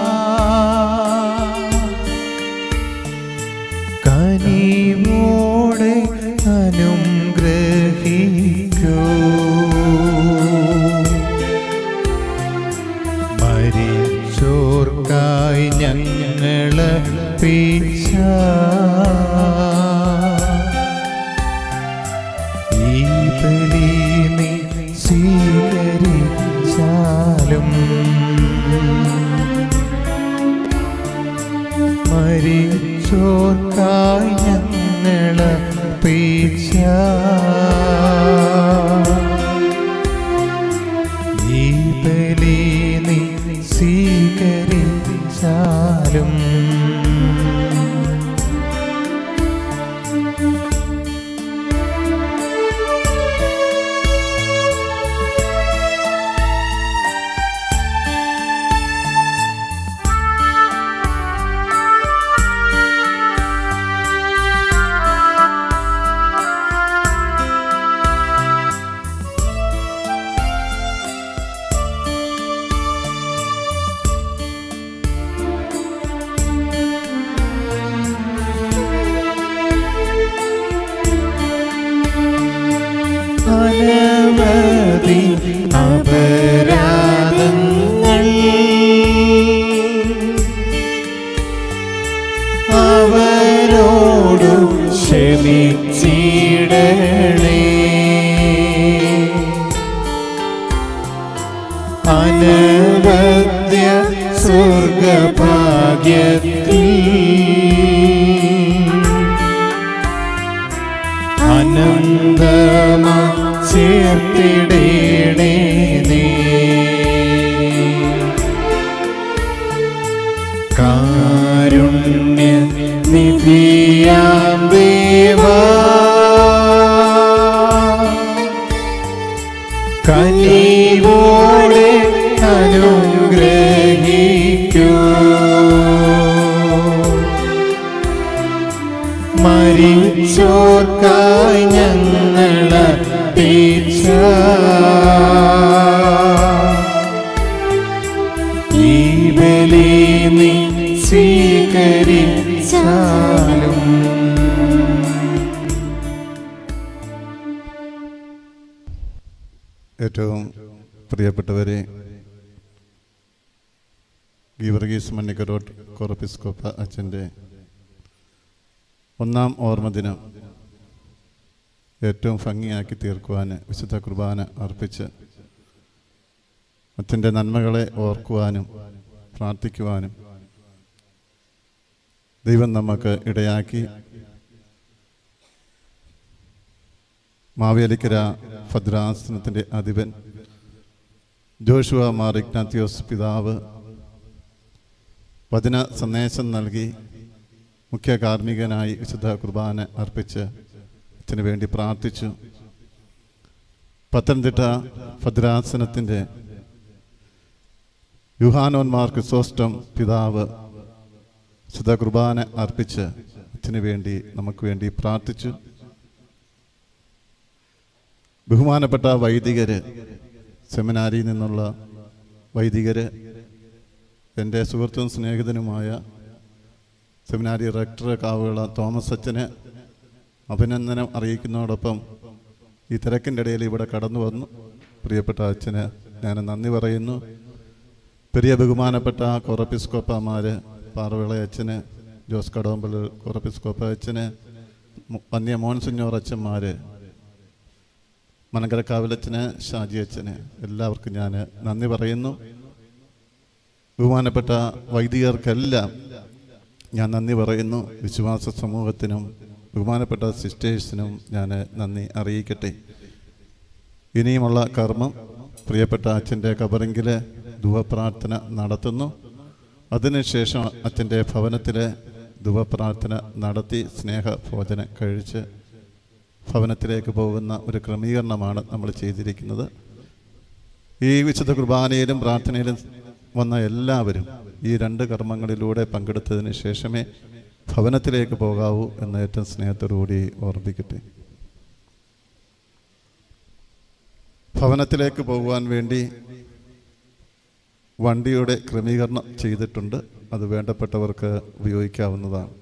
കനിവോടെ അനുഗ്രഹിക്കൂ മരിച്ചോർക്കായി ഞങ്ങളെ പീച്ച ഈ ബലി നീ സ്വീകരിച്ചാലും മരിച്ചോർക്കായി ഞങ്ങളെ പീച്ച ഈ ബലി നീ സ്വീകരിച്ചാലും അനവധി അപരാധങ്ങൾ അവരോടു ക്ഷമിച്ചിടണേ അനവദ്യ സ്വർഗഭാഗ്യത്തിൽ അനന്തമാ ചേർത്തിടേണേ നീ കാരുണ്യ നിധിയാം ദേവാ കനിവോടെ അനുഗ്രഹിക്കൂ മരിച്ചോർക്കായി ഞങ്ങളെ പീച്ച ഈ ബലി നീ സ്വീകരിച്ചാലും
ഏറ്റവും പ്രിയപ്പെട്ടവരെ ഗീവർഗീസ് മണ്ണിക്കരോട്ട് കോറപ്പിസ്കോപ്പ അച്ഛൻ്റെ ഒന്നാം ഓർമ്മ ദിനം ഏറ്റവും ഭംഗിയാക്കി തീർക്കുവാൻ വിശുദ്ധ കുർബാന അർപ്പിച്ച് അച്ഛൻ്റെ നന്മകളെ ഓർക്കുവാനും പ്രാർത്ഥിക്കുവാനും ദൈവം നമുക്ക് ഇടയാക്കി മാവേലിക്കര ഭദ്രാസനത്തിൻ്റെ അധിപൻ ജോഷുവ മാർ ഇഗ്നാത്യോസ് പിതാവ് വചന സന്ദേശം നൽകി മുഖ്യ കാർമ്മികനായി വിശുദ്ധ കുർബാന അർപ്പിച്ച് അച്ഛന് വേണ്ടി പ്രാർത്ഥിച്ചു പത്തനംതിട്ട ഭദ്രാസനത്തിൻ്റെ യുഹാനോന്മാർ ക്രിസോസ്റ്റം പിതാവ് വിശുദ്ധ കുർബാന അർപ്പിച്ച് അച്ഛന് വേണ്ടി നമുക്ക് വേണ്ടി പ്രാർത്ഥിച്ചു ബഹുമാനപ്പെട്ട വൈദികര് സെമിനാരിയിൽ നിന്നുള്ള വൈദികര് എൻ്റെ സുഹൃത്തും സ്നേഹിതനുമായ സെമിനാരി റെക്ടർ കാവുകള തോമസ് അച്ഛന് അഭിനന്ദനം അറിയിക്കുന്നതോടൊപ്പം ഈ തിരക്കിൻ്റെ ഇടയിൽ ഇവിടെ കടന്നു വന്നു പ്രിയപ്പെട്ട അച്ഛന് ഞാൻ നന്ദി പറയുന്നു പെരിയ ബഹുമാനപ്പെട്ട കൊറപ്പിസ്കോപ്പമാർ പാറവിള അച്ഛന് ജോസ് കടവമ്പൽ കുറപ്പിസ്കോപ്പ അച്ഛന് മു- വന്യ മോൻസിഞ്ഞോർ അച്ഛന്മാർ മനങ്കര കാവിലച്ഛന് ഷാജി അച്ഛന് എല്ലാവർക്കും ഞാൻ നന്ദി പറയുന്നു ബഹുമാനപ്പെട്ട വൈദികർക്കെല്ലാം ഞാൻ നന്ദി പറയുന്നു വിശ്വാസ സമൂഹത്തിനും ബഹുമാനപ്പെട്ട സിസ്റ്റേഴ്സിനും ഞാൻ നന്ദി അറിയിക്കട്ടെ ഇനിയുമുള്ള കർമ്മം പ്രിയപ്പെട്ട അച്ഛൻ്റെ കബറിങ്കിൽ ധുവപ്രാർത്ഥന നടത്തുന്നു അതിനുശേഷം അച്ഛൻ്റെ ഭവനത്തിൽ ധുവപ്രാർത്ഥന നടത്തി സ്നേഹഭോജനം കഴിച്ച് ഭവനത്തിലേക്ക് പോകുന്ന ഒരു ക്രമീകരണമാണ് നമ്മൾ ചെയ്തിരിക്കുന്നത് ഈ വിശുദ്ധ കുർബാനയിലും പ്രാർത്ഥനയിലും വന്ന എല്ലാവരും ഈ രണ്ട് കർമ്മങ്ങളിലൂടെ പങ്കെടുത്തതിന് ശേഷമേ ഭവനത്തിലേക്ക് പോകാവൂ എന്ന് ഏറ്റവും സ്നേഹത്തോടുകൂടി ഓർമ്മിക്കട്ടെ ഭവനത്തിലേക്ക് പോകുവാൻ വേണ്ടി വണ്ടിയുടെ ക്രമീകരണം ചെയ്തിട്ടുണ്ട് അത് വേണ്ടപ്പെട്ടവർക്ക് ഉപയോഗിക്കാവുന്നതാണ്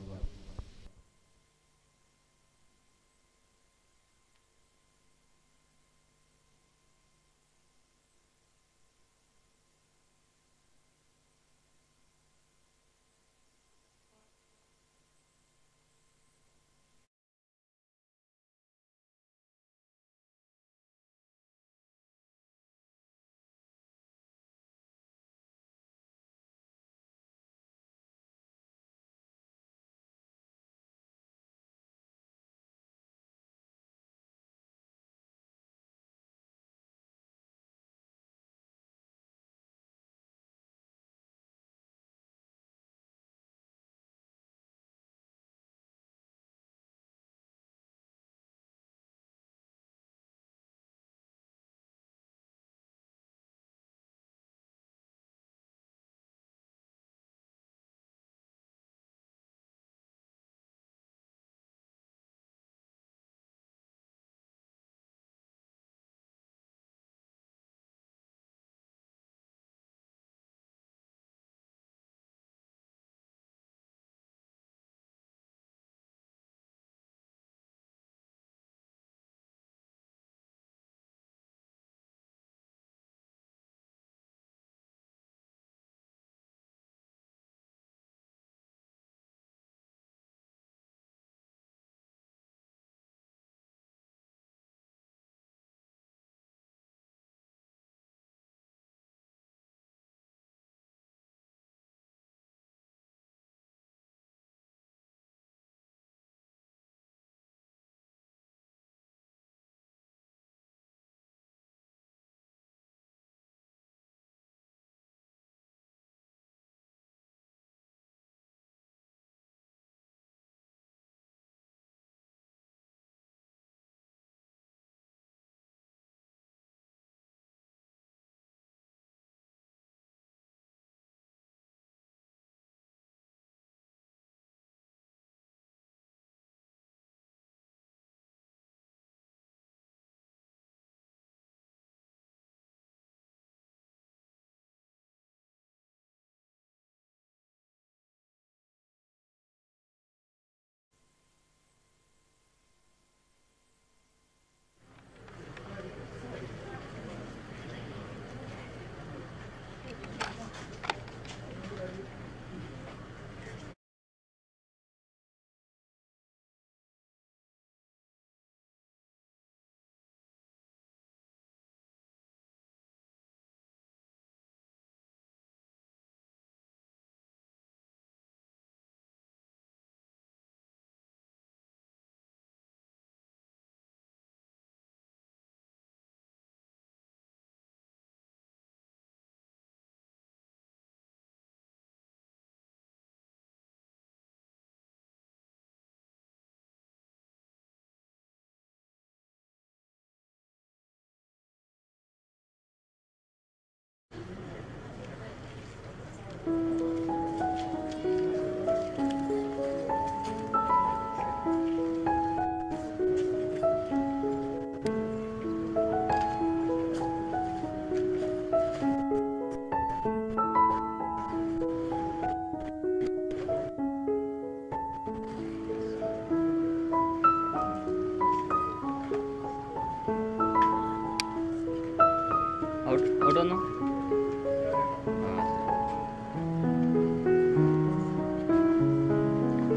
ഔട്ട് ഔട്ട് വന്നോ ആ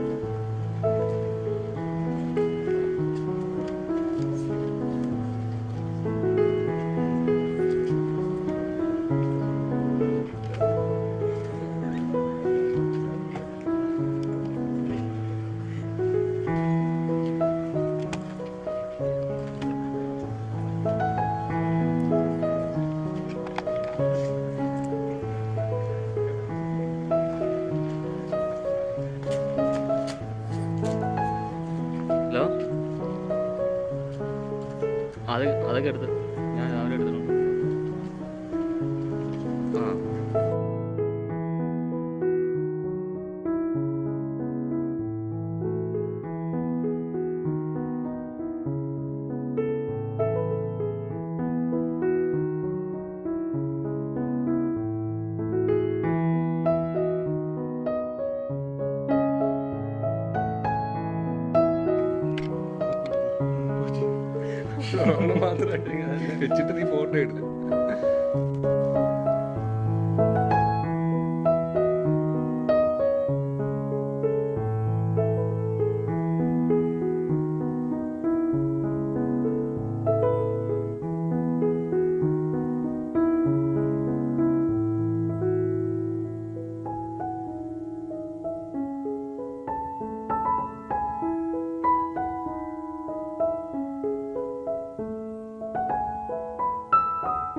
അതൊക്കെ എടുത്ത് ഞാൻ രാവിലെ എടുത്തിട്ടുണ്ട് ആ
മാത്രമായിട്ട് വെച്ചിട്ട് നീ ഫോട്ടോ എടുത്തു
ആ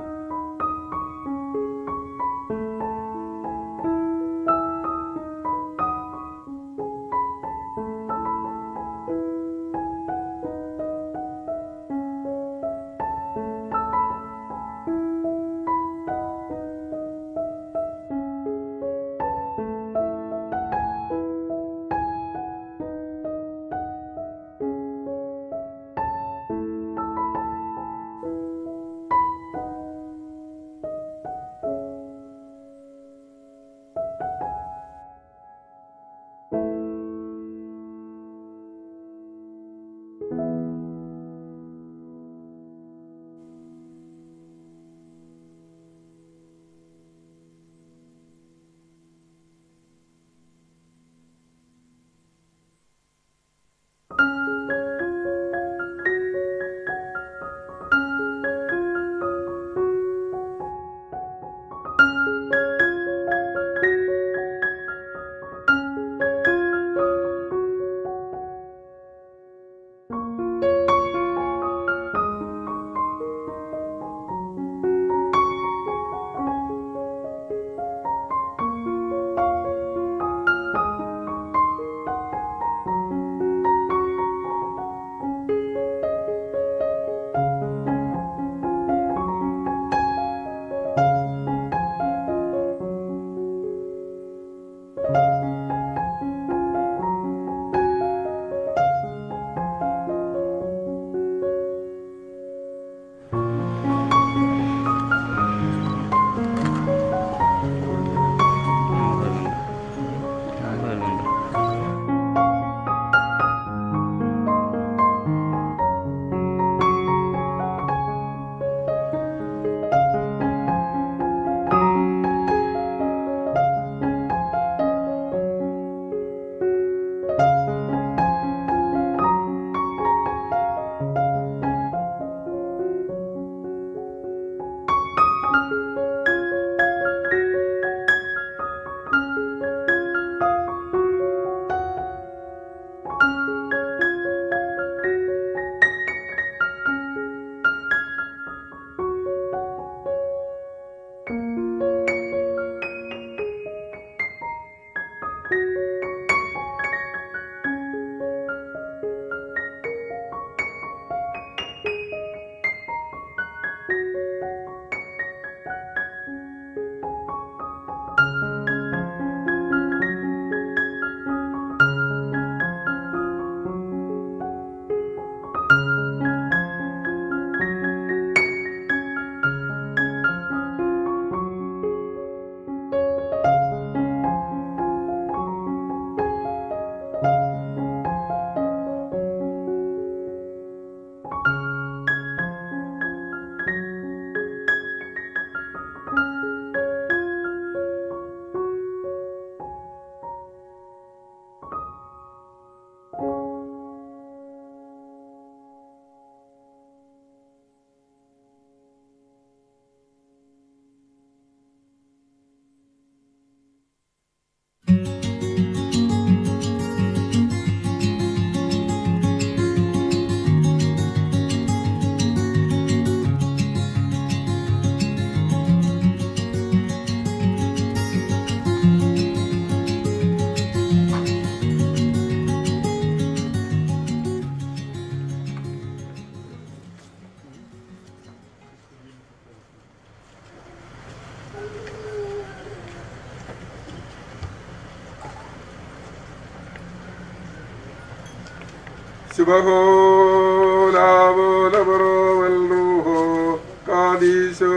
ശുഭഹോലബറോവൽറൂഹോ കാദീശോ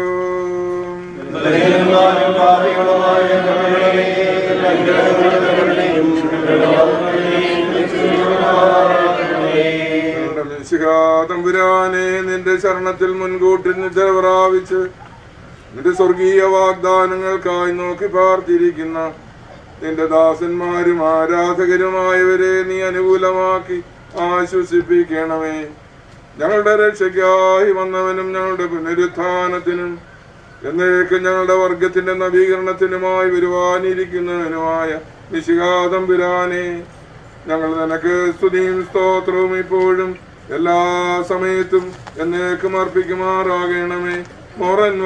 തമ്പുരാനെ നിന്റെ ശരണത്തിൽ മുൻകൂട്ടി നിദ്ര പ്രാപിച്ച് നിന്റെ സ്വർഗീയ വാഗ്ദാനങ്ങൾക്കായി നോക്കി പാർത്തിരിക്കുന്ന നിന്റെ ദാസന്മാരും ആരാധകരുമായവരെ നീ അനുകൂലമാക്കി ആശ്വസിപ്പിക്കണമേ ഞങ്ങളുടെ രക്ഷയ്ക്കായി വന്നവനും ഞങ്ങളുടെ പുനരുത്ഥാനത്തിനും എന്നേക്കും ഞങ്ങളുടെ വർഗത്തിന്റെ നവീകരണത്തിനുമായി വരുവാനിരിക്കുന്നവനുമായ നിശികാതമ്പുരാനെ ഞങ്ങൾ നിനക്ക് സ്തുതിയും സ്തോത്രവും ഇപ്പോഴും എല്ലാ സമയത്തും എന്നേക്കും അർപ്പിക്കുമാറാകണമേ മൊറൻ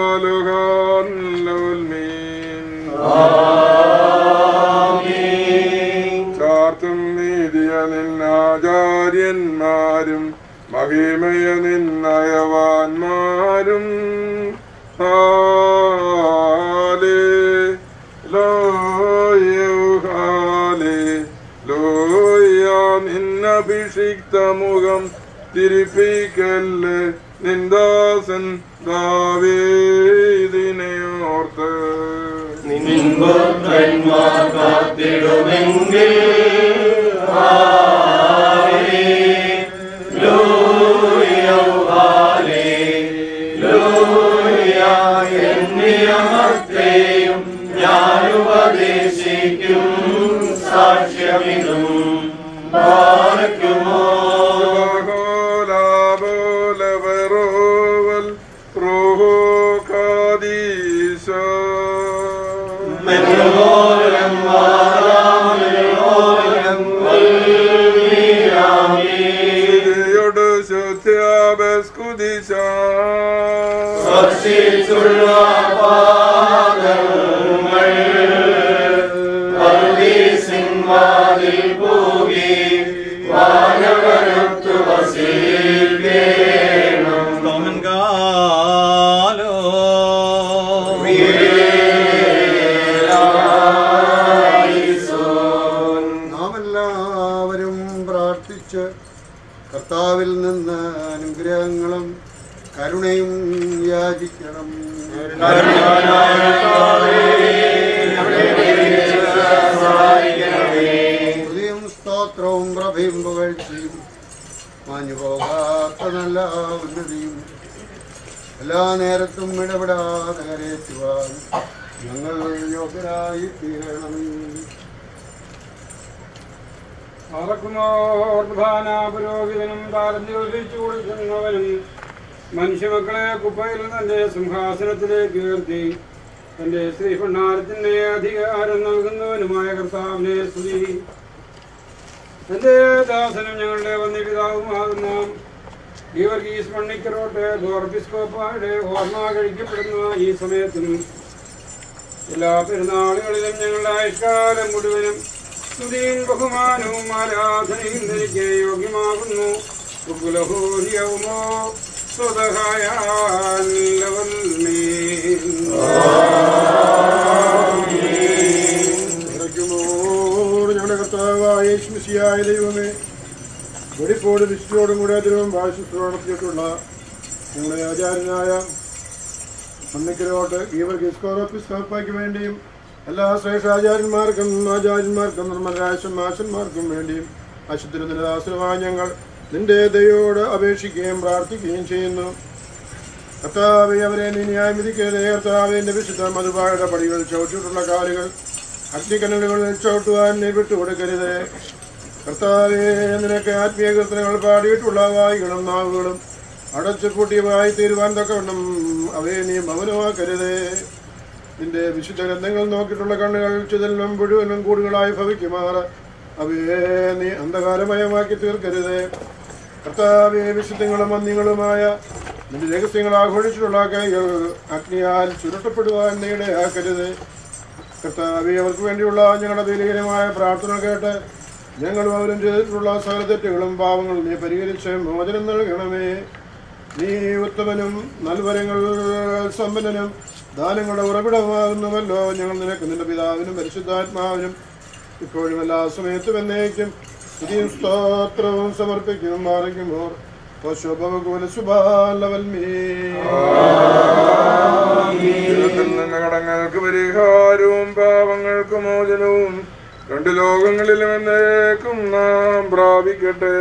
ചാർത്തും നീതിയ നിന്നാചാര്യന്മാരും മഹിമയ നിന്നയവാന്മാരും ഹാലേ ലോയോ ഹാലേ ലോയ നിന്നഭിഷിക്ത മുഖം തിരിപ്പിക്കല് നിന്ദാസൻ ദാവേദിനെ ഓർത്ത്
നിൻപുത്രന്മാർ കാത്തിടുമെങ്കിൽ നിയമത്തെയും ഞാൻ ഉപദേശിക്കും സാക്ഷ്യമിതും പാർക്കുമോ
ബോലവറോവൽ റോഹോ കാദീശോ
മെന്നുമോലം മാറാമെന്നുമോലം
യോട് ശുദ്ധ്യാബസ്കുദിശ
സ്പർശിച്ചുള്ള പാദങ്ങൾ പറുദീസിൻവാതിൽ പോകി വാനവരത്തു വസിക്കേണം
കാലോ
നാം എല്ലാവരും പ്രാർത്ഥിച്ച് കർത്താവിൽ നിന്ന് അനുഗ്രഹങ്ങളും കരുണയും യാചിക്കണം സ്തുതിയും സ്തോത്രവും പ്രഭയും പുകഴ്ചയും മാഞ്ഞു പോകാത്ത നല്ല ഉന്നതിയും എല്ലാ നേരത്തും ഇടപെടാതെ കരയറ്റുവാൻ ഞങ്ങൾ യോഗ്യരായി തീരണമേ
അറക്കുമോർ പ്രധാന പുരോഹിതനും താരം ജ്യോതിച്ചു കൊടുക്കുന്നവനും മനുഷ്യമക്കളെ കുപ്പയിൽ തന്റെ സിംഹാസനത്തിലേക്ക് ഉയർത്തി തന്റെ ശ്രീഭണ്ഡാരത്തിന്റെ അധികാരം നൽകുന്നവനുമായ കർത്താവിനെ സ്തുതി എന്റെ ദാസനും ഞങ്ങളുടെ വന്യപിതാവുമാകുന്ന ഗീവർഗീസ് മണ്ണിക്കരോട്ട് ഗോർബിസ്കോപ്പായുടെ ഓർമ്മ കഴിക്കപ്പെടുന്ന ഈ സമയത്തിനും എല്ലാ പെരുന്നാളുകളിലും ഞങ്ങളുടെ ആയുഷ്കാലം മുഴുവനും സ്തുതിയും ബഹുമാനവും ആരാധനയും ധരിക്ക് യോഗ്യമാകുന്നു ഉഗ്ലഹൂര്യവുമോ സ്വതഹായ
ഇറക്കുമോട് ഞങ്ങളുടെ കർത്താവായ യേശുമിശിയായ ദൈവമേ വെടിപ്പോട് വിശുദ്ധിയോടും കൂടെ അതിരും ഭാഷത്തോട് നടത്തിയിട്ടുള്ള ഞങ്ങളുടെ ആചാര്യനായ മണ്ണിക്കരോട്ട് ഈവർ ഗിസ്കോറോപ്പിസ്കോപ്പായ്ക്ക് വേണ്ടിയും എല്ലാ ശ്രേഷ്ഠാചാര്യന്മാർക്കും ആചാര്യന്മാർക്കും നിർമ്മലരായ മാഷന്മാർക്കും വേണ്ടിയും അശുദ്ധരുടെ ദാസനുമായ ഞങ്ങൾ നിന്റെ ദയോട് അപേക്ഷിക്കുകയും പ്രാർത്ഥിക്കുകയും ചെയ്യുന്നു കർത്താവെ അവരെ നീ ന്യായം വിധിക്കരുതേ കർത്താവെ എന്റെ വിശുദ്ധ മധുപായുടെ പടികൾ ചവിട്ടിയിട്ടുള്ള കാലുകൾ അഗ്നിക്കനലുകളിൽ ചവിട്ടുവാൻ നീ വിട്ടുകൊടുക്കരുതേ കർത്താവെ നിനക്ക് ആത്മീയ കീർത്തനങ്ങൾ പാടിയിട്ടുള്ള വായികളും നാവുകളും അടച്ചു പൂട്ടിയവായി തീരുവാൻ തക്കവണ്ണം അവയെ നീ മൗനമാക്കരുതേ നിന്റെ വിശുദ്ധ ഗ്രന്ഥങ്ങൾ നോക്കിയിട്ടുള്ള കണ്ണുകൾ ചിതലിനും മുഴുവനും കൂടുകളായി ഭവിക്കുമാറ് അവയെ നീ അന്ധകാരമയമാക്കി തീർക്കരുതേ കർത്താവെ വിശുദ്ധങ്ങളും അന്യങ്ങളുമായ നിന്റെ രഹസ്യങ്ങൾ ആഘോഷിച്ചിട്ടുള്ള കൈകൾ അഗ്നിയാൽ ചുരുട്ടപ്പെടുവാൻ നീ ഇടയാക്കരുത് കർത്താവെ അവർക്ക് വേണ്ടിയുള്ള ഞങ്ങളുടെ വിലീനമായ പ്രാർത്ഥന കേട്ട് ഞങ്ങളും അവരും ചെയ്തിട്ടുള്ള സകല തെറ്റുകളും പാവങ്ങളും നീ പരിഹരിച്ച് മോചനം നൽകണമേ നീ ഉത്തമനും നൽവരങ്ങൾ സമ്പന്നനും ദാനങ്ങളുടെ ഉറവിടമാകുന്നുവല്ലോ ഞങ്ങൾ നിനക്ക് നിന്റെ പിതാവിനും പരിശുദ്ധാത്മാവിനും ഇപ്പോഴും എല്ലാ സമയത്തും എന്നേക്കും സ്തുതിയും സ്തോത്രവും സമർപ്പിക്കും മാറിക്കുമ്പോൾ
ജീവിതത്തിൽ നിന്ന് കടങ്ങൾക്ക് പരിഹാരവും പാപങ്ങൾക്ക് മോചനവും രണ്ട് ലോകങ്ങളിലും എന്നേക്കും നാം പ്രാപിക്കട്ടെ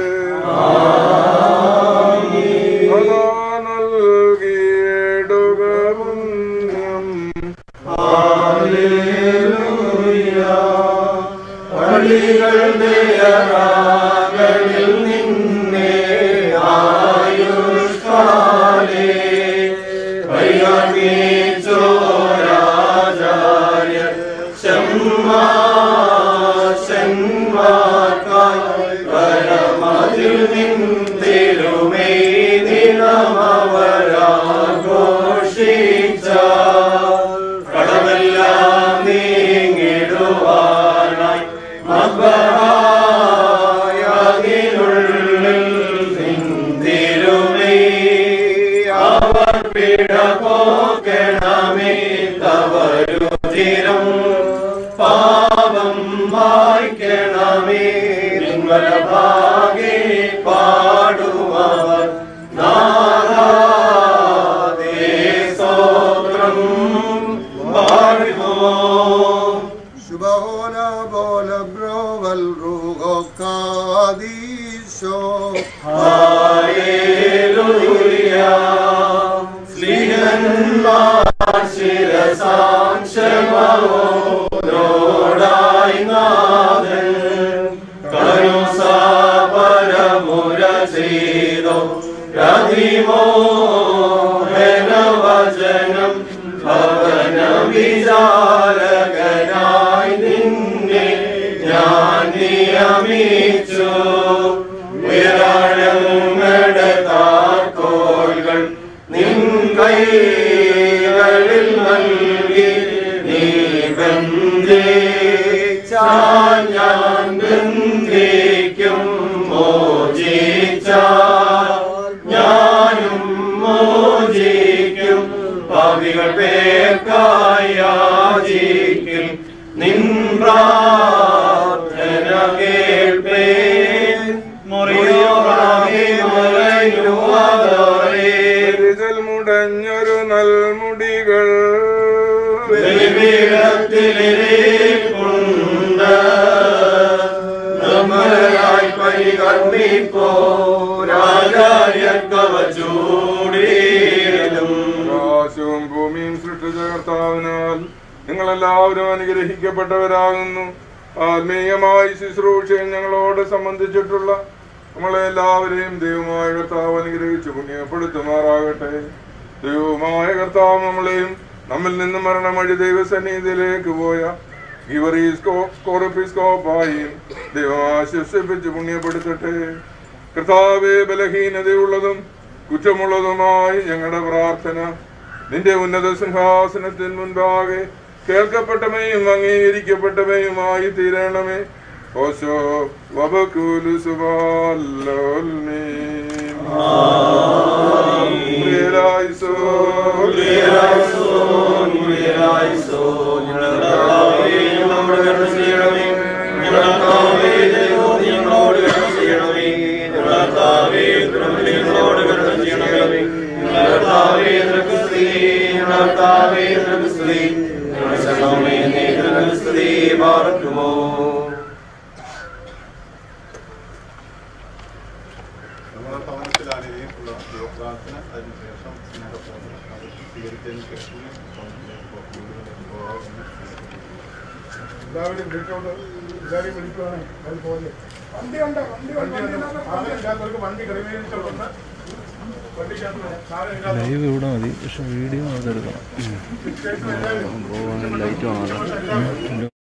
അതാ നൽകിയിടുക പുണ്യം
പള്ളികൾ നേരാകളിൽ നിന്നെ ആയുഷ്കാലേ കൈകാണിച്ചോരാചാര്യ ശന്മാശന്മാർക്കായി പരമതിൽ നിന്തിരുമേ ദിനമവരാഘോഷിച്ച കടമെല്ലാം നീങ്ങിടുവാനായി മബ്ബഹായതിനുള്ളിൽ നിന്തിരുമേ അവർ പിഴ പോക്കണമേ തവരുതിരം പാപം വായിക്കണമേ നിങ്ങള ഭാഗേ പാടുമവർ നാദാദേ സ്തോത്രം പാടുമോ
ശുഭഹോന ബോല ബ്രോവൽ റൂഹോ കാദീശോ
ഹല്ലേലൂയ സ്ലിഹന്മാർ ശിരസാംശമോടായി നാഥൻ കരുസാപരമുര ചെയ്തോ രതിമോഹനവചനം ഭവന വിചാരകനായി നിന്നെ ഞാൻ നിയമിച്ചു വിരാഴങ്ങളുടെ താക്കോൽകൾ നിൻ കൈകളിൽ നൽകി നീ ബന്ധിച്ചാൽ ഞാൻ ബന്ധിക്കും മോചിച്ചാൽ ഞാനും മോചിക്കും പാപികൾ പേർക്കായി യാചിക്കും നിൻ പ്രാർത്ഥന കേൾപ്പേ മുറിയോറാകെ മറയുവാതോരേ
ഇതിൽ മുടഞ്ഞൊരു നൽമുടികൾ
ബലിപീഠത്തിലിരിപ്പുണ്ട് നിർമ്മലരായി പരികർമ്മിപ്പോ രാജാര്യർക്കവ ചൂടിയിടും
ആകാശവും ഭൂമിയും സൃഷ്ടിച്ച കർത്താവിനാൽ നിങ്ങളെല്ലാവരും അനുഗ്രഹിക്കപ്പെട്ടവരാകുന്നു ആത്മീയമായി ശുശ്രൂഷയും ഞങ്ങളോട് സംബന്ധിച്ചിട്ടുള്ള നമ്മളെല്ലാവരെയും ദൈവമായ കർത്താവ് അനുഗ്രഹിച്ച് പുണ്യപ്പെടുത്തുമാറാകട്ടെ ദൈവമായ കർത്താവ് നമ്മളെയും നമ്മിൽ നിന്ന് മരണം വഴി ദൈവസന്നിധിയിലേക്ക് പോയ ഇവറീസ്കോറപ്പിസ്കോപ്പായും ദൈവം ആശ്വസിപ്പിച്ച് പുണ്യപ്പെടുത്തട്ടെ കർത്താവെ ബലഹീനതയുള്ളതും കുറ്റമുള്ളതുമായി ഞങ്ങളുടെ പ്രാർത്ഥന നിന്റെ ഉന്നത സിംഹാസനത്തിന് മുൻപാകെ കേൾക്കപ്പെട്ടവയും അംഗീകരിക്കപ്പെട്ടവയുമായി തീരണമേ ഓശോ വബക്കുലു സുബാലോൽമീൻ ഉയരായിസോ,
നമ്മുടെ ഭവനത്തിലാണെങ്കിലുള്ള പ്രാർത്ഥന അതിനുശേഷം സ്നേഹപ്രവർത്തനം അത് സ്വീകരിച്ചതിന് ശേഷം
എല്ലാവരും വിളിച്ചോണ്ട് എല്ലാവരും വിളിക്കുവാണ് അത് പോലെ വണ്ടിയുണ്ട് വണ്ടിയുണ്ട് സാധനമില്ലാത്തവർക്ക് വണ്ടി ക്രമീകരിച്ചോണ്ട് വണ്ടിക്കകത്ത്
ലൈവ് ഇവിടെ മതി പക്ഷെ വീഡിയോ അതെടുക്കണം ലൈറ്റ് വേണമല്ലോ